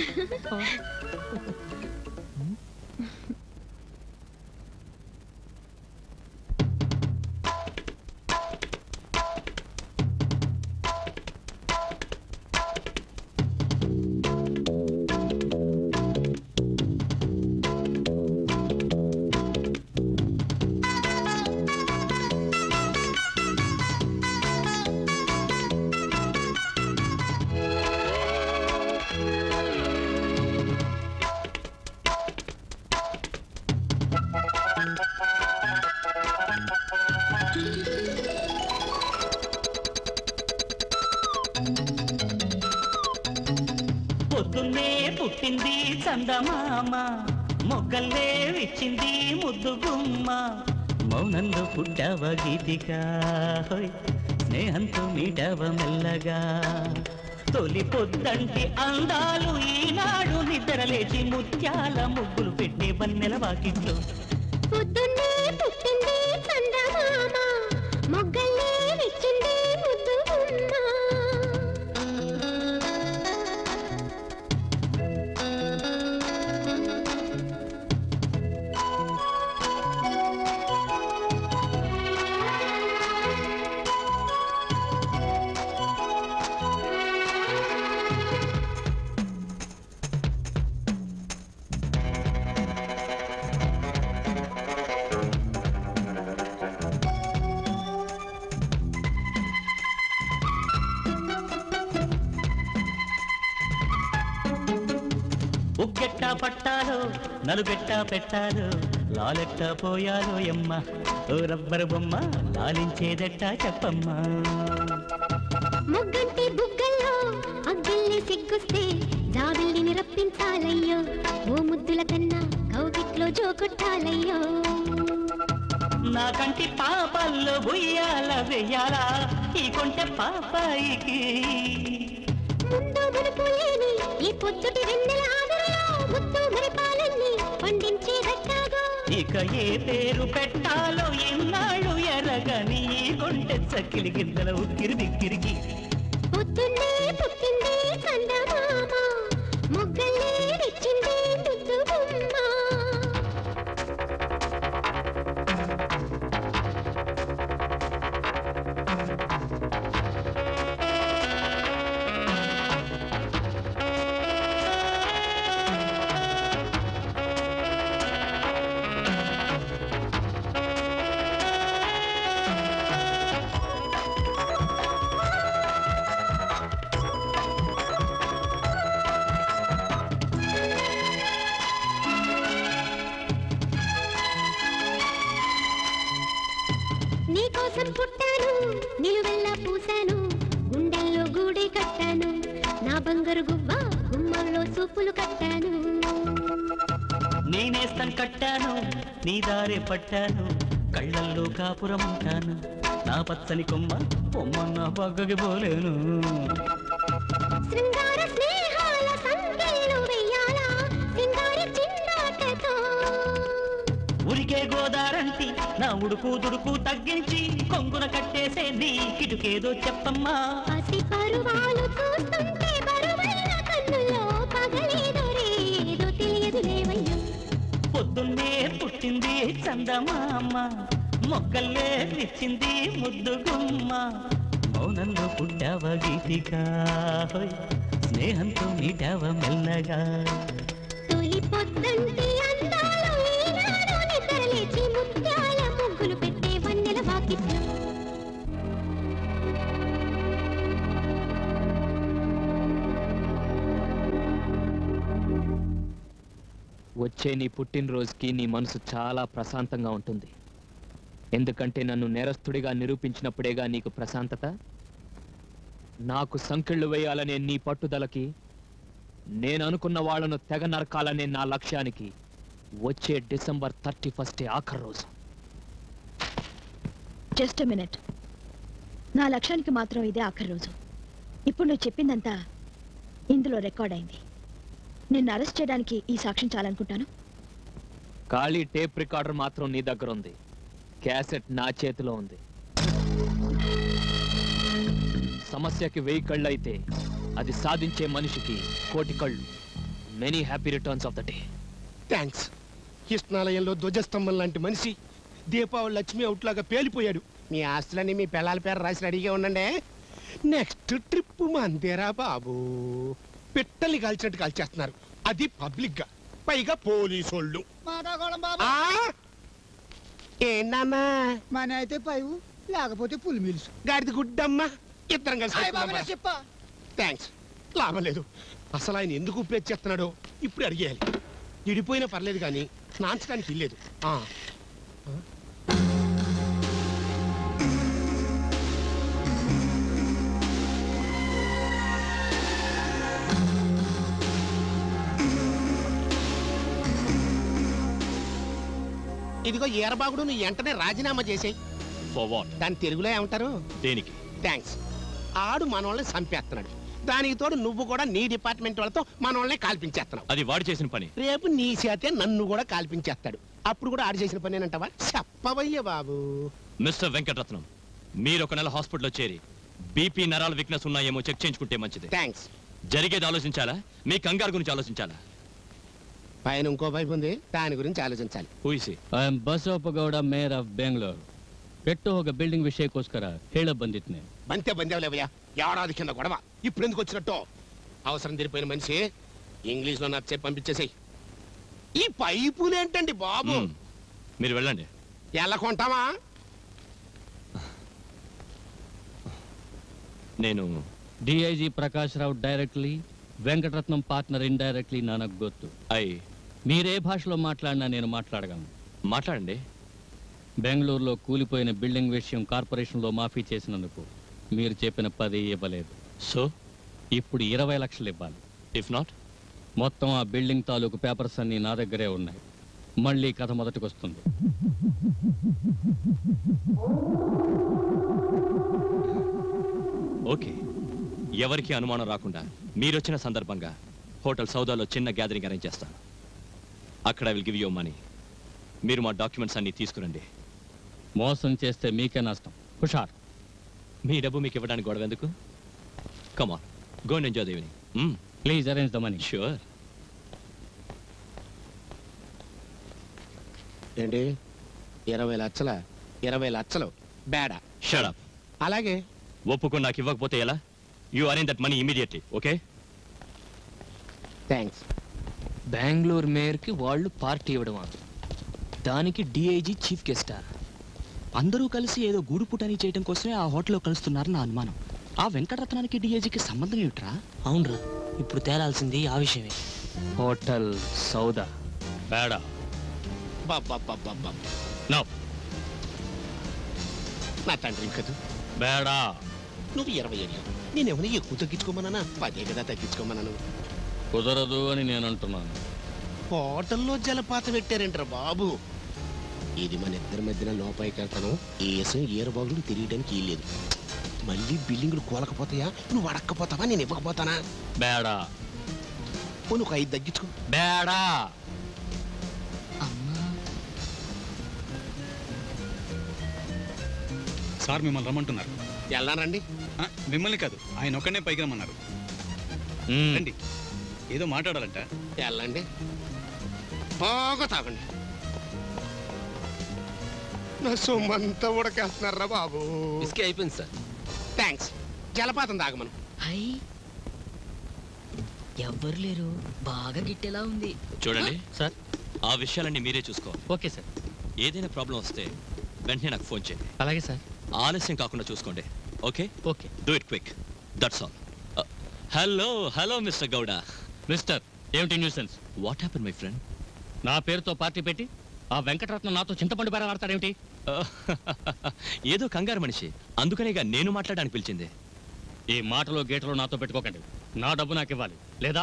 పొద్దున్నే పుట్టింది చందమామ మొగ్గల్లే విచ్చింది ముద్దు గుమ్మ మౌనంలో పుట్టావ గీతిగా హోయ్ స్నేహంతో మీటవ మెల్లగా తొలి పొద్దంటి అందాలు ఈనాడు నిద్రలేచి ముత్యాల ముగ్గులు పెట్టే వన్నెల వాకిట్లో పొద్దున్నే పుట్టింది చందమామ మొగ్గల్లే విచ్చింది ముద్దు గుమ్మ ఉగ్గెట్ట పట్టాలో నలుగెట్ట పెట్టాలో లాలెట్ట పోయాలో ఎమ్మ ఓ రబ్బరు బొమ్మ లాలించేదెట్ట చెప్పమ్మా మొగ్గంటి బుగ్గల్లో అగ్గిల్ని సిగ్గుస్తే జాబిల్లిని రప్పించాలయ్యో ఓ ముద్దుల కన్నా కౌగిట్లో జోకొట్టాలయ్యో నా కంటి పాపల్లో బుయ్యాల వెయ్యాలా ఈ కొంటె పాపాయికి ముందు మునుపు లేని ఈ పొద్దుటి వెన్నెల ఆదరలో ముద్దు మురిపాలన్నీ పండించే రట్టాగో ఇక ఏ పేరు పెట్టాలో ఎన్నాళ్ళు ఎరగని ఈ కొంటె చక్కిలి గిందల ఉక్కిరి బిక్కిరికి పొద్దున్నే పుట్టింది చందమామ మొగ్గల్లే విచ్చింది ముద్దు గుమ్మ నీకోసం పుట్టాను నిలువెల్లా పూసాను గుండెల్లో గూడే కట్టాను నా బంగారు గువ్వ గుమ్మంలో సూపులు కట్టాను నేనేస్తం కట్టాను నీ దారే పట్టాను కళ్ళల్లో కాపురం ఉంటాను నా పచ్చని కొమ్మ పొమ్మన్న పక్కకి పోలేను శృంగార స్నేహాల సంఖ్యలు వెయ్యాలా సింగారి చిన్నాటతో ఉరికే గోదారంటి నా ఉడుకు దుడుకు తగ్గించి కొంగున కట్టేసే నీ కిటుకేదో చెప్పమ్మా పసి పరువాలు చూస్తుంటే బరువైన కన్నుల్లో పగలేదో రేదో తెలియదు లేవయ్యో పొద్దున్నే పుట్టింది చందమామ మొక్కల్లే ఇచ్చింది ముద్దు గుమ్మ మౌనంలో పుట్టావ గీతిగా హోయ్, స్నేహంతో మీటావ మెల్లగా తొలి పొద్దంటి అందాలు ఈనాడు నిద్రలేచి ముత్యాల ముగ్గులు పెట్టే వన్నెల వాకిట్లో వచ్చే నీ పుట్టినరోజుకి నీ మనసు చాలా ప్రశాంతంగా ఉంటుంది ఎందుకంటే నన్ను నేరస్తుడిగా నిరూపించినప్పుడేగా నీకు ప్రశాంతత నాకు సంకెళ్ళు వేయాలనే నీ పట్టుదలకి నేను అనుకున్న వాళ్ళను తెగ నరకాలనే నా లక్ష్యానికి వచ్చే డిసెంబర్ థర్టీ ఫస్ట్ ఆఖరి రోజు జస్ట్ మినిట్ నా లక్ష్యానికి మాత్రం ఇదే ఆఖరి రోజు ఇప్పుడు నువ్వు చెప్పిందంతా ఇందులో రికార్డ్ అయింది నిన్ను అరెస్ట్ చేయడానికి ఈ సాక్ష్యం చాలనుకుంటాను ఖాళీ టేప్ రికార్డర్ మాత్రం నీ దగ్గర ఉంది క్యాసెట్ నా చేతిలో ఉంది సమస్యకి వెయ్యి కళ్ళు అయితే అది సాధించే మనిషికి కోటి కళ్ళు many happy returns of the day thanks కృష్ణాలయంలో ధ్వజస్తంభం లాంటి మనిషి దీపావళి లక్ష్మి అవుట్లాగా పేలిపోయాడు మీ ఆస్తులన్నీ మీ పిల్లల పేరు రాసి రెడీగా ఉండండి నెక్స్ట్ ట్రిప్ మందేరా బాబు పిట్టల్ని కాల్చినట్టు కాల్చేస్తున్నారు అది పబ్లిక్ గా పైగా పోలీసోళ్ళు ఆ? ఏంటన్నా మన అయితే పైవు లేకపోతే పులి మిల్సు గాడిది గుడ్డమ్మా ఇద్దరం ఆయ్ బాబు, నా కలిసి చెప్పా థ్యాంక్స్ లాభం లేదు అసలు ఆయన ఎందుకు ఉపయోగ చేస్తున్నాడో ఇప్పుడు అడిగేయాలి ఇడిపోయినా పర్లేదు కానీ నాంచడానికి ఇల్లేదు ఆ. ఇదిగో ఈరబాగుడు నువ్వు వెంటనే రాజీనామా చేసేయి ఫర్ వాట్ దాని తెలుగులో ఏమంటారు దేనికి థ్యాంక్స్ ఆడు మనోళ్ళని చంపేస్తున్నాడు దానికి తోడు నువ్వు కూడా నీ డిపార్ట్మెంట్ వాళ్ళతో మనోళ్ళని కాల్పించేస్తున్నావు అది వాడు చేసిన పని రేపు నీ చేతే నన్ను కూడా కాల్పించేస్తాడు అప్పుడు కూడా ఆడు చేసిన పని ఏంటంటావా చెప్పవయ్య బాబు మిస్టర్ వెంకటరత్నం మీరు ఒక నెల హాస్పిటల్లో చేరి బీపీ నరాల వీక్నెస్ ఉన్నాయేమో చెక్ చేయించుకుంటే మంచిది థ్యాంక్స్ జరిగేది ఆలోచించాలా మీ కంగారు గురించి ఆలోచించాలా పైన ఇంకో వైపు ఉంది దాని గురించి ఆలోచించాలి ఊసి I Basavappagowda mayor of Bengaluru ಕೆಟ್ಟು ಹೋಗ ಬಿಲ್ಡಿಂಗ್ ವಿಷಯಕ್ಕೋಸ್ಕರ ಹೇಳ ಬಂದಿದ್ನೆ బంతే బందేవులేవయ్యా ఏడాది కింద గొడవ ఇప్పుడు ఎందుకు వచ్చినట్టు అవసరం తీరిపోయిన మనిషి ఇంగ్లీష్ లో నచ్చే పంపించేసేయ్ ఈ పైపులేంటండి బాబు మ్మ్. మీరు వెళ్ళండి ఎలా కొంటావా నేను DIG Prakash Rao directly Venkataratnam partner indirectly నాకు గొత్తు అయ్ మీరే భాషలో మాట్లాడినా నేను మాట్లాడగలను మాట్లాడండి బెంగళూరులో కూలిపోయిన బిల్డింగ్ విషయం కార్పొరేషన్లో మాఫీ చేసినందుకు మీరు చెప్పిన పది ఇవ్వలేదు సో ఇప్పుడు ఇరవై లక్షలు ఇవ్వాలి ఇఫ్ నాట్ మొత్తం ఆ బిల్డింగ్ తాలూకు పేపర్స్ అన్ని నా దగ్గరే ఉన్నాయి మళ్ళీ కథ మొదటికి వస్తుంది ఓకే ఎవరికి అనుమానం రాకుండా మీరొచ్చిన సందర్భంగా హోటల్ సౌదాలో చిన్న గ్యాదరింగ్ అరేంజ్ చేస్తాను అక్కడ విల్ గివ్ యూ మనీ మీరు మా డాక్యుమెంట్స్ అన్ని తీసుకురండి మోసం చేస్తే మీకే నష్టం హుషార్ మీ డబ్బు మీకు ఇవ్వడానికి గొడవ ఎందుకు కమా గో అండ్ ఎంజాయ్ దేవిని please arrange the money sure ఏంటి ఇరవై లక్షల ఇరవై లక్షలు బేడా షడప్ అలాగే ఒప్పుకొని నాకు ఇవ్వకపోతే ఎలా you arrange that money immediately okay thanks Bengaluru మేయర్కి వాళ్ళు పార్టీ ఇవ్వడమా దానికి డిఐజీ చీఫ్ గెస్టా అందరూ కలిసి ఏదో గూడు పుటాని చేయడం కోసమే ఆ హోటల్లో కలుస్తున్నారు నా అనుమానం ఆ వెంకటరత్నానికి డిఏజీకి సంబంధం ఏమిట్రా అవునరా ఇప్పుడు తేలాల్సింది ఆ విషయమే హోటల్ సౌదా బేడా బాబ్బా నో నా తండ్రి కదా బేడా నువ్వు ఇరవై ఏళ్ళు నేనేమైనా ఎక్కువ తగ్గించుకోమన్నా పదే కదా తగ్గించుకోమన్నాను కుదరదు అని నేను అంటున్నాను హోటల్లో జలపాతం పెట్టారంటారు బాబు ఇది మన ఇద్దరి మధ్యన లోపాయికి వెళ్తాను ఏసం ఏరబాగులు తిరగడానికి లేదు మళ్ళీ బిల్డింగులు కూలకపోతాయా నువ్వు అడక్కపోతావా నేను ఇవ్వకపోతానా బేడా పోనీ ఒక ఐదు తగ్గించుకో బేడా సార్ మిమ్మల్ని రమ్మంటున్నారు వెళ్ళానండి ఆ, మిమ్మల్ని కాదు ఆయన ఒక్కనే పైకి రమ్మన్నారు రండి ఏదో మాట్లాడాలంట వెళ్ళండి బాగా తాగండి నా సొమ్మంతా ఉడకేస్తున్నారా బాబు ఇసుకే అయిపోయింది సార్ థ్యాంక్స్ జలపాతం తాగమను హై ఎవ్వరు లేరు బాగా గిట్టేలా ఉంది చూడండి సార్ ఆ విషయాలన్నీ మీరే చూసుకోవాలి ఓకే సార్ ఏదైనా ప్రాబ్లం వస్తే వెంటనే నాకు ఫోన్ చేయండి అలాగే సార్ ఆలస్యం కాకుండా చూసుకోండి okay okay do it quick that's all hello hello mister Gowda mister ఏమిటి nuisance what happen my friend నా పేరుతో పార్టీ పెట్టి ఆ వెంకటరత్నం నాతో చింతపండు బేర ఆడతాడేమిటి ఏదో కంగారు మనిషి అందుకనేగా నేను మాట్లాడడానికి పిలిచింది ఈ మాటలో గీటలో నాతో పెట్టుకోకండి నా డబ్బు నాకు ఇవ్వాలి లేదా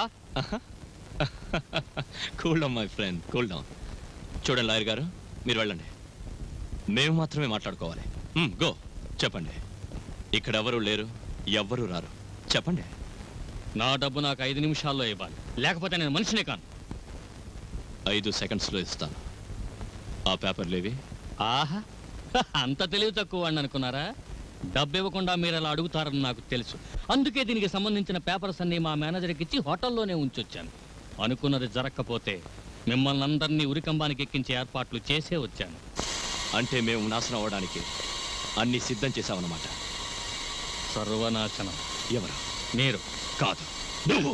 cool down my friend cool down చూడండి లాయర్ గారు మీరు వెళ్ళండి మేము మాత్రమే మాట్లాడుకోవాలి గో చెప్పండి ఇక్కడ ఎవరు లేరు ఎవ్వరూ రారు చెప్పండి నా డబ్బు నాకు ఐదు నిమిషాల్లో ఇవ్వాలి లేకపోతే నేను మనిషినే కాను ఐదు సెకండ్స్లో ఇస్తాను ఆ పేపర్లు ఏవి ఆహా అంత తెలివి తక్కువ వాడిని అనుకున్నారా డబ్బు ఇవ్వకుండా మీరు అలా అడుగుతారని నాకు తెలుసు అందుకే దీనికి సంబంధించిన పేపర్స్ అన్ని మా మేనేజర్కి ఇచ్చి హోటల్లోనే ఉంచొచ్చాను అనుకున్నది జరగకపోతే మిమ్మల్ని అందరినీ ఉరికంబానికి ఎక్కించే ఏర్పాట్లు చేసే వచ్చాను అంటే మేము నాశనం అవ్వడానికి అన్ని సిద్ధం చేశామన్నమాట సర్వనాశనం ఎవరు మీరు కాదు నువ్వు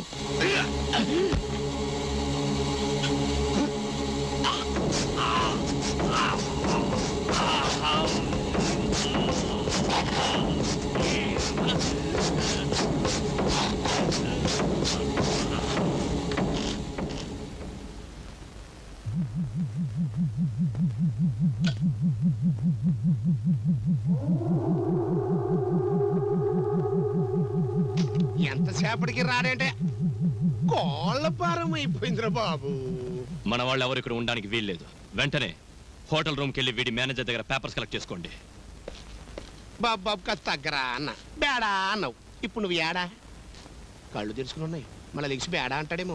ఎంతసేపటికి రాడంటే కోళ్ళ పారం అయిపోయిందిరా బాబు మన వాళ్ళు ఎవరు ఇక్కడ ఉండడానికి వీల్లేదు వెంటనే హోటల్ రూమ్కి వెళ్ళి వీడి మేనేజర్ దగ్గర పేపర్స్ కలెక్ట్ చేసుకోండి బాబు బాబు కాస్త తగ్గరా అన్న బేడా అన్నావు ఇప్పుడు నువ్వు ఏడా కళ్ళు తెరుచుకుని ఉన్నాయి మళ్ళీ లెగిసి బేడా అంటాడేమో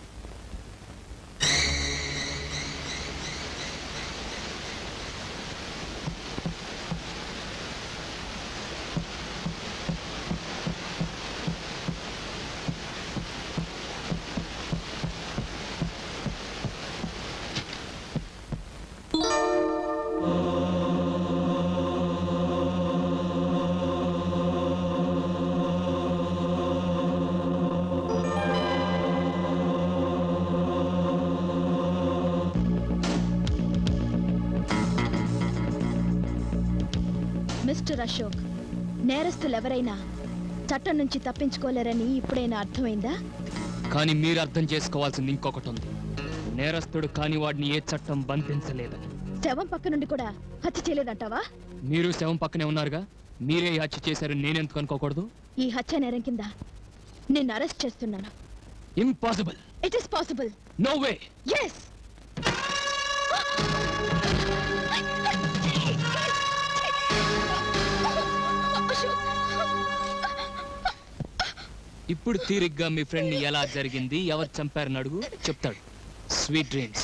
మిస్టర్ అశోక్ నేరస్తులు ఎవరైనా చట్టం నుంచి తప్పించుకోలేరని ఇప్పుడైనా అర్థమైందా కానీ మీరు అర్థం చేసుకోవాల్సింది ఇంకొకటి ఉంది నేరస్తుడు కాని వాడిని ఏ చట్టం బంధించలేదని శవం పక్క నుండి కూడా హత్య చేయలేదంటావా మీరు శవం పక్కనే ఉన్నారుగా మీరే ఈ హత్య చేశారని నేనెందుకు అనుకోకూడదు ఈ హత్య నేరం కింద నిన్ను అరెస్ట్ చేస్తున్నాను impossible it is possible no way yes ఇప్పుడు తీరిగ్గా మీ ఫ్రెండ్ ని ఎలా జరిగింది ఎవరు చంపారని అడుగు చెప్తాడు sweet dreams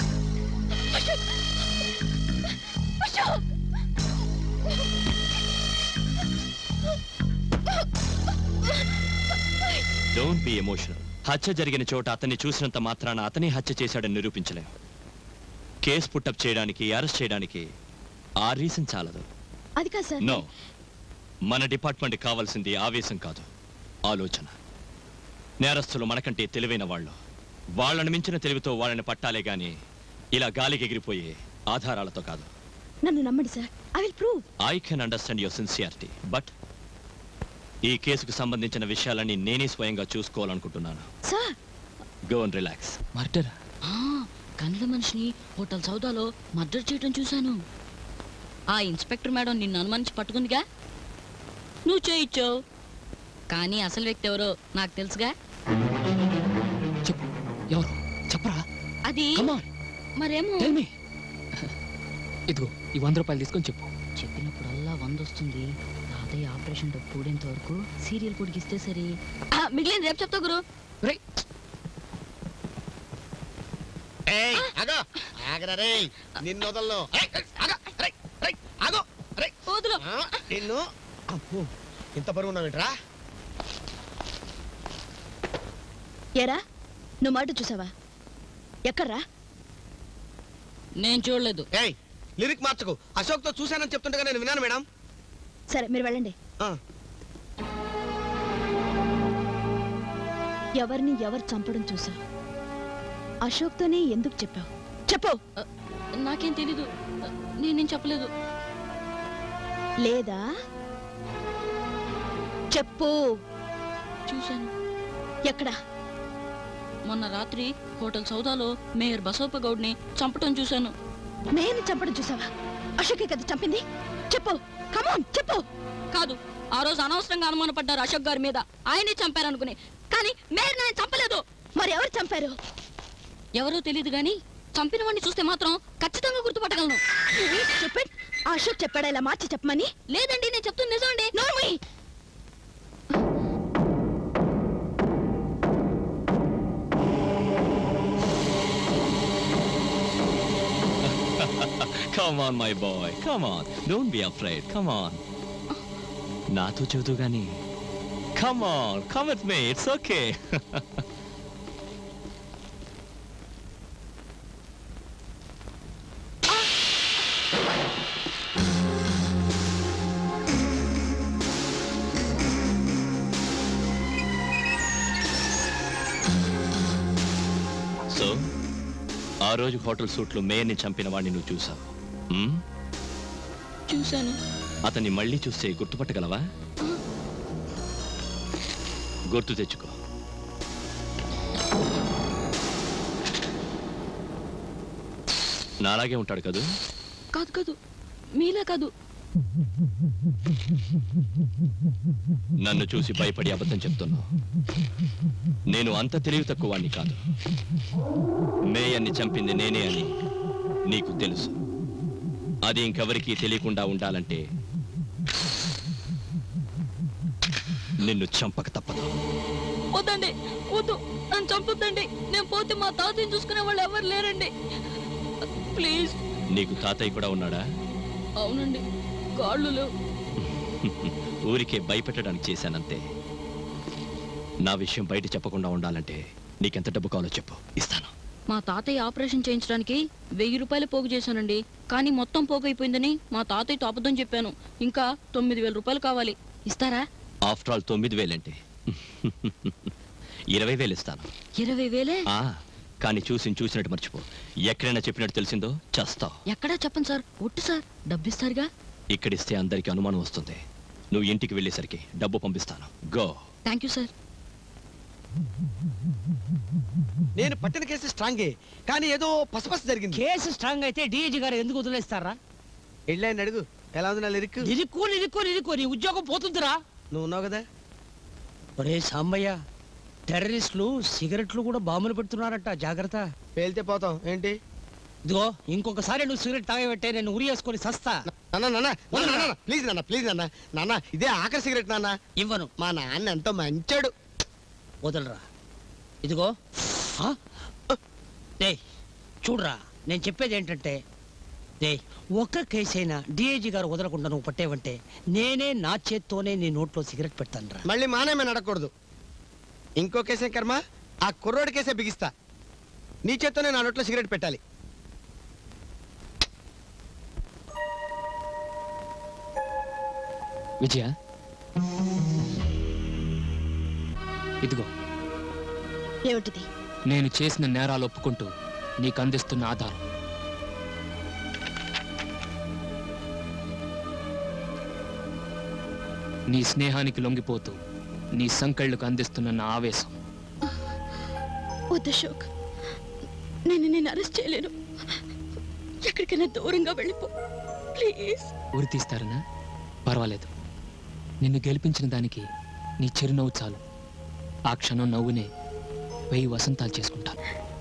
don't be emotional హత్య జరిగిన చోట అతన్ని చూసినంత మాత్రాన అతనే హత్య చేశాడని నిరూపించలేం కేసు పుట్టప్ చేయడానికి అరెస్ట్ చేయడానికి ఆ రీజన్ చాలదు అది కాదు సార్ నో మన డిపార్ట్మెంట్ కావాల్సింది ఆవేశం కాదు ఆలోచన నేరస్తులు మనకంటే తెలివైన వాళ్ళు వాళ్ళని మించిన తెలివితో వాళ్ళని పట్టాలే గాని ఇలా గాలికి ఎగిరిపోయే ఆధారాలతో కాదు నన్ను నమ్మండి sir I will prove I can understand your sincerity but ఈ కేసుకు సంబంధించిన విషయాలన్నీ నేనే స్వయంగా చూసుకోవాలనుకుంటున్నాను sir go and relax murder ఆ, కండ్ల మనిషిని హోటల్ సౌదాలో మర్డర్ చేయడం చూశాను ఆ ఇన్స్పెక్టర్ మేడం నిన్ను అనుమానించి పట్టుకుందిగా నువ్వు చేయించావు కానీ అసలు వ్యక్తి ఎవరో నాకు తెలుసుగా చెప్పు ఎవరు చెప్పరా అది మరేమో ఇదిగో ఈ వంద రూపాయలు తీసుకొని చెప్పు చెప్పినప్పుడల్లా వంద వస్తుంది తాతయ్య ఆపరేషన్ డబ్బు పూడేంత వరకు సీరియల్ పొడిగిస్తే సరే ఆ, మిగిలింది రేపు చెప్తా గురు ఏయ్ ఆగో ఆగరా రే నిన్ను వదలను ఏయ్, ఏయ్, ఆగో రేయ్, రేయ్, ఆగో రేయ్. ఆ, నిన్ను అబ్బో ఇంత బరువు ఉన్నావేంట్రా ఏరా నువ్వు మాట చూసావా ఎక్కడ్రా నేను చూడలేదు ఏయ్ లిరిక్ మార్చకు అశోక్తో చూశానని చెప్తుండగా నేను విన్నాను మేడం సరే మీరు వెళ్ళండి ఆ. ఎవరిని ఎవరు చంపడం చూసా అశోక్తోనే ఎందుకు చెప్పావు చెప్పు నాకేం తెలీదు నేనేం చెప్పలేదు లేదా చెప్పు చూశాను ఎక్కడా మొన్న రాత్రి హోటల్ సౌదాలో మేయర్ బసోప గౌడ్ని చంపటం చూశాను నేను చంపడం చూసావా అశోకే కదా చంపింది చెప్పు కమాన్ చెప్పు కాదు ఆ రోజు అనవసరంగా అనుమానపడ్డారు అశోక్ గారి మీద ఆయనే చంపారనుకుని కానీ మేయర్ నేను చంపలేదు మరి ఎవరు చంపారు ఎవరో తెలియదు గాని చంపిన వాడిని చూస్తే మాత్రం ఖచ్చితంగా గుర్తుపట్టగలను చెప్పండి ఆ అశోక్ చెప్పాడా ఇలా మార్చి చెప్పమని లేదండి నేను చెప్తుంది నిజం అండి నోర్మీ come on my boy come on don't be afraid come on నాతో చెబుతూ గాని come on come with me it's okay so ఆ రోజు హోటల్ సూట్లో మేయర్ని చంపిన వాడిని నువ్వు చూసావు మ్మ్? చూశాను అతన్ని మళ్ళీ చూస్తే గుర్తుపట్టగలవా గుర్తు తెచ్చుకో నాలాగే ఉంటాడు కదూ కాదు కాదు మీలా కాదు నన్ను చూసి భయపడి అబద్ధం చెప్తున్నావు నేను అంత తెలివి తక్కువ వాణ్ణి కాదు మేయన్ని చంపింది నేనే అని నీకు తెలుసు అది ఇంకెవరికీ తెలియకుండా ఉండాలంటే నిన్ను చంపక తప్పదు వద్దండి వద్దు నన్ను చంపొద్దండి నేను పోతే మా తాతయ్యని చూసుకునే వాళ్ళు ఎవరు లేరండి ప్లీజ్ నీకు తాతయ్య కూడా ఉన్నాడా అవునండి కాళ్ళు లేవు ఊరికే భయపెట్టడానికి చేశానంతే నా విషయం బయట చెప్పకుండా ఉండాలంటే నీకెంత డబ్బు కావాలో చెప్పు ఇస్తాను మా తాతయ్య ఆపరేషన్ చేయించడానికి వెయ్యి రూపాయలు పోగు చేశానండి కానీ మొత్తం పోగు అయిపోయిందని మా తాతయ్యతో అబద్ధం చెప్పాను ఇంకా తొమ్మిది వేల రూపాయలు కావాలి ఇస్తారా ఆఫ్టర్ ఆల్ తొమ్మిది వేలంటే ఇరవై వేలు ఇస్తాను ఇరవై వేలే ఆ కానీ చూసి చూసినట్టు మర్చిపో ఎక్కడైనా చెప్పినట్టు తెలిసిందో చస్తావు ఎక్కడా చెప్పండి సార్ ఒట్టు సార్ డబ్బిస్తారుగా ఇక్కడిస్తే అందరికి అనుమానం వస్తుంది నువ్వు ఇంటికి వెళ్ళేసరికి డబ్బు పంపిస్తాను గో థ్యాంక్ యూ సార్ నేను పట్టిన కేసు స్ట్రాంగే కానీ ఏదో పసపస జరిగింది కేసు స్ట్రాంగ్ అయితే డిఐజీ గారు ఎందుకు వదిలేస్తారా వెళ్ళాయని అడుగు ఎలా ఉంది నా లిరిక్ నిరుక్కో నిరుక్కో నిరుక్కో నీ ఉద్యోగం పోతుందిరా నువ్వు ఉన్నావు కదా ఒరే సాంబయ్య టెర్రరిస్టులు సిగరెట్లు కూడా బాంబులు పెడుతున్నారట జాగ్రత్త పేలితే పోతాం ఏంటి ఇదిగో ఇంకొకసారి నువ్వు సిగరెట్ తాగబెట్టే నేను ఉరి వేసుకొని సస్తా నాన్న నాన్న నాన్న, నాన్న ప్లీజ్ నాన్న ప్లీజ్ నాన్న నాన్న ఇదే ఆఖరి సిగరెట్ నాన్న ఇవ్వను మా నాన్న ఎంతో మంచాడు వదలరా ఇదిగో ఆ? డేయ్ చూడరా నేను చెప్పేది ఏంటంటే డేయ్ ఒక్క కేసు అయినా డిఐజీ గారు వదలకుండా నువ్వు పట్టేవంటే నేనే నా చేత్తోనే నీ నోట్లో సిగరెట్ పెడతాను రా మళ్ళీ మానేమే నడకూడదు ఇంకో కేసే కర్మ ఆ కుర్రోడి కేసే బిగిస్తా నీ చేత్తోనే నా నోట్లో సిగరెట్ పెట్టాలి విజయ ఇదిగో ఏమిటిది నేను చేసిన నేరాలు ఒప్పుకుంటూ నీకు అందిస్తున్న ఆధారం నీ స్నేహానికి లొంగిపోతూ నీ సంకళ్ళకు అందిస్తున్న నా ఆవేశం వద్దు అశోక్ నేను నేను అరెస్ట్ చేయలేను ఎక్కడికైనా దూరంగా వెళ్ళిపో ప్లీజ్ ఉరి తీస్తారనా పర్వాలేదు నిన్ను గెలిపించిన దానికి నీ చిరునవ్వు చాలు ఆ క్షణం నవ్వునే వెయ్యి వసంతాలు చేసుకుంటాను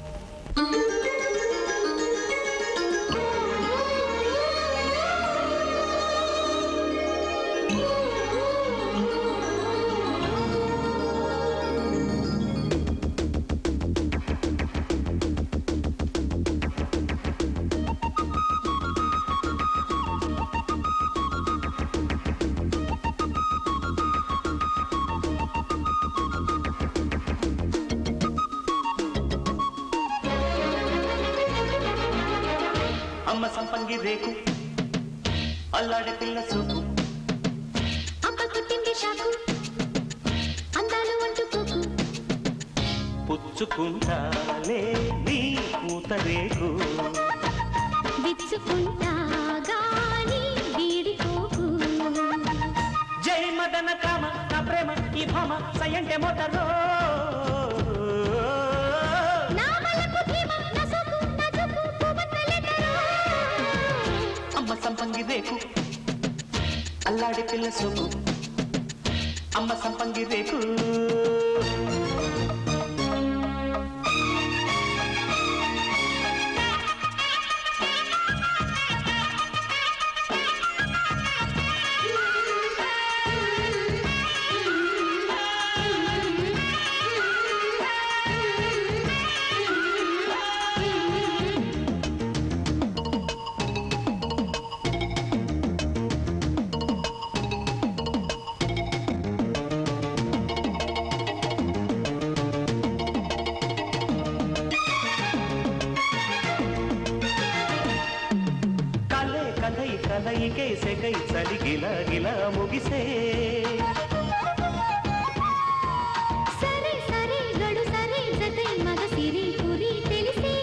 అమ్మ సంపంగి రేకు అల్లాడే పిల్ల సూపు అమ్మ కుట్టింది షాకు అందాలు అంటుకోకు పుచ్చుకుంటాలే నీ పూత రేకు విచ్చుకుంటా గాని వీడిపోకు జై మదన కామ నా ప్రేమ ఈ భామ సయంటే మోటారో అమ్మ సంపంగి రేకు అల్లాడి పిల్ల సోకు అమ్మ సంపంగి రేకు కలే కలై కలయికే సెగై చలి గిల గిల ముగిసే సరే సరే గడు సరే జతై మగ సిరి పురి తెలిసే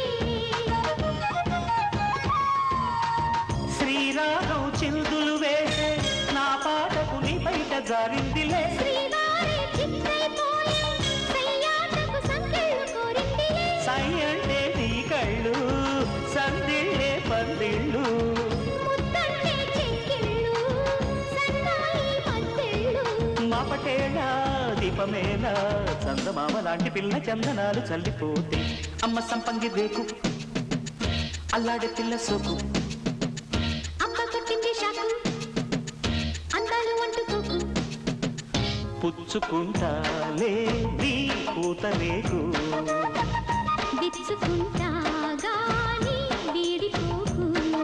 శ్రీరాగం చిందులు వేసే నా పాటకు నీ బయట జారిందిలే శ్రీవారి చిత్తైపోయే సయ్యాటకు సంకెళ్ళు కోరిందిలే సై అంటే నీ కళ్ళు సందిళ్ళే పందిళ్ళు ముద్దంటే చెక్కిళ్ళు సన్నాయి మద్దెళ్ళు మాపటేళ దీపమేళ చందమామ లాంటి పిల్ల చందనాలు చల్లిపోతే అమ్మ సంపంగి రేకు అల్లాడే పిల్ల సోకు అమ్మ కొట్టింది షాకు అందాలు అంటుకోకు పుచ్చుకుంటాలే నీ పూత రేకు విచ్చుకుంటా గాని వీడిపోకు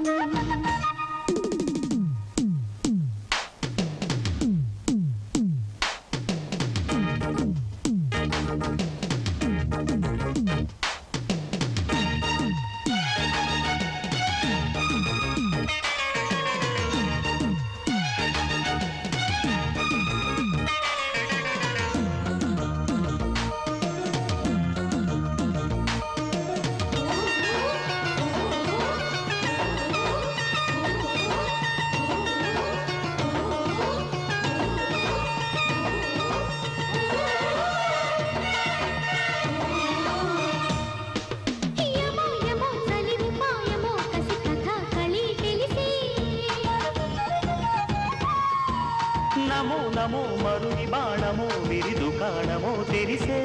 యమో యమో చలిమి మాయమో కసి కథ కళి తెలిసే నమో నమో మరుని బాణమో విరిదు కాణమో తెరిసే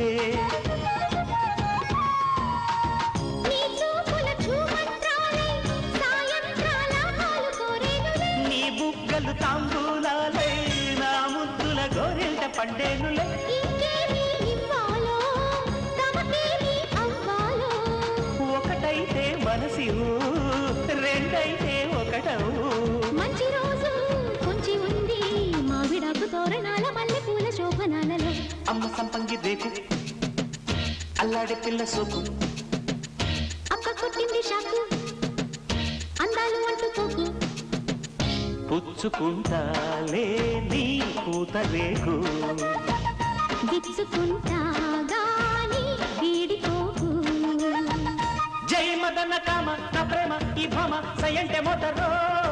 నీ చూపుల చూమంత్రాలే సాయంత్రాల హాలు కోరేనులే నీ బుగ్గలు తాంబూలాలే నా ముద్దుల గోరెంట పండేనులే ఇంకేమి ఇవ్వాలో తమకేమి అవ్వాలో ఒకటైతే మనసి రెండైతే ఒకటవు మంచి రోజు కొంచి ఉంది మావిడాకు తోరణాల మల్లె పూల శోభనాలలో అమ్మ సంపంగి రేకు అల్లాడే పిల్ల సోకు అక్క కొట్టింది షాకు అందాలు అంటుకోకు పుచ్చుకుంటాలే నీ పూత రేకు విచ్చుకుంటా గాని వీడిపోకు జై మదన కామ నా ప్రేమ ఈ భామ సయంటే మోతరో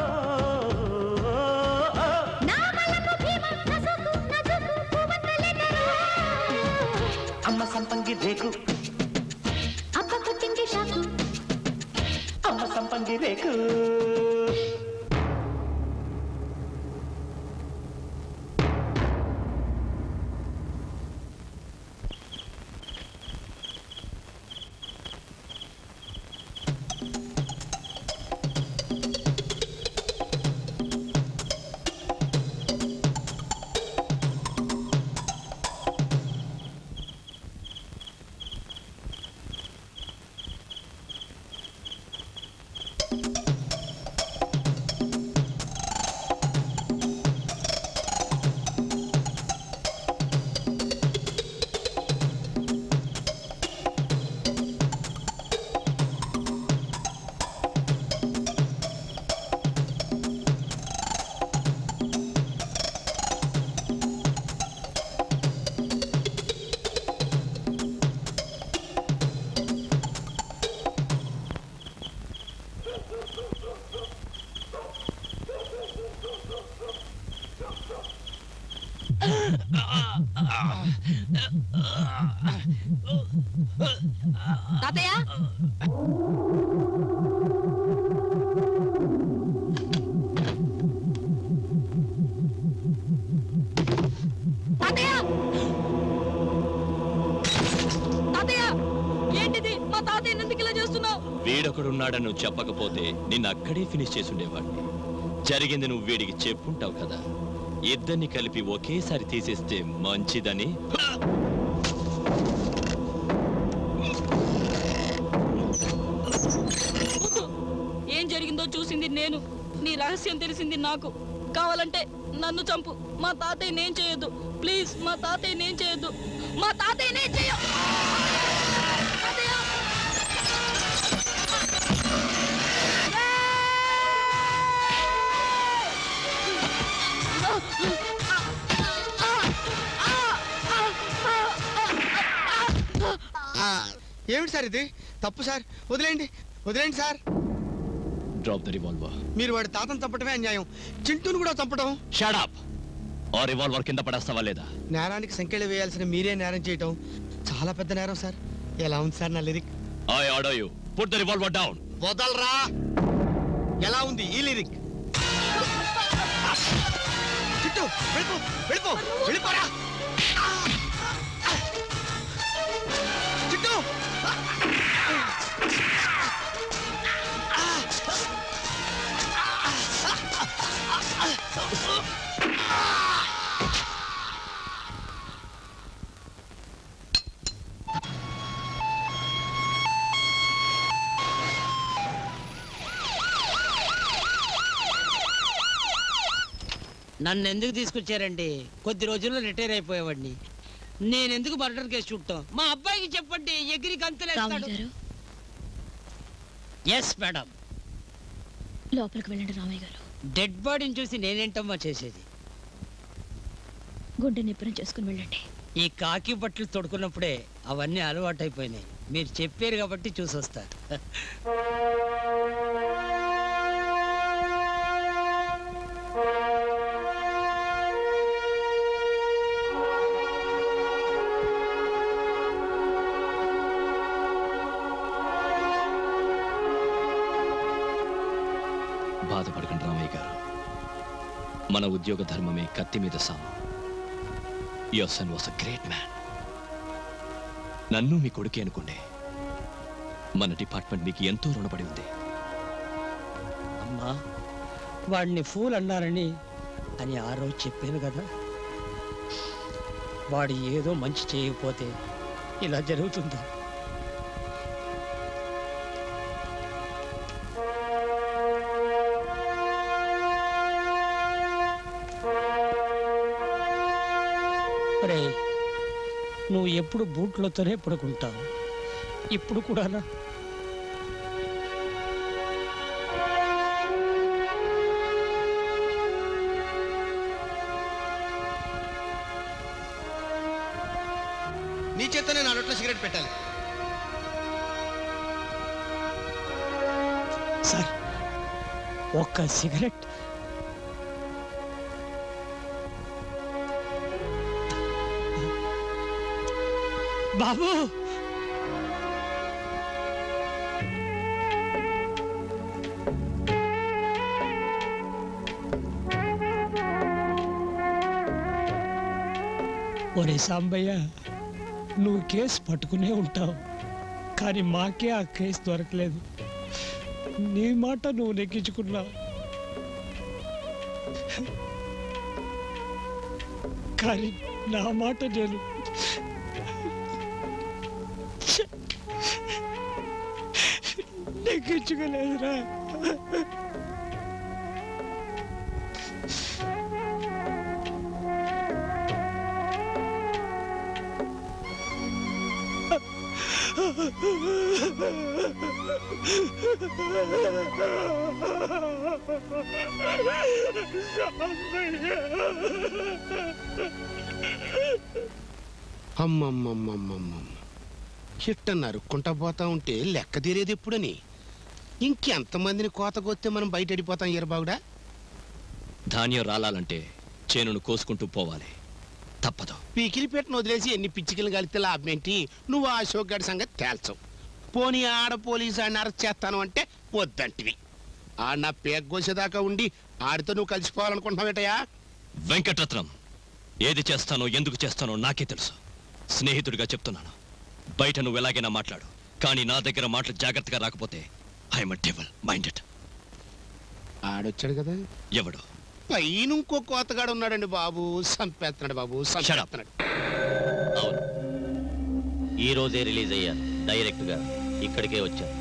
నా మలకు భీమ నా సోకు నా జోకు పువ్వంతలెదరో అమ్మ సంపంగి రేకు అక్క కొట్టింది షాకు అమ్మ సంపంగి రేకు తాతయ్య వీడొకడున్నాడని నువ్వు చెప్పకపోతే నిన్ను అక్కడే ఫినిష్ చేసి ఉండేవాడిని జరిగింది నువ్వు వీడికి చెప్పుంటావు కదా ఇద్దరిని కలిపి ఒకేసారి తీసేస్తే మంచిదని ఏం జరిగిందో చూసింది నేను నీ రహస్యం తెలిసింది నాకు కావాలంటే నన్ను చంపు మా తాతయ్య నేను చేయొద్దు ప్లీజ్ మా తాతయ్య నేను చేయొద్దు మా తాతయ్య నేను చేయ ఆ, ఏమిటి సార్ ఇది తప్పు సార్ వదిలేయండి వదిలేయండి సార్ డ్రాప్ ద రివాల్వర్ మీరు వాడి తాతను చంపటమే అన్యాయం చింటూను కూడా చంపటం షడప్ ఆ రివాల్వర్ కింద పడేస్తావా లేదా నేరానికి సంఖ్యలు వేయాల్సిన మీరే నేరం చేయటం చాలా పెద్ద నేరం సార్ ఎలా ఉంది సార్ నా lyric I order you put the revolver down వదలరా ఎలా ఉంది ఈ లిరిక్ చుట్టూ వెళ్ళిపో వెళ్ళిపో వెళ్ళిపోరా చుట్టూ నన్ను ఎందుకు తీసుకొచ్చారండి కొద్ది రోజుల్లో రిటైర్ అయిపోయేవాడిని నేను ఎందుకు మర్డర్ కేసు చుట్టాం మా అబ్బాయికి చెప్పండి ఎగిరి గంతులేస్తాడు గారు ఎస్ మేడం లోపలికి వెళ్ళండి రామయ్య గారు డెడ్ బాడీని చూసి నేనేంటమ్మా చేసేది గుండె నిప్పురం చేసుకుని వెళ్ళండి ఈ కాకి బట్టలు తొడుకున్నప్పుడే అవన్నీ అలవాటైపోయినాయి మీరు చెప్పారు కాబట్టి చూసొస్తా బాధపడకండి రామయ్య గారు మన ఉద్యోగ ధర్మమే కత్తి మీద సాము your son was a great man నన్ను మీ కొడుకే అనుకోండి మన డిపార్ట్మెంట్ మీకు ఎంతో రుణపడి ఉంది అమ్మా వాడిని ఫూల్ అన్నారని అని ఆ రోజు చెప్పాను కదా వాడు ఏదో మంచి చేయకపోతే ఇలా జరుగుతుందా ఒరేయ్, నువ్వు ఎప్పుడు బూట్లతోనే పడుకుంటావు ఇప్పుడు కూడానా నీ చేతనే నా నోట్లో సిగరెట్ పెట్టాలి సార్ ఒక్క సిగరెట్ బాబు ఒరే సాంబయ్య నువ్వు కేసు పట్టుకునే ఉంటావు కానీ మాకే ఆ కేసు దొరకలేదు నీ మాట నువ్వు నెక్కించుకున్నావు కానీ నా మాట నేను నెక్కించుకోలేదురా అమ్మమ్మమ్మమ్మమ్మ చిట్ట నరుక్కుంటా పోతా ఉంటే లెక్క తీరేది ఎప్పుడని ఇంకెంతమందిని కోతకొస్తే మనం బయట వెళ్ళిపోతాం ఈరబాగుడా ధాన్యం రాలాలంటే చేనును కోసుకుంటూ పోవాలి తప్పదు పీకిలి పెట్టిన వదిలేసి ఎన్ని పిచ్చికలు కలిస్తే లాభం ఏంటి నువ్వు ఆ అశోక్ గడి సంగతి తేల్చవు పోనీ ఆడ పోలీసు ఆడిని అరెస్ట్ చేస్తాను అంటే వద్దంటివి ఆడ నా పేక కోసేదాకా ఉండి ఆడితో నువ్వు కలిసిపోవాలనుకుంటున్నావేటయా వెంకటరత్నం ఏది చేస్తానో ఎందుకు చేస్తానో నాకే తెలుసు స్నేహితుడిగా చెప్తున్నాను బయట నువ్వు ఎలాగైనా మాట్లాడు కానీ నా దగ్గర మాటలు జాగ్రత్తగా రాకపోతే ఐఎమ్ టేబుల్ మైండెడ్ ఆడొచ్చాడు కదా ఎవడు పైన ఇంకో కోతగాడు ఉన్నాడండి బాబు సంపేస్తున్నాడు బాబు సంపేస్తున్నాడు అవును ఈ రోజే రిలీజ్ అయ్యాను డైరెక్ట్ గా ఇక్కడికే వచ్చాను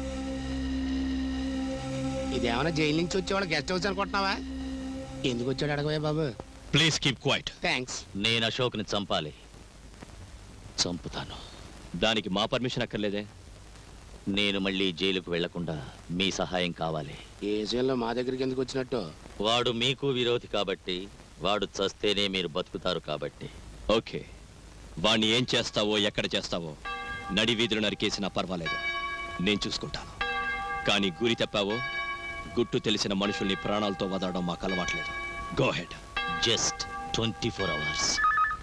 ఇదేమైనా జైలు నుంచి వచ్చేవాడు గెస్ట్ హౌస్ అనుకుంటున్నావా ఎందుకు వచ్చాడు అడగవే బాబు ప్లీజ్ కీప్ క్వైట్ థ్యాంక్స్ నేను అశోక్ని చంపాలి చంపుతాను దానికి మా పర్మిషన్ అక్కర్లేదే నేను మళ్ళీ జైలుకు వెళ్లకుండా మీ సహాయం కావాలి ఏ జైల్లో మా దగ్గరికి ఎందుకు వచ్చినట్టు వాడు మీకు విరోధి కాబట్టి వాడు చస్తేనే మీరు బతుకుతారు కాబట్టి ఓకే వాణ్ణి ఏం చేస్తావో ఎక్కడ చేస్తావో నడి వీధులు నరికేసినా పర్వాలేదు నేను చూసుకుంటాను కానీ గురి తప్పావో గుట్టు తెలిసిన మనుషుల్ని ప్రాణాలతో వదలడం మాకు అలవాట్లేదు go ahead just twenty four hours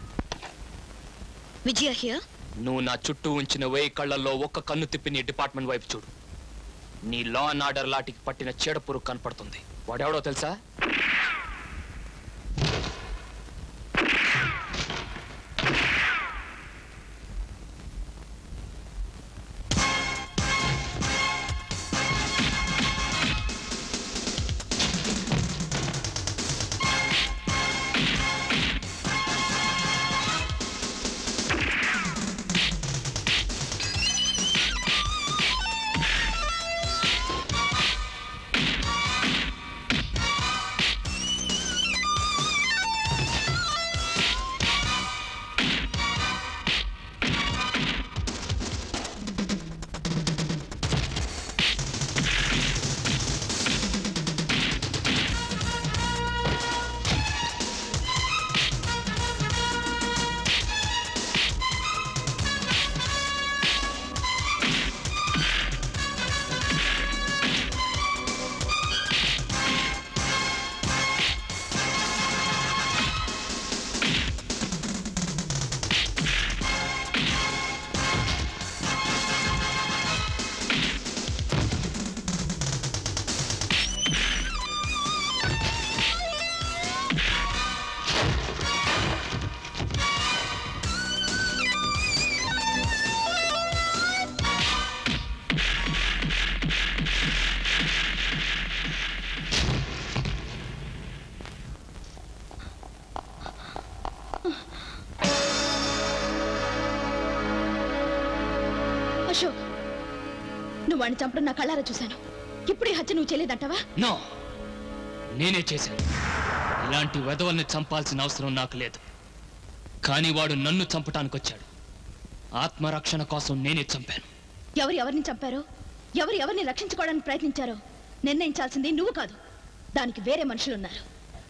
Vijaya here నువ్వు నా చుట్టూ ఉంచిన వేయి కళ్ళల్లో ఒక్క కన్ను తిప్పి నీ డిపార్ట్మెంట్ వైపు చూడు నీ లా అండ్ ఆర్డర్ లాటికి పట్టిన చీడపురుగు కనపడుతుంది వాడెవడో తెలుసా అశోక్ నువ్వు వాడిని చంపడం నా కళ్ళారా చూశాను ఇప్పుడు ఈ హత్య నువ్వు చేయలేదంటావా నో నేనే చేశాను ఇలాంటి వెధవల్ని చంపాల్సిన అవసరం నాకు లేదు కానీ వాడు నన్ను చంపటానికి వచ్చాడు ఆత్మరక్షణ కోసం నేనే చంపాను ఎవరు ఎవరిని చంపారో ఎవరు ఎవరిని రక్షించుకోవడానికి ప్రయత్నించారో నిర్ణయించాల్సింది నువ్వు కాదు దానికి వేరే మనుషులున్నారు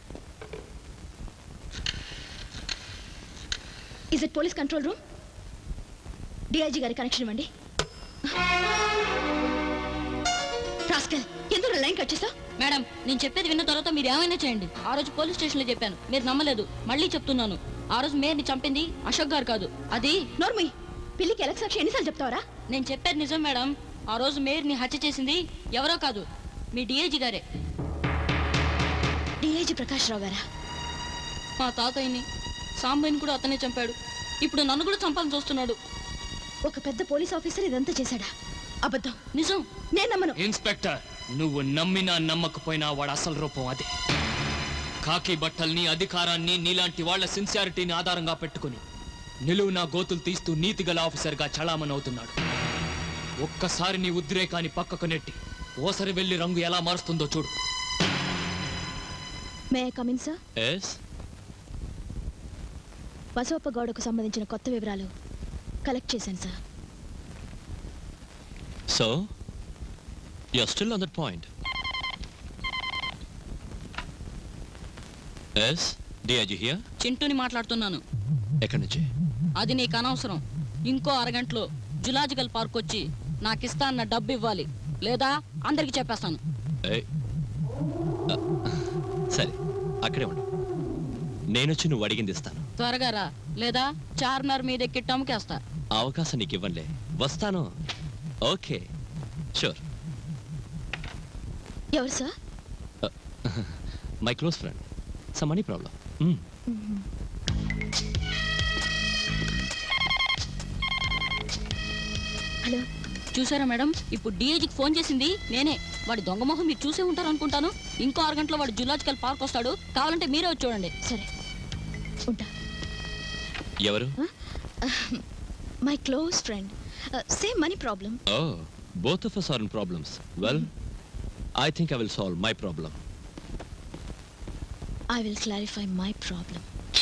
is it police control room DIG గారి కనెక్షన్ ఇవ్వండి రాస్కల్ ఎందుకు లైన్ కట్ చేస్తావు మేడం నేను చెప్పేది విన్న తర్వాత మీరు ఏమైనా చేయండి ఆ రోజు పోలీస్ స్టేషన్లో చెప్పాను మీరు నమ్మలేదు మళ్ళీ చెప్తున్నాను ఆ రోజు మేయర్ని చంపింది అశోక్ గారు కాదు అది నోర్మి పిల్లికి ఎలక్ సాక్షి ఎన్నిసార్లు చెప్తావరా నేను చెప్పేది నిజం మేడం ఆ రోజు మేయర్ని హత్య చేసింది ఎవరో కాదు మీ డిఐజీ గారే డిఐజీ ప్రకాష్ రావు గారా మా తాతయ్యని సాంబయ్యని కూడా అతనే చంపాడు ఇప్పుడు నన్ను కూడా చంపాలని చూస్తున్నాడు ఒక పెద్ద పోలీస్ ఆఫీసర్ ఇదంతా చేశాడా అబద్ధం నిజం నేను నమ్మను ఇన్స్పెక్టర్ నువ్వు నమ్మినా నమ్మకపోయినా వాడు అసలు రూపం అదే కాకి బట్టల్ని అధికారాన్ని నీలాంటి వాళ్ళ సిన్సియారిటీని ఆధారంగా పెట్టుకుని నిలువు నా గోతులు తీస్తూ నీతిగల ఆఫీసర్గా చలామణి అవుతున్నాడు ఒక్కసారి నీ ఉద్రేకాన్ని పక్కకు నెట్టి ఓసరి వెళ్ళి రంగు ఎలా మారుస్తుందో చూడు may come in sir yes Basavappa గౌడకు సంబంధించిన కొత్త వివరాలు కలెక్ట్ చేశాను sir so you're still on that point yes DIG here చింటూని మాట్లాడుతున్నాను ఎక్కడి నుంచి అది నీకు అనవసరం ఇంకో అరగంటలో జులాజికల్ పార్క్ వచ్చి నాకు ఇస్తా అన్న డబ్బు ఇవ్వాలి లేదా అందరికి చెప్పేస్తాను ఏయ్. ఆ, సరే అక్కడే ఉండు నేనొచ్చి నువ్వు అడిగింది ఇస్తాను త్వరగా రా లేదా చార్మినార్ మీద ఎక్కి టమ్కేస్తా ఆ అవకాశం నీకు ఇవ్వనులే వస్తాను ఓకే షూర్ ఎవరు sir my close friend some money problem hello చూసారా మేడం ఇప్పుడు డిఐజికి ఫోన్ చేసింది నేనే వాడి దొంగ మొహం మీరు చూసే ఉంటారు అనుకుంటాను ఇంకో అరగంటలో వాడు జులాజికల్ పార్క్ వస్తాడు కావాలంటే మీరే వచ్చి చూడండి సరే ఎవరు my close friend same money problem oh both of us are in problems well i think i will solve my problem I will clarify my problem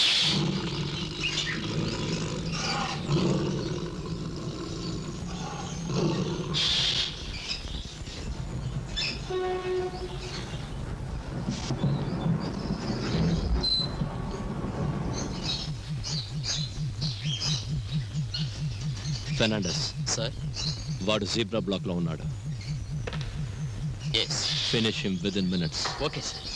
Fernandes sir వాడు జీబ్రా బ్లాక్ లో ఉన్నాడు yes finish him within minutes okay sir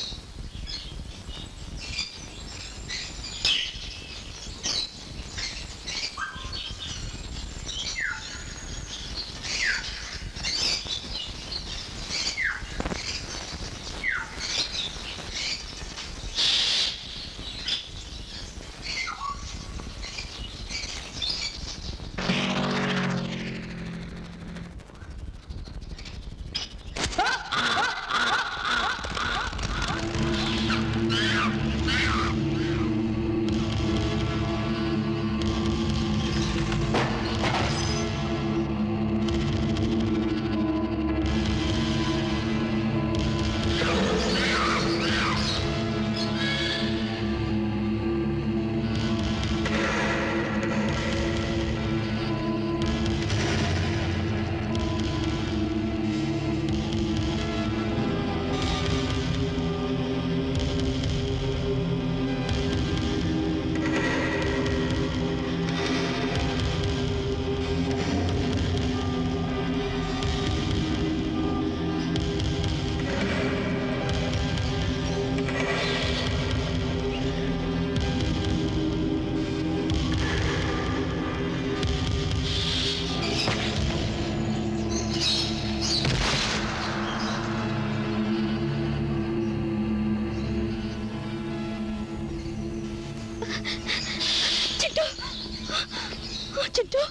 Chintu Chintu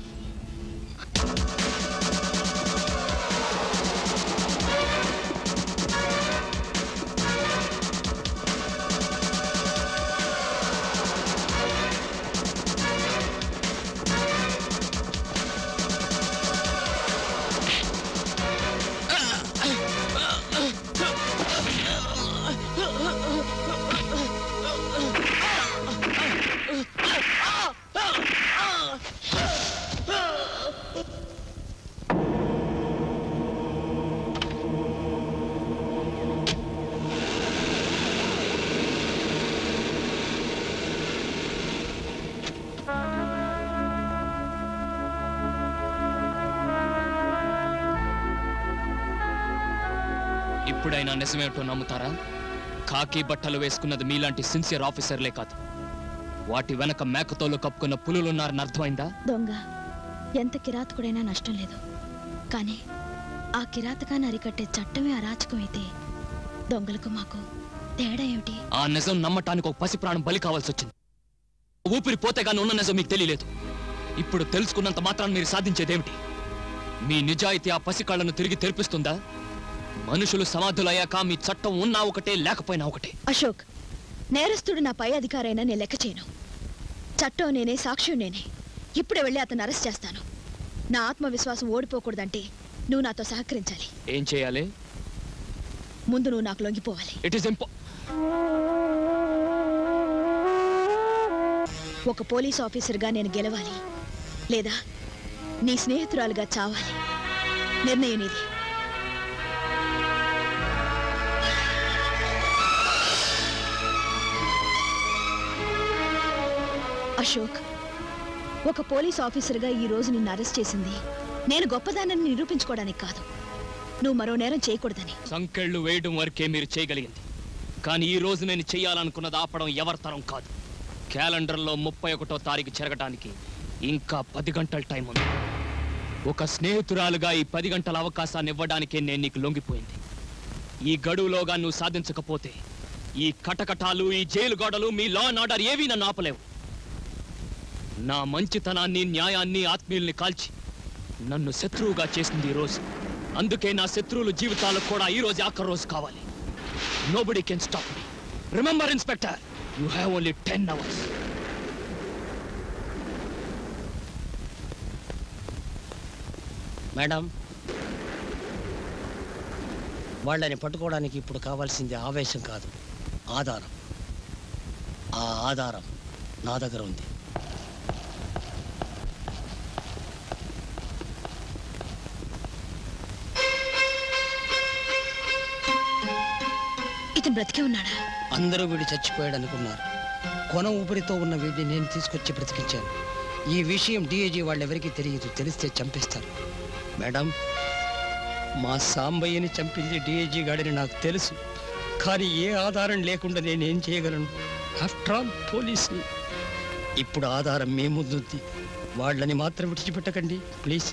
ఇప్పుడైనా నిజమేమిటో నమ్ముతారా కాకి బట్టలు వేసుకున్నది మీలాంటి సిన్సియర్ ఆఫీసర్లే కాదు వాటి వెనక మేకతోలు కప్పుకున్న పులులున్నారని అర్థమైందా దొంగ ఎంత కిరాతకుడైనా నష్టం లేదు కానీ ఆ కిరాతకాన్ని అరికట్టే చట్టమే అరాచకమైతే దొంగలకు మాకు తేడా ఏమిటి ఆ నిజం నమ్మటానికి ఒక పసి ప్రాణం బలి కావాల్సి వచ్చింది ఊపిరి పోతే గాని ఉన్న నిజం మీకు తెలియలేదు ఇప్పుడు తెలుసుకున్నంత మాత్రాన్ని మీరు సాధించేదేమిటి మీ నిజాయితీ ఆ పసి కళ్ళను తిరిగి తెరిపిస్తుందా మనుషులు సమాధులయ్యాక మీ చట్టం ఉన్నా ఒకటే లేకపోయినా ఒకటే అశోక్ నేరస్తుడు నా పై అధికారైనా నేను లెక్క చేయను చట్టం నేనే సాక్ష్యం నేనే ఇప్పుడే వెళ్ళి అతను అరెస్ట్ చేస్తాను నా ఆత్మవిశ్వాసం ఓడిపోకూడదంటే నువ్వు నాతో సహకరించాలి ఏం చేయాలి ముందు నువ్వు నాకు లొంగిపోవాలి ఇట్ ఈస్ ఇంపా ఒక పోలీస్ ఆఫీసర్గా నేను గెలవాలి లేదా నీ స్నేహితురాలుగా చావాలి నిర్ణయం ఇది అశోక్ ఒక పోలీస్ ఆఫీసర్గా ఈ రోజు నిన్ను అరెస్ట్ చేసింది నేను గొప్పదానని నిరూపించుకోవడానికి కాదు నువ్వు మరో నేరం చేయకూడదని సంకెళ్ళు వేయడం వరకే మీరు చేయగలిగింది కానీ ఈ రోజు నేను చేయాలనుకున్నది ఆపడం ఎవరి తరం కాదు క్యాలెండర్లో ముప్పై ఒకటో తారీఖు జరగడానికి ఇంకా పది గంటల టైం ఉంది ఒక స్నేహితురాలుగా ఈ పది గంటల అవకాశాన్ని ఇవ్వడానికే నేను నీకు లొంగిపోయింది ఈ గడువులోగా నువ్వు సాధించకపోతే ఈ కటకటాలు ఈ జైలు గోడలు మీ లా అండ్ ఆర్డర్ ఏవీ నన్ను ఆపలేవు నా మంచితనాన్ని న్యాయాన్ని ఆత్మీయుల్ని కాల్చి నన్ను శత్రువుగా చేసింది ఈ రోజు అందుకే నా శత్రువుల జీవితాలకు కూడా ఈ రోజు ఆఖరి రోజు కావాలి nobody can stop me remember inspector you have only ten hours madam వాళ్ళని పట్టుకోవడానికి ఇప్పుడు కావాల్సింది ఆవేశం కాదు ఆధారం ఆ ఆధారం నా దగ్గర ఉంది ఇతను బ్రతికే ఉన్నాడా అందరూ వీడు చచ్చిపోయాడు అనుకున్నారు కొన ఊపిరితో ఉన్న వీడిని నేను తీసుకొచ్చి బ్రతికించాను ఈ విషయం డిఐజీ వాళ్ళెవరికీ తెలియదు తెలిస్తే చంపేస్తారు మేడం మా సాంబయ్యని చంపింది డిఐజీ గాడిని నాకు తెలుసు కానీ ఏ ఆధారం లేకుండా నేనేం చేయగలను ఆఫ్టర్ ఆల్ పోలీసుని ఇప్పుడు ఆధారం మీ ముందుంది వాళ్ళని మాత్రం విడిచిపెట్టకండి ప్లీజ్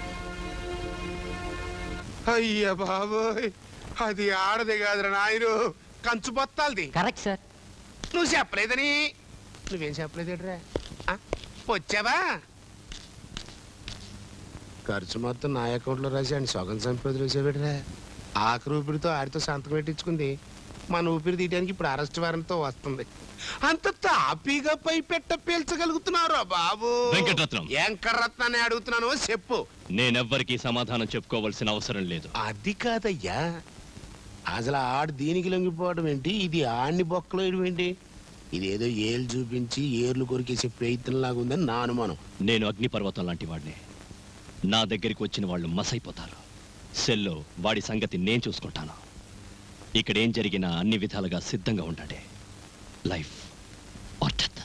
అయ్య బాబోయ్ అది ఆడది కాదురా నాయను కంచు బత్తాలది కరెక్ట్ సార్ నువ్వు చెప్పలేదని నువ్వేం చెప్పలేదేట్రా ఆ? వచ్చావా ఖర్చు మొత్తం నా అకౌంట్లో రాసి ఆయన సగం సంపద వేసేవిడ్రా ఆఖరి ఊపిరితో ఆడితో సంతకం పెట్టించుకుంది మన ఊపిరి తీయడానికి ఇప్పుడు అరెస్ట్ వారెంట్తో వస్తుంది అంత తాపీగా పై పెట్ట పీల్చగలుగుతున్నారా బాబు వెంకటరత్నం. వెంకటరత్నాన్ని అడుగుతున్నాను చెప్పు నేనెవ్వరికీ సమాధానం చెప్పుకోవాల్సిన అవసరం లేదు అది కాదయ్యా అసలు ఆడు దీనికి లొంగిపోవడం ఏంటి ఇది ఆడిని బొక్కలో వేయడం ఏంటి ఇదేదో ఏళ్ళు చూపించి ఏర్లు కొరికేసే ప్రయత్నంలాగా ఉందని నా అనుమానం నేను అగ్నిపర్వతం లాంటి వాడిని నా దగ్గరికి వచ్చిన వాళ్ళు మసైపోతారు సెల్లో వాడి సంగతి నేను చూసుకుంటాను ఇక్కడేం జరిగినా అన్ని విధాలుగా సిద్ధంగా ఉండండి లైఫ్ ఆర్ డెత్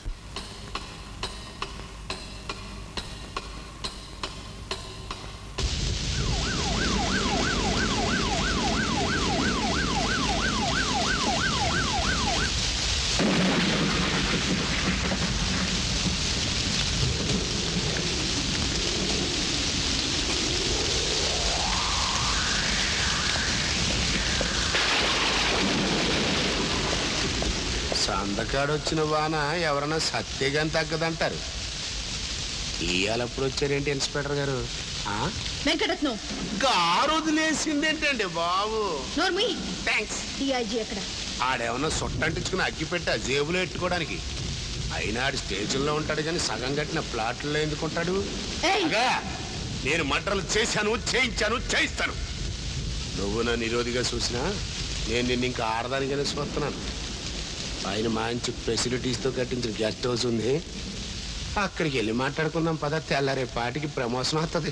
సందకాడొచ్చిన వాన ఎవరన్నా సత్యగాని తగ్గదంటారు ఇవాళప్పుడు వచ్చారేంటి ఇన్స్పెక్టర్ గారు ఆ? వెంకటరత్నం కారు వదిలేసిందేంటండి బాబు నోర్మి థ్యాంక్స్ డిఐజీ ఎక్కడ ఆడేమన్నా సొట్టంటించుకుని అగ్గి పెట్టి ఆ జేబులో ఎట్టుకోవడానికి అయినా ఆడు స్టేషన్లో ఉంటాడు కానీ సగం కట్టిన ప్లాట్లలో ఎందుకుంటాడు అగా, నేను మటర్లు చేశాను చేయించాను చేయిస్తాను నువ్వు నా నిరోధిగా చూసినా నేను నిన్ను ఇంకా ఆడదానికైనా చూస్తున్నాను ఆయన మంచి ఫెసిలిటీస్తో కట్టించిన గెస్ట్ హౌస్ ఉంది అక్కడికి వెళ్ళి మాట్లాడుకుందాం పద తెల్లారే పాటికి ప్రమోషన్ వస్తుంది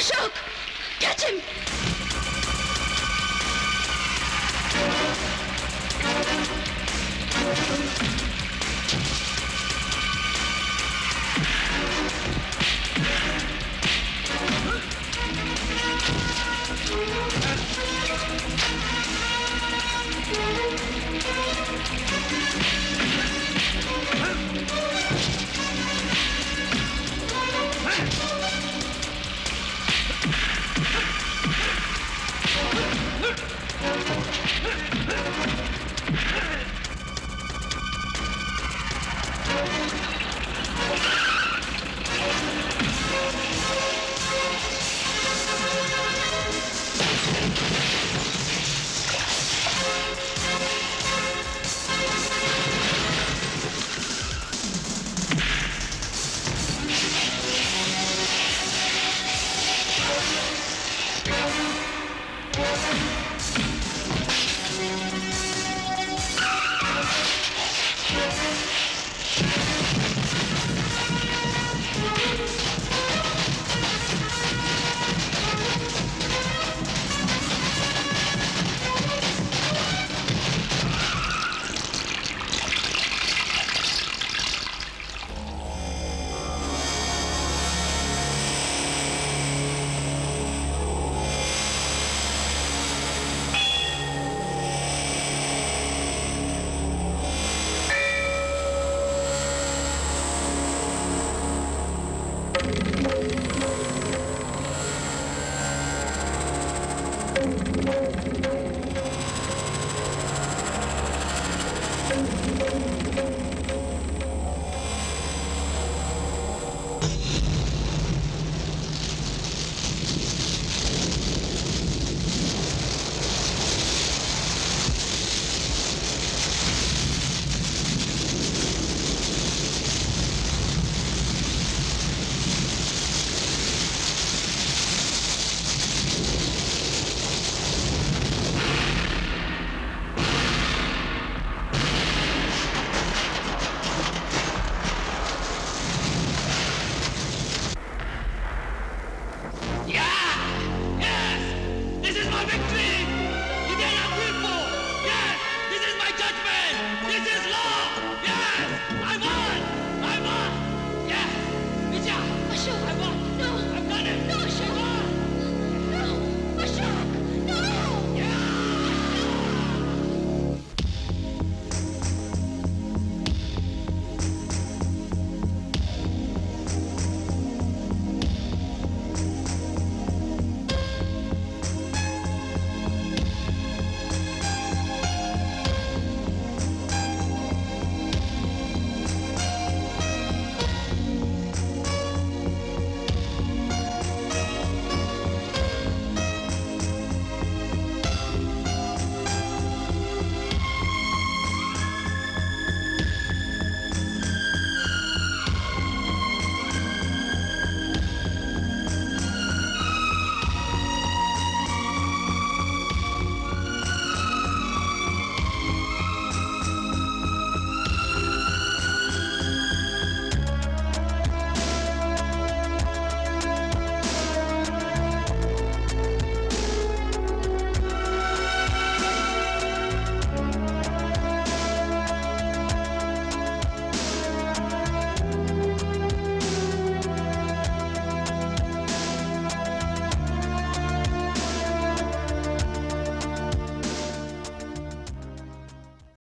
అశోక్ క్యాచ్ హిమ్ ఆ